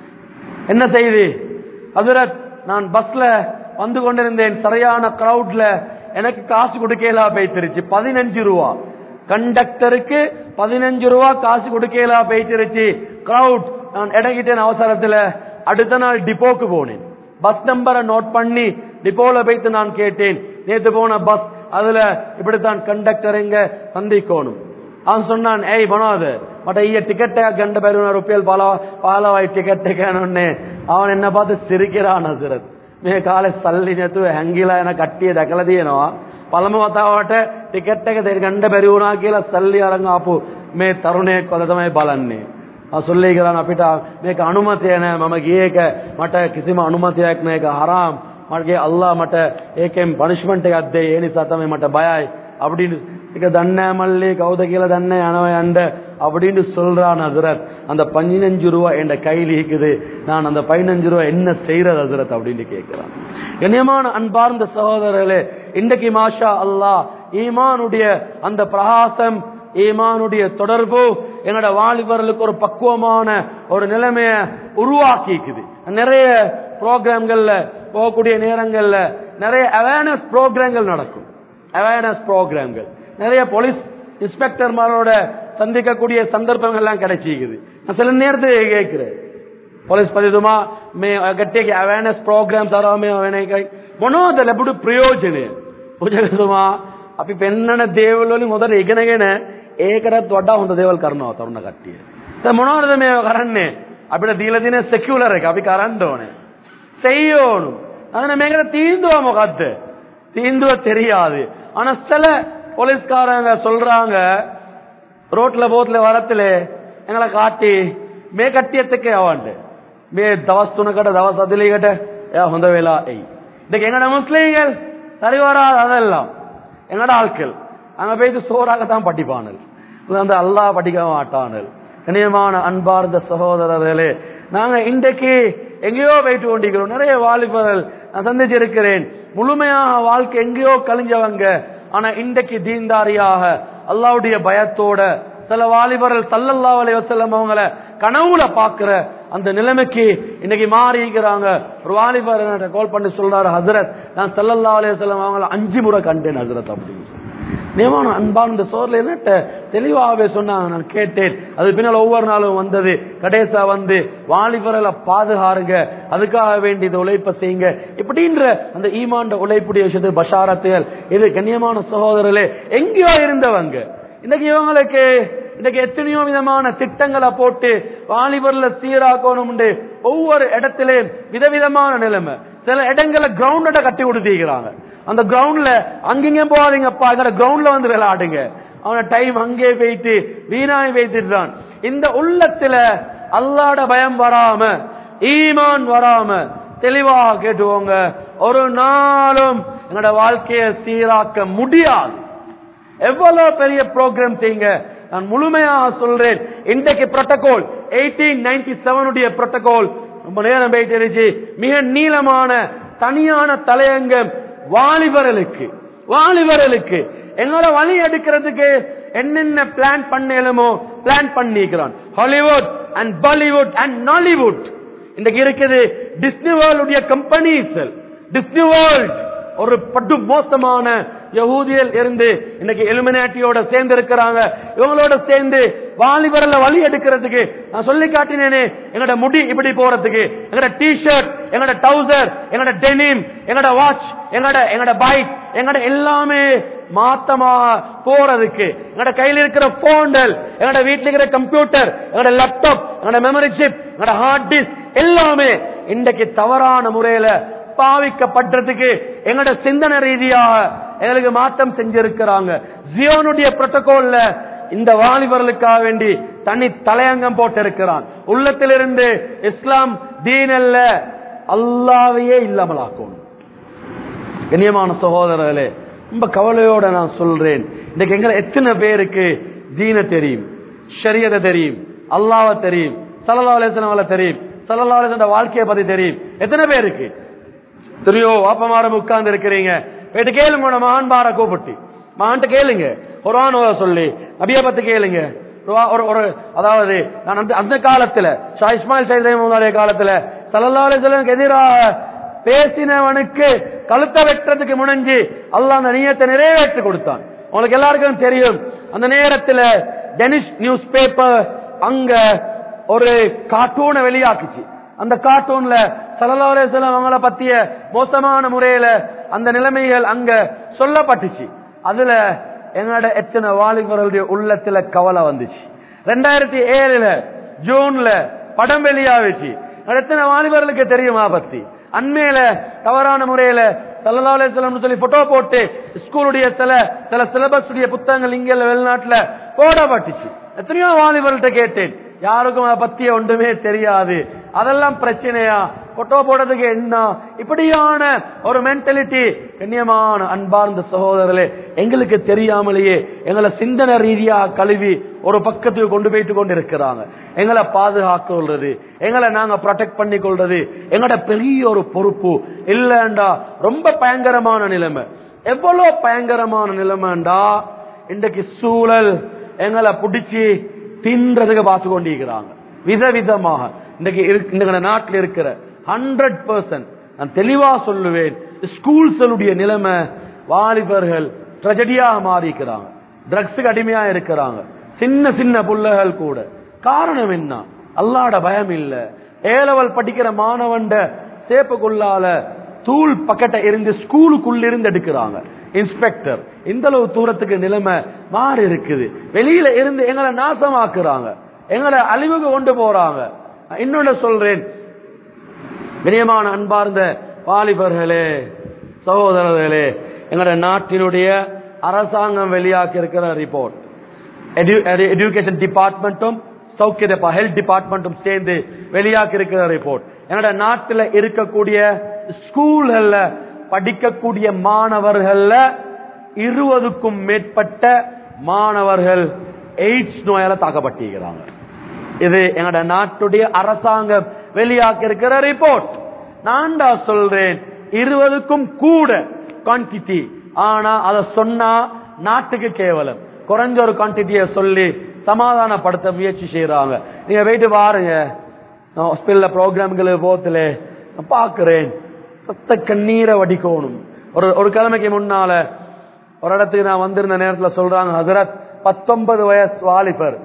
என்ன செய்தி அதுரத் நான் பஸ்ல வந்து கொண்டிருந்தேன் சரியான கிரௌட்ல எனக்கு காசு கொடுக்கலா போயிட்டுருச்சு பதினஞ்சு ரூபா கண்டக்டருக்கு பதினஞ்சு ரூபா காசு கொடுக்கலா போயிட்டுருச்சு கிரௌட் நான் இடங்கிட்டேன் அவசரத்துல அடுத்த நாள் டிப்போக்கு போனேன் பஸ் நம்பரை நோட் பண்ணி டிப்போல போயிட்டு நான் கேட்டேன் நேத்து போன பஸ் அதுல இப்படித்தான் கண்டக்டர் இங்க சந்திக்கணும் அவன் சொன்னான் ஏய் பணாது மட்ட ஈய டிக்கெட் கண்ட பெருன ருப்பியல் பாலா பாலவாய் டிக்கெட் கேனொன்னு அவன் என்ன பார்த்து சிரிக்கிறான் ஹசரத் මේ කාලේ සල්ලි නැතුව හැංගිලා යන කට්ටිය දැකලා තියෙනවා පළමු වතාවට ටිකට් එක දෙන්න ගන්න බැරි වුණා කියලා සල්ලි අරන් ආපු මේ තරුණයෙක් වල තමයි බලන්නේ අසොල්ලේ කරන අපිට මේක අනුමතය නෑ මම ගියේ එක මට කිසිම අනුමතයක් නෑ ඒක හරාම් මගේ අල්ලා මට ඒකෙන් පනිෂ්මන්ට් එකක් දෙයි ඒ නිසා තමයි මට බයයි அப்படின்னு இக்க தண்ணே மல்லி கௌத கீழே தண்ணே அனவையண்ட அப்படின்னு சொல்றான் ஹசரத் அந்த பதினஞ்சு ரூபா என் கையில் இருக்குது நான் அந்த பதினஞ்சு ரூபா என்ன செய்யறது ஹசரத் அப்படின்னு கேட்கிறான் கண்ணியமான அன்பார்ந்த சகோதரர்களே இன்றைக்கு மாஷா அல்லாஹ் ஈமானுடைய அந்த பிரகாசம் ஈமானுடைய தொடர்பு என்னோட வாலிபர்களுக்கு ஒரு பக்குவமான ஒரு நிலைமைய உருவாக்கிக்குது நிறைய ப்ரோக்ராம்கள்ல போகக்கூடிய நேரங்கள்ல நிறைய அவேர்னஸ் ப்ரோக்ராம்கள் நடக்கும் அவேர்னஸ் ப்ரோக்ராம்கள் நிறைய போலீஸ் இன்ஸ்பெக்டர்மாரோட சந்திக்கக்கூடிய சந்தர்ப்பங்கள் எல்லாம் கிடைச்சிக்குது நான் சில நேரத்துக்கு கேட்கிறேன் පොලිස් පතිතුමා මේ ගට්ටියගේ අවෑනස් ප්‍රෝග්‍රම් සරාමය වෙන එකයි මොනවද ලැබුණු ප්‍රයෝජනය පුජකතුමා අපි පෙන්නන දේවල් වලින් හොඳට ඉගෙනගෙන ඒකටත් වඩා හොඳ දේවල් කරනවා තරුණ කට්ටිය. දැන් මොනවද මේ කරන්නේ? අපිට දීලා තියෙන සෙකියුලර් එක අපි කරන්න ඕනේ. செய்யணும். அதனால මේකට தீந்துவ මොකද්ද? தீந்துவ தெரியாது. ஆனா சில போலீஸ்காரங்க சொல்றாங்க ரோட்ல போத்துல வரத்துல எங்களை காட்டி මේ කට්ටියත් එක්ක යවන්න. මේ දවස් 3කට දවස් 4කට එයා හොඳ වෙලා එයි. இதுக்கு எங்கட முஸ்லீம்கள் சரி வராது அதெல்லாம் எங்கட ஆட்கள் அங்க போயிட்டு சோறாகத்தான் படிப்பானல் அந்த அல்லாஹ் படிக்க மாட்டானல் கண்ணியமான அன்பார்ந்த சகோதரர்களே நாங்க இன்றைக்கு எங்கேயோ போயிட்டு கொண்டிருக்கிறோம் நிறைய வாலிபர்கள் நான் சந்திச்சிருக்கிறேன் முழுமையாக வாழ்க்கை எங்கேயோ கழிஞ்சவங்க ஆனா இன்றைக்கு தீன்தாரியாக அல்லாவுடைய பயத்தோட சில வாலிபர்கள் சல்லல்லா அலைஹி வஸல்லம் அவங்கள கனவுல பாக்குற அந்த நிலைமைக்கு இன்னைக்கு மாறிக்கிறாங்க ஒரு வாலிபர் என்கிட்ட கால் பண்ணி சொல்றாரு ஹசரத் நான் சல்லல்லா அலைஹி வஸல்லம் அவங்கள அஞ்சு முறை கண்டேன் ஹசரத் அப்படின்னு சொல்லி. நியமான அன்பார்ந்த சோர்ல என்னட்ட தெளிவாகவே சொன்னாங்க நான் கேட்டேன் அது பின்னால் ஒவ்வொரு நாளும் வந்தது கடைசா வந்து வாலிபர்களை பாதுகாருங்க அதுக்காக வேண்டி இந்த உழைப்பை செய்யுங்க இப்படின்ற அந்த ஈமாண்ட உழைப்புடைய விஷயத்து பஷாரத்துகள் இது கண்ணியமான சகோதரர்களே எங்கேயோ இருந்தவங்க இன்னைக்கு இவங்களுக்கு இன்னைக்கு எத்தனையோ விதமான திட்டங்களை போட்டு வாலிபர்ல சீராக்கணும் ஒவ்வொரு இடத்திலேயும் விதவிதமான நிலைமை சில இடங்களை கிரவுண்ட கட்டி கொடுத்திருக்கிறாங்க அந்த கிரவுண்ட்ல அங்கிங்க போகாதீங்கப்பா இந்த கிரவுண்ட்ல வந்து விளையாடுங்க அவன டைம் அங்கே போயிட்டு வீணாய் வைத்துட்டான் இந்த உள்ளத்துல அல்லாட பயம் வராம ஈமான் வராம தெளிவாக கேட்டுவோங்க ஒரு நாளும் என்னோட வாழ்க்கையை சீராக்க முடியாது எவ்வளவு பெரிய ப்ரோக்ராம் செய்யுங்க நான் முழுமையாக சொல்றேன் இன்றைக்கு புரோட்டோகால் எயிட்டீன் நைன்டி செவனுடைய புரோட்டோகால் ரொம்ப நேரம் போயிட்டு இருந்துச்சு மிக நீளமான தனியான தலையங்கம் வாலிபர்களுக்கு வாலிபர்களுக்கு என்னோட வழி எடுக்கிறதுக்கு என்னென்ன பிளான் பண்ணலுமோ பிளான் பண்ணிக்கிறான் Hollywood and Bollywood and Nollywood இன்றைக்கு இருக்குது டிஸ்னி வேர்ல்டுடைய கம்பெனிஸ் டிஸ்னி வேர்ல்ட் ஒரு பட்டு மோசமான யகூதியல் இருந்து இன்னைக்கு எலுமினாட்டியோட சேர்ந்து இருக்கிறாங்க இவங்களோட சேர்ந்து வாலிபரல வழி எடுக்கிறதுக்கு நான் சொல்லி காட்டினேனே எங்கட முடி இப்படி போறதுக்கு எங்கட டி ஷர்ட் எங்கட டவுசர் எங்கட டெனிம் எங்கட வாட்ச் எங்கட எங்கட பைக் எங்கட எல்லாமே மாத்தமா போறதுக்கு எங்கட கையில இருக்கிற போன்கள் எங்கட வீட்டுல இருக்கிற கம்ப்யூட்டர் எங்கட லேப்டாப் எங்கட மெமரி சிப் எங்கட ஹார்ட் டிஸ்க் எல்லாமே இன்றைக்கு தவறான முறையில பாவிக்கப்படுறதுக்கு எங்களோட சிந்தனை ரீதியாக எங்களுக்கு மாற்றம் செஞ்சிருக்கிறாங்க ஜியோனுடைய புரோட்டோகால்ல இந்த வாலிபர்களுக்காக வேண்டி தனி தலையங்கம் போட்டு இருக்கிறான் உள்ளத்திலிருந்து இஸ்லாம் தீன் அல்ல அல்லாவையே இல்லாமலாக்கணும் கண்ணியமான சகோதரர்களே ரொம்ப கவலையோட நான் சொல்றேன் இன்னைக்கு எங்களை எத்தனை பேருக்கு தீன தெரியும் ஷரியதை தெரியும் அல்லாவை தெரியும் சல்லா அலிஸ்லாம் தெரியும் சல்லா அலிஸ்லாம் வாழ்க்கையை பத்தி தெரியும் எத்தனை பேருக்கு தெரியும் வாப்பமாரம் உட்கார்ந்து இருக்கிறீங்க போயிட்டு கேளுங்க உன மகான்பார கூப்பிட்டு மகான்ட்டு கேளுங்க குரான் ஓத சொல்லி நபிய பத்தி கேளுங்க ஒரு- ஒரு ஒரு அதாவது நான் அந்த அந்த காலத்துல ஷா இஸ்மாயில் சைதமுடைய காலத்துல சல்லா அலிஸ்லாமுக்கு எதிராக பேசினவனுக்கு கழுத்தை வெட்டுறதுக்கு முனைஞ்சு அல்லாஹ் அந்த நியத்தை நிறைவேற்றி கொடுத்தான் உங்களுக்கு எல்லாருக்கும் தெரியும் அந்த நேரத்துல டெனிஷ் நியூஸ் பேப்பர் அங்க ஒரு கார்ட்டூனை வெளியாக்குச்சு அந்த கார்ட்டூன்ல சல்லல்லாஹு அலைஹி வஸல்லம் அவங்கள பத்திய மோசமான முறையில அந்த நிலைமைகள் அங்க சொல்லப்பட்டுச்சு அதுல எங்களோட எத்தனை வாலிபர்களுடைய உள்ளத்துல கவலை வந்துச்சு ரெண்டாயிரத்தி ஏழுல ஜூன்ல படம் வெளியாகுச்சு அது எத்தனை வாலிபர்களுக்கு தெரியுமா பத்தி அண்மையில தவறான முறையில சல்லல்லாஹு அலைஹி வஸல்லம் சொல்லி போட்டோ போட்டு ஸ்கூலுடைய சில சில சிலபஸ் உடைய புத்தகங்கள் இங்க வெளிநாட்டுல போடப்பட்டுச்சு எத்தனையோ வாலிபர்கள்ட்ட கேட்டேன் யாருக்கும் அதை பத்திய ஒன்றுமே தெரியாது அதெல்லாம் பிரச்சனையா கொட்டோ போடுறதுக்கு என்ன இப்படியான ஒரு மென்டாலிட்டி கண்ணியமான அன்பார்ந்த சகோதரர்களே எங்களுக்கு தெரியாமலேயே எங்களை சிந்தனை ரீதியா கழுவி ஒரு பக்கத்துக்கு கொண்டு போயிட்டு கொண்டு இருக்கிறாங்க எங்களை பாதுகாக்க கொள்றது எங்களை நாங்க ப்ரொடெக்ட் பண்ணி கொள்றது எங்களோட பெரிய ஒரு பொறுப்பு இல்லண்டா ரொம்ப பயங்கரமான நிலைமை எவ்வளவு பயங்கரமான நிலைமைண்டா இன்றைக்கு சூழல் எங்களை பிடிச்சி தின்றதுக்கு பார்த்து கொண்டிருக்கிறாங்க விதவிதமாக இன்றைக்கு இருக்க- இந்த நாட்டில் இருக்கிற ஹண்ட்ரட் பர்சன்ட் நான் தெளிவா சொல்லுவேன் ஸ்கூல்ஸுடைய நிலைமை வாலிபர்கள் ட்ரெஜடியாக மாறிக்கிறாங்க ட்ரக்ஸுக்கு அடிமையா இருக்கிறாங்க சின்ன சின்ன புள்ளைகள் கூட காரணம் என்ன அல்லாட பயம் இல்ல ஏலவல் படிக்கிற மாணவன்ட சேப்புக்குள்ளால தூள் பக்கெட்டை இருந்து ஸ்கூலுக்குள்ள இருந்து எடுக்கிறாங்க இன்ஸ்பெக்டர் இந்த அளவு தூரத்துக்கு நிலைமை மாறி இருக்குது வெளியில இருந்து எங்களை நாசமாக்குறாங்க எங்களை அழிவுக்கு கொண்டு போறாங்க நான் இன்னொன்னு சொல்றேன் வினயமான அன்பார்ந்த வாலிபர்களே சகோதரர்களே எங்களுடைய நாட்டினுடைய அரசாங்கம் வெளியாக்கி இருக்கிற ரிப்போர்ட் எஜுகேஷன் டிபார்ட்மெண்ட்டும் சௌக்கிய ஹெல்த் டிபார்ட்மெண்ட்டும் சேர்ந்து வெளியாக்கி இருக்கிற ரிப்போர்ட் என்னோட நாட்டில் இருக்கக்கூடிய ஸ்கூல்கள்ல படிக்கக்கூடிய மாணவர்கள்ல இருபதுக்கும் மேற்பட்ட மாணவர்கள் எய்ட்ஸ் நோயால தாக்கப்பட்டிருக்கிறாங்க இது எங்களோட நாட்டுடைய அரசாங்கம் வெளியாக்கி இருக்கிற ரிப்போர்ட் நான் தான் சொல்றேன் இருபதுக்கும் கூட குவான்டிட்டி ஆனா அதை சொன்னா நாட்டுக்கு கேவலம் குறைஞ்ச ஒரு குவான்டிட்டியை சொல்லி சமாதானப்படுத்த முயற்சி செய்யறாங்க நீங்க போயிட்டு பாருங்க ஹாஸ்பிட்டல்ல ப்ரோக்ராம்கள் போத்துல நான் பாக்குறேன் சத்த கண்ணீரை வடிக்கணும் ஒரு ஒரு கிழமைக்கு முன்னால ஒரு இடத்துக்கு நான் வந்திருந்த நேரத்துல சொல்றாங்க ஹசரத் பத்தொன்பது வயசு வாலிபர்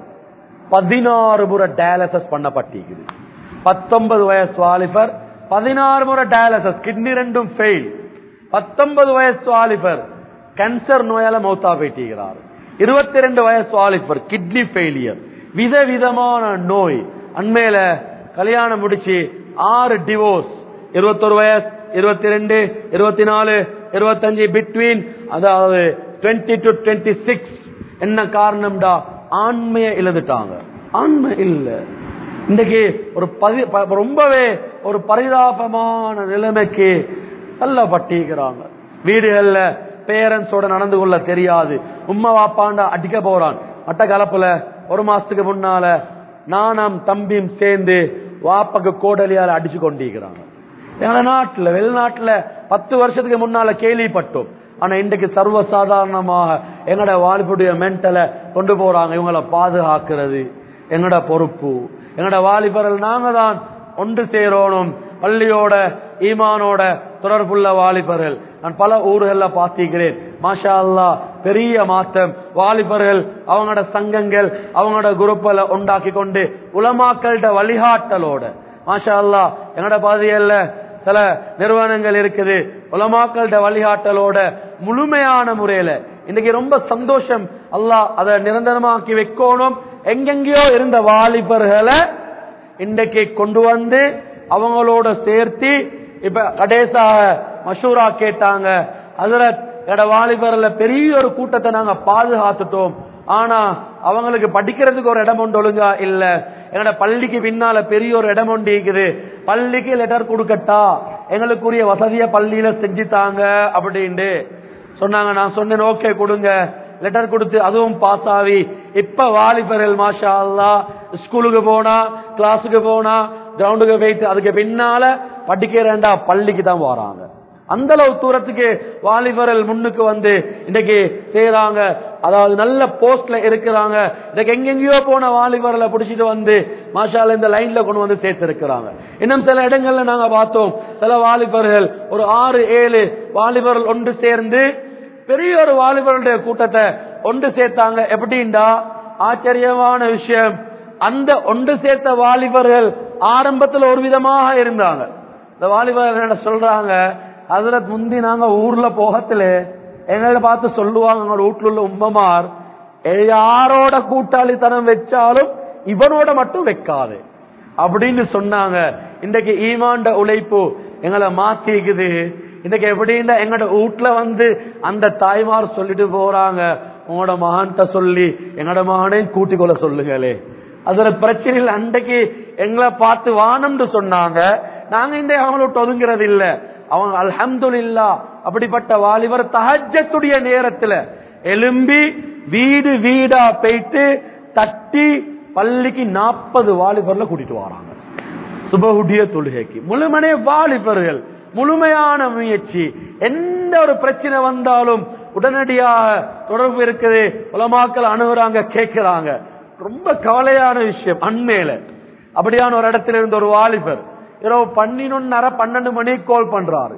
பதினாறு முறை டயாலிசிஸ் பண்ணப்பட்டிருக்குது பத்தொன்பது வயசு வாலிபர் பதினாறு முறை டயாலிசிஸ் கிட்னி ரெண்டும் ஃபெயில் பத்தொன்பது வயசு வாலிபர் கேன்சர் நோயால மௌத்தா போயிட்டிருக்கிறார் இருபத்தி ரெண்டு வயசு வாலிபர் கிட்னி ஃபெயிலியர் விதவிதமான நோய் அண்மையில கல்யாணம் முடிச்சு ஆறு டிவோர்ஸ் இருபத்தொரு வயசு இருபத்தி ரெண்டு இருபத்தி நாலு இருபத்தஞ்சு பிட்வீன் அதாவது டுவெண்ட்டி டு டுவெண்ட்டி சிக்ஸ் என்ன காரணம்டா ஆண்மையை இழந்துட்டாங்க ஆண்மை இல்ல இன்னைக்கு ஒரு பதி ப- ரொம்பவே ஒரு பரிதாபமான நிலைமைக்கு தள்ளப்பட்டிருக்கிறாங்க வீடுகள்ல பேரண்ட்ஸோட நடந்து கொள்ள தெரியாது உம்மா வாப்பாண்டா அடிக்க போறான் மட்ட கலப்புல ஒரு மாசத்துக்கு முன்னால நானும் தம்பியும் சேர்ந்து வாப்பக்கு கோடலியால அடிச்சு கொண்டிருக்கிறாங்க எங்க நாட்டுல வெளிநாட்டுல பத்து வருஷத்துக்கு முன்னால கேள்விப்பட்டோம் ஆனா இன்றைக்கு சர்வசாதாரணமாக எங்கட வாலிபுடைய மென்டலை கொண்டு போறாங்க இவங்களை பாதுகாக்கிறது எங்கட பொறுப்பு எங்கட வாலிபர்கள் நாங்க தான் ஒன்று சேரோனும் பள்ளியோட ஈமானோட தொடர்புள்ள வாலிபர்கள் நான் பல ஊர்கள்ல பார்த்திருக்கிறேன் மாஷா அல்லாஹ் பெரிய மாற்றம் வாலிபர்கள் அவங்களோட சங்கங்கள் அவங்களோட குரூப்பல உண்டாக்கி கொண்டு உலமாக்கள்ட வழிகாட்டலோட மாஷா அல்லாஹ் எங்கட பாதையல்ல சில நிறுவனங்கள் இருக்குது உலமாக்கள்ட வழிகாட்டலோட முழுமையான முறையில இன்னைக்கு ரொம்ப சந்தோஷம் அல்லாஹ் அதை நிரந்தரமாக்கி வைக்கணும் எங்கெங்கேயோ இருந்த வாலிபர்களை இன்றைக்கு கொண்டு வந்து அவங்களோட சேர்த்து இப்ப கடைசாக மஷூரா கேட்டாங்க அதுல எட வாலிபர்ல பெரிய ஒரு கூட்டத்தை நாங்க பாதுகாத்துட்டோம் ஆனா அவங்களுக்கு படிக்கிறதுக்கு ஒரு இடம் ஒன்று ஒழுங்கா இல்ல எங்கட பள்ளிக்கு பின்னால பெரிய ஒரு இடம் ஒன்று இருக்குது பள்ளிக்கு லெட்டர் கொடுக்கட்டா எங்களுக்குரிய வசதிய பள்ளியில செஞ்சுத்தாங்க அப்படின்ட்டு சொன்னாங்க நான் சொன்னேன் ஓகே கொடுங்க லெட்டர் கொடுத்து அதுவும் பாஸ் ஆகி இப்ப வாலிபர்கள் மாஷா அல்லா ஸ்கூலுக்கு போனா கிளாஸுக்கு போனா கிரவுண்டுக்கு போயிட்டு அதுக்கு பின்னால படிக்கிறேன்டா பள்ளிக்கு தான் வராங்க அந்த அளவு தூரத்துக்கு வாலிபர்கள் முன்னுக்கு வந்து இன்னைக்கு செய்யறாங்க அதாவது நல்ல போஸ்ட்ல இருக்கிறாங்க இன்னைக்கு எங்கெங்கயோ போன வாலிபர்களை பிடிச்சிட்டு வந்து மாஷால இந்த லைன்ல கொண்டு வந்து சேர்த்து இருக்கிறாங்க இன்னும் சில இடங்கள்ல நாங்க பார்த்தோம் சில வாலிபர்கள் ஒரு ஆறு ஏழு வாலிபர்கள் ஒன்று சேர்ந்து பெரிய ஒரு வாலிபர்களுடைய கூட்டத்தை ஒன்று சேர்த்தாங்க எப்படின்டா ஆச்சரியமான விஷயம் அந்த ஒன்று சேர்த்த வாலிபர்கள் ஆரம்பத்தில் ஒரு விதமாக இருந்தாங்க இந்த வாலிபர்கள் என்ன சொல்றாங்க அதுல முந்தி நாங்க ஊர்ல போகத்துல எங்களை பார்த்து சொல்லுவாங்க எங்களோட வீட்டுல உள்ள உம்மமார் யாரோட கூட்டாளித்தனம் வச்சாலும் இவனோட மட்டும் வைக்காது அப்படின்னு சொன்னாங்க இன்றைக்கு ஈமாண்ட உழைப்பு எங்களை மாத்திக்குது இன்னைக்கு எப்படின்னா எங்களோட வீட்டுல வந்து அந்த தாய்மார் சொல்லிட்டு போறாங்க உங்களோட மகன்கிட்ட சொல்லி எங்களோட மகனையும் கூட்டிக் கொள்ள சொல்லுங்களே அதுல பிரச்சனை இல்லை அன்றைக்கு எங்களை பார்த்து வானம்னு சொன்னாங்க நாங்க இந்த அவங்களோட ஒதுங்கிறது இல்ல அவங்க அல்ஹம்துலில்லா அப்படிப்பட்ட வாலிபர் தஹஜத்துடைய நேரத்துல எலும்பி வீடு வீடா போயிட்டு தட்டி பள்ளிக்கு நாற்பது வாலிபர்ல கூட்டிட்டு வராங்க சுபகுடைய தொழுகைக்கு முழுமனே வாலிபர்கள் முழுமையான முயற்சி எந்த ஒரு பிரச்சனை வந்தாலும் உடனடியாக தொடர்பு இருக்குது உலமாக்கள் அணுகுறாங்க கேட்கிறாங்க ரொம்ப கவலையான விஷயம் அண்மையில அப்படியான ஒரு இடத்துல இருந்த ஒரு வாலிபர் இரவு பன்னினொன்னரை பன்னெண்டு மணிக்கு கால் பண்றாரு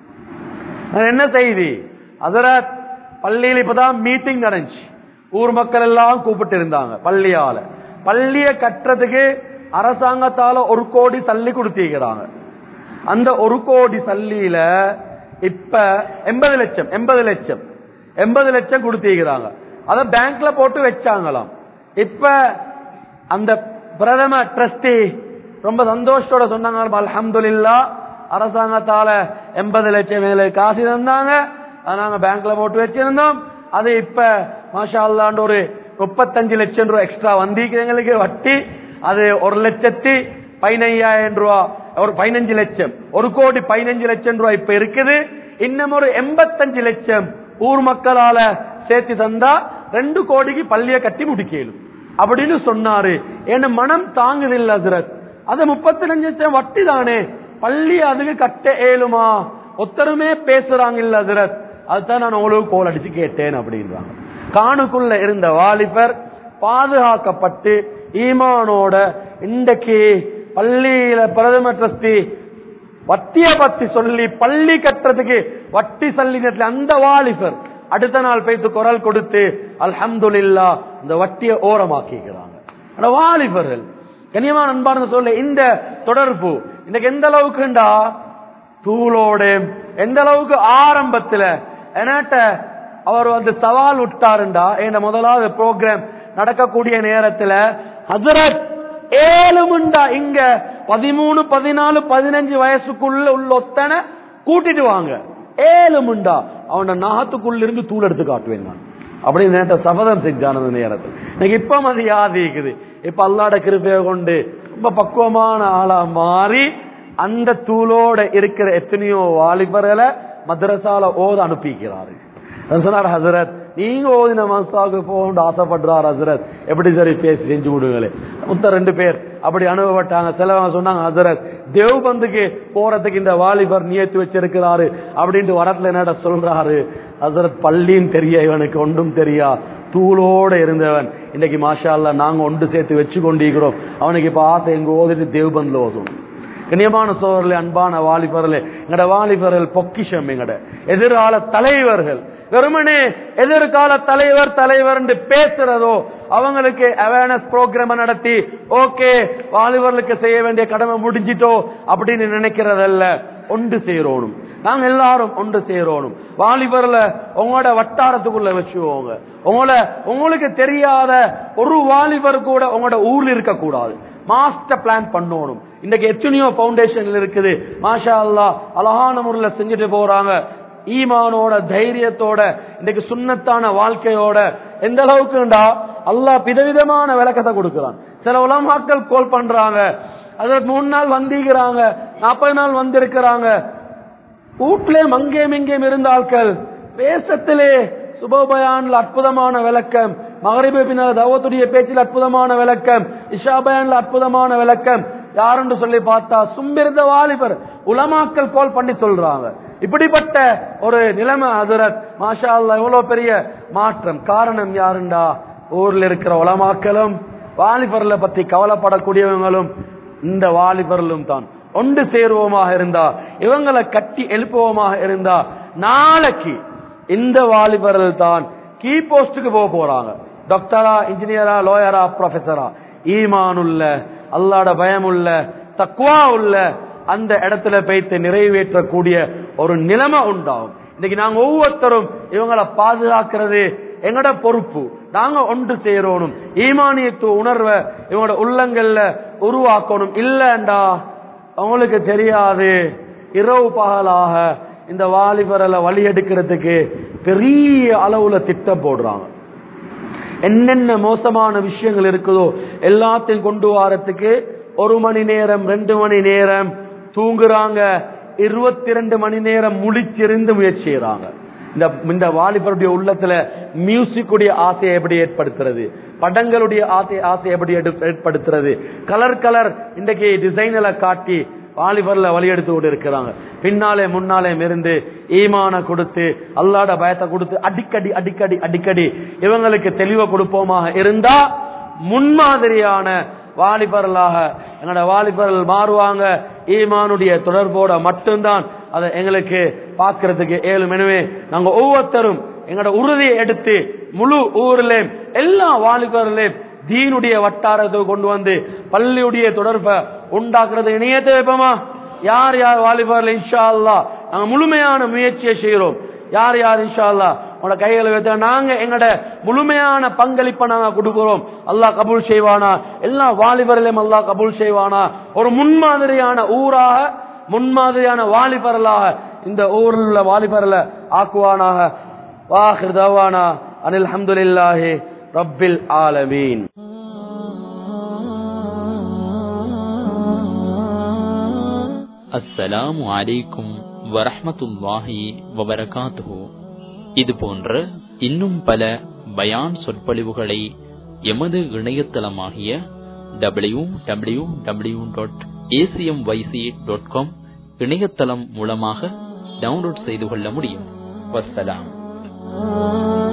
அது என்ன செய்தி அதுல பள்ளியில் இப்பதான் மீட்டிங் நடந்துச்சு ஊர் மக்கள் எல்லாம் கூப்பிட்டு இருந்தாங்க பள்ளியால பள்ளிய கட்டுறதுக்கு அரசாங்கத்தால ஒரு கோடி தள்ளி கொடுத்திருக்கிறாங்க அந்த ஒரு கோடி சல்லியில இப்ப எண்பது லட்சம் எண்பது லட்சம் எண்பது லட்சம் கொடுத்திருக்கிறாங்க அத பேங்க்ல போட்டு வச்சாங்களாம் இப்ப அந்த பிரதம ட்ரஸ்டி ரொம்ப சந்தோஷத்தோட சொன்னாங்க அல்ஹம்துலில்லா அரசாங்கத்தால எண்பது லட்சம் மேல காசு தந்தாங்க அதை நாங்க பேங்க்ல போட்டு வச்சிருந்தோம் அது இப்ப மாஷா அல்லாண்டு ஒரு முப்பத்தஞ்சு லட்சம் ரூபாய் எக்ஸ்ட்ரா வந்திருக்கு எங்களுக்கு வட்டி அது ஒரு லட்சத்தி பதினையாயிரம் ரூபா ஒரு பதினஞ்சு லட்சம் ஒரு கோடி பதினஞ்சு லட்சம் ரூபாய் இப்ப இருக்குது இன்னும் ஒரு எண்பத்தஞ்சு லட்சம் ஊர் மக்களால சேர்த்து தந்தா ரெண்டு கோடிக்கு பள்ளிய கட்டி முடிக்கலும் அப்படின்னு சொன்னாரு என் மனம் தாங்குதில்ல ஹசரத் அது முப்பத்தி லட்சம் வட்டி தானே பள்ளி அதுக்கு கட்ட ஏழுமா ஒத்தருமே பேசுறாங்க இல்ல ஹசரத் அதுதான் நான் உங்களுக்கு கோல் அடிச்சு கேட்டேன் அப்படின்றாங்க காணுக்குள்ள இருந்த வாலிபர் பாதுகாக்கப்பட்டு ஈமானோட இன்றைக்கு பள்ளியில பிரதம ட்ரஸ்டி வட்டிய பத்தி சொல்லி பள்ளி கட்டுறதுக்கு வட்டி சல்லினத்துல அந்த வாலிபர் அடுத்த நாள் பேசி குரல் கொடுத்து அல்ஹம்துலில்லா இந்த வட்டியை ஓரமாக்கிக்கிறாங்க அந்த வாலிபர்கள் கனியமான அன்பார்ந்த சொல்ல இந்த தொடர்பு இன்னைக்கு எந்த அளவுக்குண்டா தூளோட எந்த அளவுக்கு ஆரம்பத்துல என்னாட்ட அவர் வந்து சவால் விட்டாருண்டா என் முதலாவது ப்ரோக்ராம் நடக்கக்கூடிய நேரத்துல ஹசரத் ஏழு முண்டா இங்க பதிமூணு பதினாலு பதினஞ்சு வயசுக்குள்ள உள்ள ஒத்தனை கூட்டிட்டு வாங்க ஏழு முண்டா அவன நாகத்துக்குள்ள இருந்து தூள் எடுத்து காட்டுவேன் நான் அப்படி நேற்று சபதம் செஞ்சான் அந்த நேரத்தில் எனக்கு இப்ப அது யாது இருக்குது இப்ப அல்லாட கிருப்பையை கொண்டு ரொம்ப பக்குவமான ஆளா மாறி அந்த தூளோட இருக்கிற எத்தனையோ வாலிபர்களை மദ്രസാல ஓத அனுப்பிக்கிறாரு சொன்னார் ஹசரத் நீங்க ஓதின மசாவுக்கு போகணும்னு ஆசைப்படுறார் ஹசரத் எப்படி சரி பேசி செஞ்சு விடுங்களே மொத்தம் ரெண்டு பேர் அப்படி அனுபவப்பட்டாங்க சிலவங்க சொன்னாங்க ஹசரத் தேவ்பந்துக்கு போறதுக்கு இந்த வாலிபர் நியத்து வச்சிருக்கிறாரு அப்படின்ட்டு வரத்துல என்னடா சொல்றாரு ஹசரத் பள்ளியும் தெரிய இவனுக்கு ஒன்றும் தெரியா தூளோட இருந்தவன் இன்னைக்கு மாஷா அல்லா நாங்க ஒன்று சேர்த்து வச்சு கொண்டிருக்கிறோம் அவனுக்கு இப்ப ஆசை எங்க ஓதிட்டு தேவ்பந்துல ஓதும் கண்ணியமான சோழர்களே அன்பான வாலிபர்களே எங்கட வாலிபர்கள் பொக்கிஷம் எங்கட எதிர்கால தலைவர்கள் வெறுமனே எதிர்கால தலைவர் தலைவர் என்று பேசுறதோ அவங்களுக்கு அவேர்னஸ் ப்ரோக்ராம் நடத்தி ஓகே வாலிபர்களுக்கு செய்ய வேண்டிய கடமை முடிஞ்சிட்டோ அப்படின்னு நினைக்கிறதல்ல ஒன்று சேரோணும் நாங்க எல்லாரும் ஒன்று சேரோணும் வாலிபர்ல உங்களோட வட்டாரத்துக்குள்ள வச்சுக்கோங்க உங்களை உங்களுக்கு தெரியாத ஒரு வாலிபர் கூட உங்களோட ஊர்ல இருக்க கூடாது மாஸ்டர் பிளான் பண்ணணும் இன்னைக்கு எத்தனையோ பவுண்டேஷன்ல இருக்குது மாஷா அல்லா அழகான முறையில் செஞ்சுட்டு போறாங்க ஈமானோட தைரியத்தோட இன்னைக்கு சுண்ணத்தான வாழ்க்கையோட எந்த அளவுக்குண்டா அல்லாஹ் விதவிதமான விளக்கத்தை கொடுக்கிறான் சில உலமாக்கள் கோல் பண்றாங்க அதற்கு மூணு நாள் வந்திருக்கிறாங்க நாற்பது நாள் வந்திருக்கிறாங்க வீட்டிலேயும் அங்கேயும் இங்கேயும் இருந்த ஆட்கள் பேசத்திலே சுபபயான்ல அற்புதமான விளக்கம் மகரிபு பின்னர் தவத்துடைய பேச்சில் அற்புதமான விளக்கம் இஷாபயான்ல அற்புதமான விளக்கம் யாருன்னு சொல்லி பார்த்தா சும்பிருந்த வாலிபர் உலமாக்கள் கோல் பண்ணி சொல்றாங்க இப்படிப்பட்ட ஒரு நிலைமை அதுரத் மாஷா அல்லா எவ்வளவு பெரிய மாற்றம் காரணம் யாருண்டா ஊர்ல இருக்கிற உலமாக்களும் வாலிபர்ல பத்தி கவலைப்படக்கூடியவங்களும் இந்த வாலிபர்களும் தான் ஒன்று சேருவோமாக இருந்தா இவங்களை கட்டி எழுப்புவோமாக இருந்தா நாளைக்கு இந்த வாலிபர்கள் தான் கீ போஸ்டுக்கு போக போறாங்க டாக்டரா இன்ஜினியரா லோயரா ப்ரொஃபஸரா ஈமானுள்ள அல்லாட பயமுள்ள தக்குவா உள்ள அந்த இடத்துல வைத்து நிறைவேற்றக்கூடிய ஒரு நிலைமை உண்டாகும் இன்னைக்கு நாங்க ஒவ்வொருத்தரும் இவங்களை பாதுகாக்கிறது எங்கட பொறுப்பு நாங்க ஒன்று சேரணும் ஈமானியத்துவ உணர்வை இவங்களோட உள்ளங்கள்ல உருவாக்கணும் இல்லண்டா அவங்களுக்கு தெரியாது இரவு பகலாக இந்த வாலிபரலை வழி எடுக்கிறதுக்கு பெரிய அளவுல திட்டம் போடுறாங்க என்னென்ன மோசமான விஷயங்கள் இருக்குதோ எல்லாத்தையும் கொண்டு வாரத்துக்கு ஒரு மணி நேரம் ரெண்டு மணி நேரம் தூங்குறாங்க இருபத்தி ரெண்டு மணி நேரம் முழிச்சிருந்து முயற்சி செய்யறாங்க இந்த இந்த வாலிபருடைய உள்ளத்துல மியூசிக்குடைய ஆசையை எப்படி ஏற்படுத்துறது படங்களுடைய ஆசை ஆசை எப்படி எடு- ஏற்படுத்துறது கலர் கலர் இன்றைக்கு டிசைனில காட்டி வாலிபர்ல வழி எடுத்து கொண்டு இருக்கிறாங்க பின்னாலே முன்னாலே இருந்து ஈமான கொடுத்து அல்லாட பயத்தை கொடுத்து அடிக்கடி அடிக்கடி அடிக்கடி இவங்களுக்கு தெளிவை கொடுப்போமாக இருந்தா முன்மாதிரியான வாலிபர்களாக எங்களோட வாலிபர்கள் மாறுவாங்க ஈமானுடைய தொடர்போட மட்டும்தான் அதை எங்களுக்கு பார்க்கிறதுக்கு ஏழு எனவே நாங்க ஒவ்வொருத்தரும் எங்களோட உறுதியை எடுத்து முழு ஊர்லயும் எல்லா வாலிபர்களையும் தீனுடைய வட்டாரத்தை கொண்டு வந்து பள்ளியுடைய தொடர்பை உண்டாக்குறது இணையத்தை வைப்போமா யார் யார் வாலிபர்கள் இன்ஷா அல்லாஹ் நாங்க முழுமையான முயற்சியை செய்கிறோம் யார் யார் இன்ஷா அல்லாஹ் உங்களோட கைகளை வைத்த நாங்க எங்கட முழுமையான பங்களிப்பை நாங்க கொடுக்கிறோம் அல்லாஹ் கபூல் செய்வானா எல்லா வாலிபர்களையும் அல்லாஹ் கபூல் செய்வானா ஒரு முன்மாதிரியான ஊராக முன்மாதிரியான வாலிபர்களாக இந்த ஊரில் உள்ள வாலிபர்ல ஆக்குவானாக வாஹிர் தவானா அனில் அல்ஹம்துலில்லாஹி ரப்பில் ஆலமீன் அஸ்ஸலாமு அலைக்கும் வரஹ்மத்துல்லாஹி வபரகாத்துஹு இது போன்ற இன்னும் பல பயான் சொற்பொழிவுகளை எமது இணையதளமாகிய W W W dot ACM YC dot com இணையதளம் மூலமாக டவுன்லோட் செய்து கொள்ள முடியும் வஸ்ஸலாம்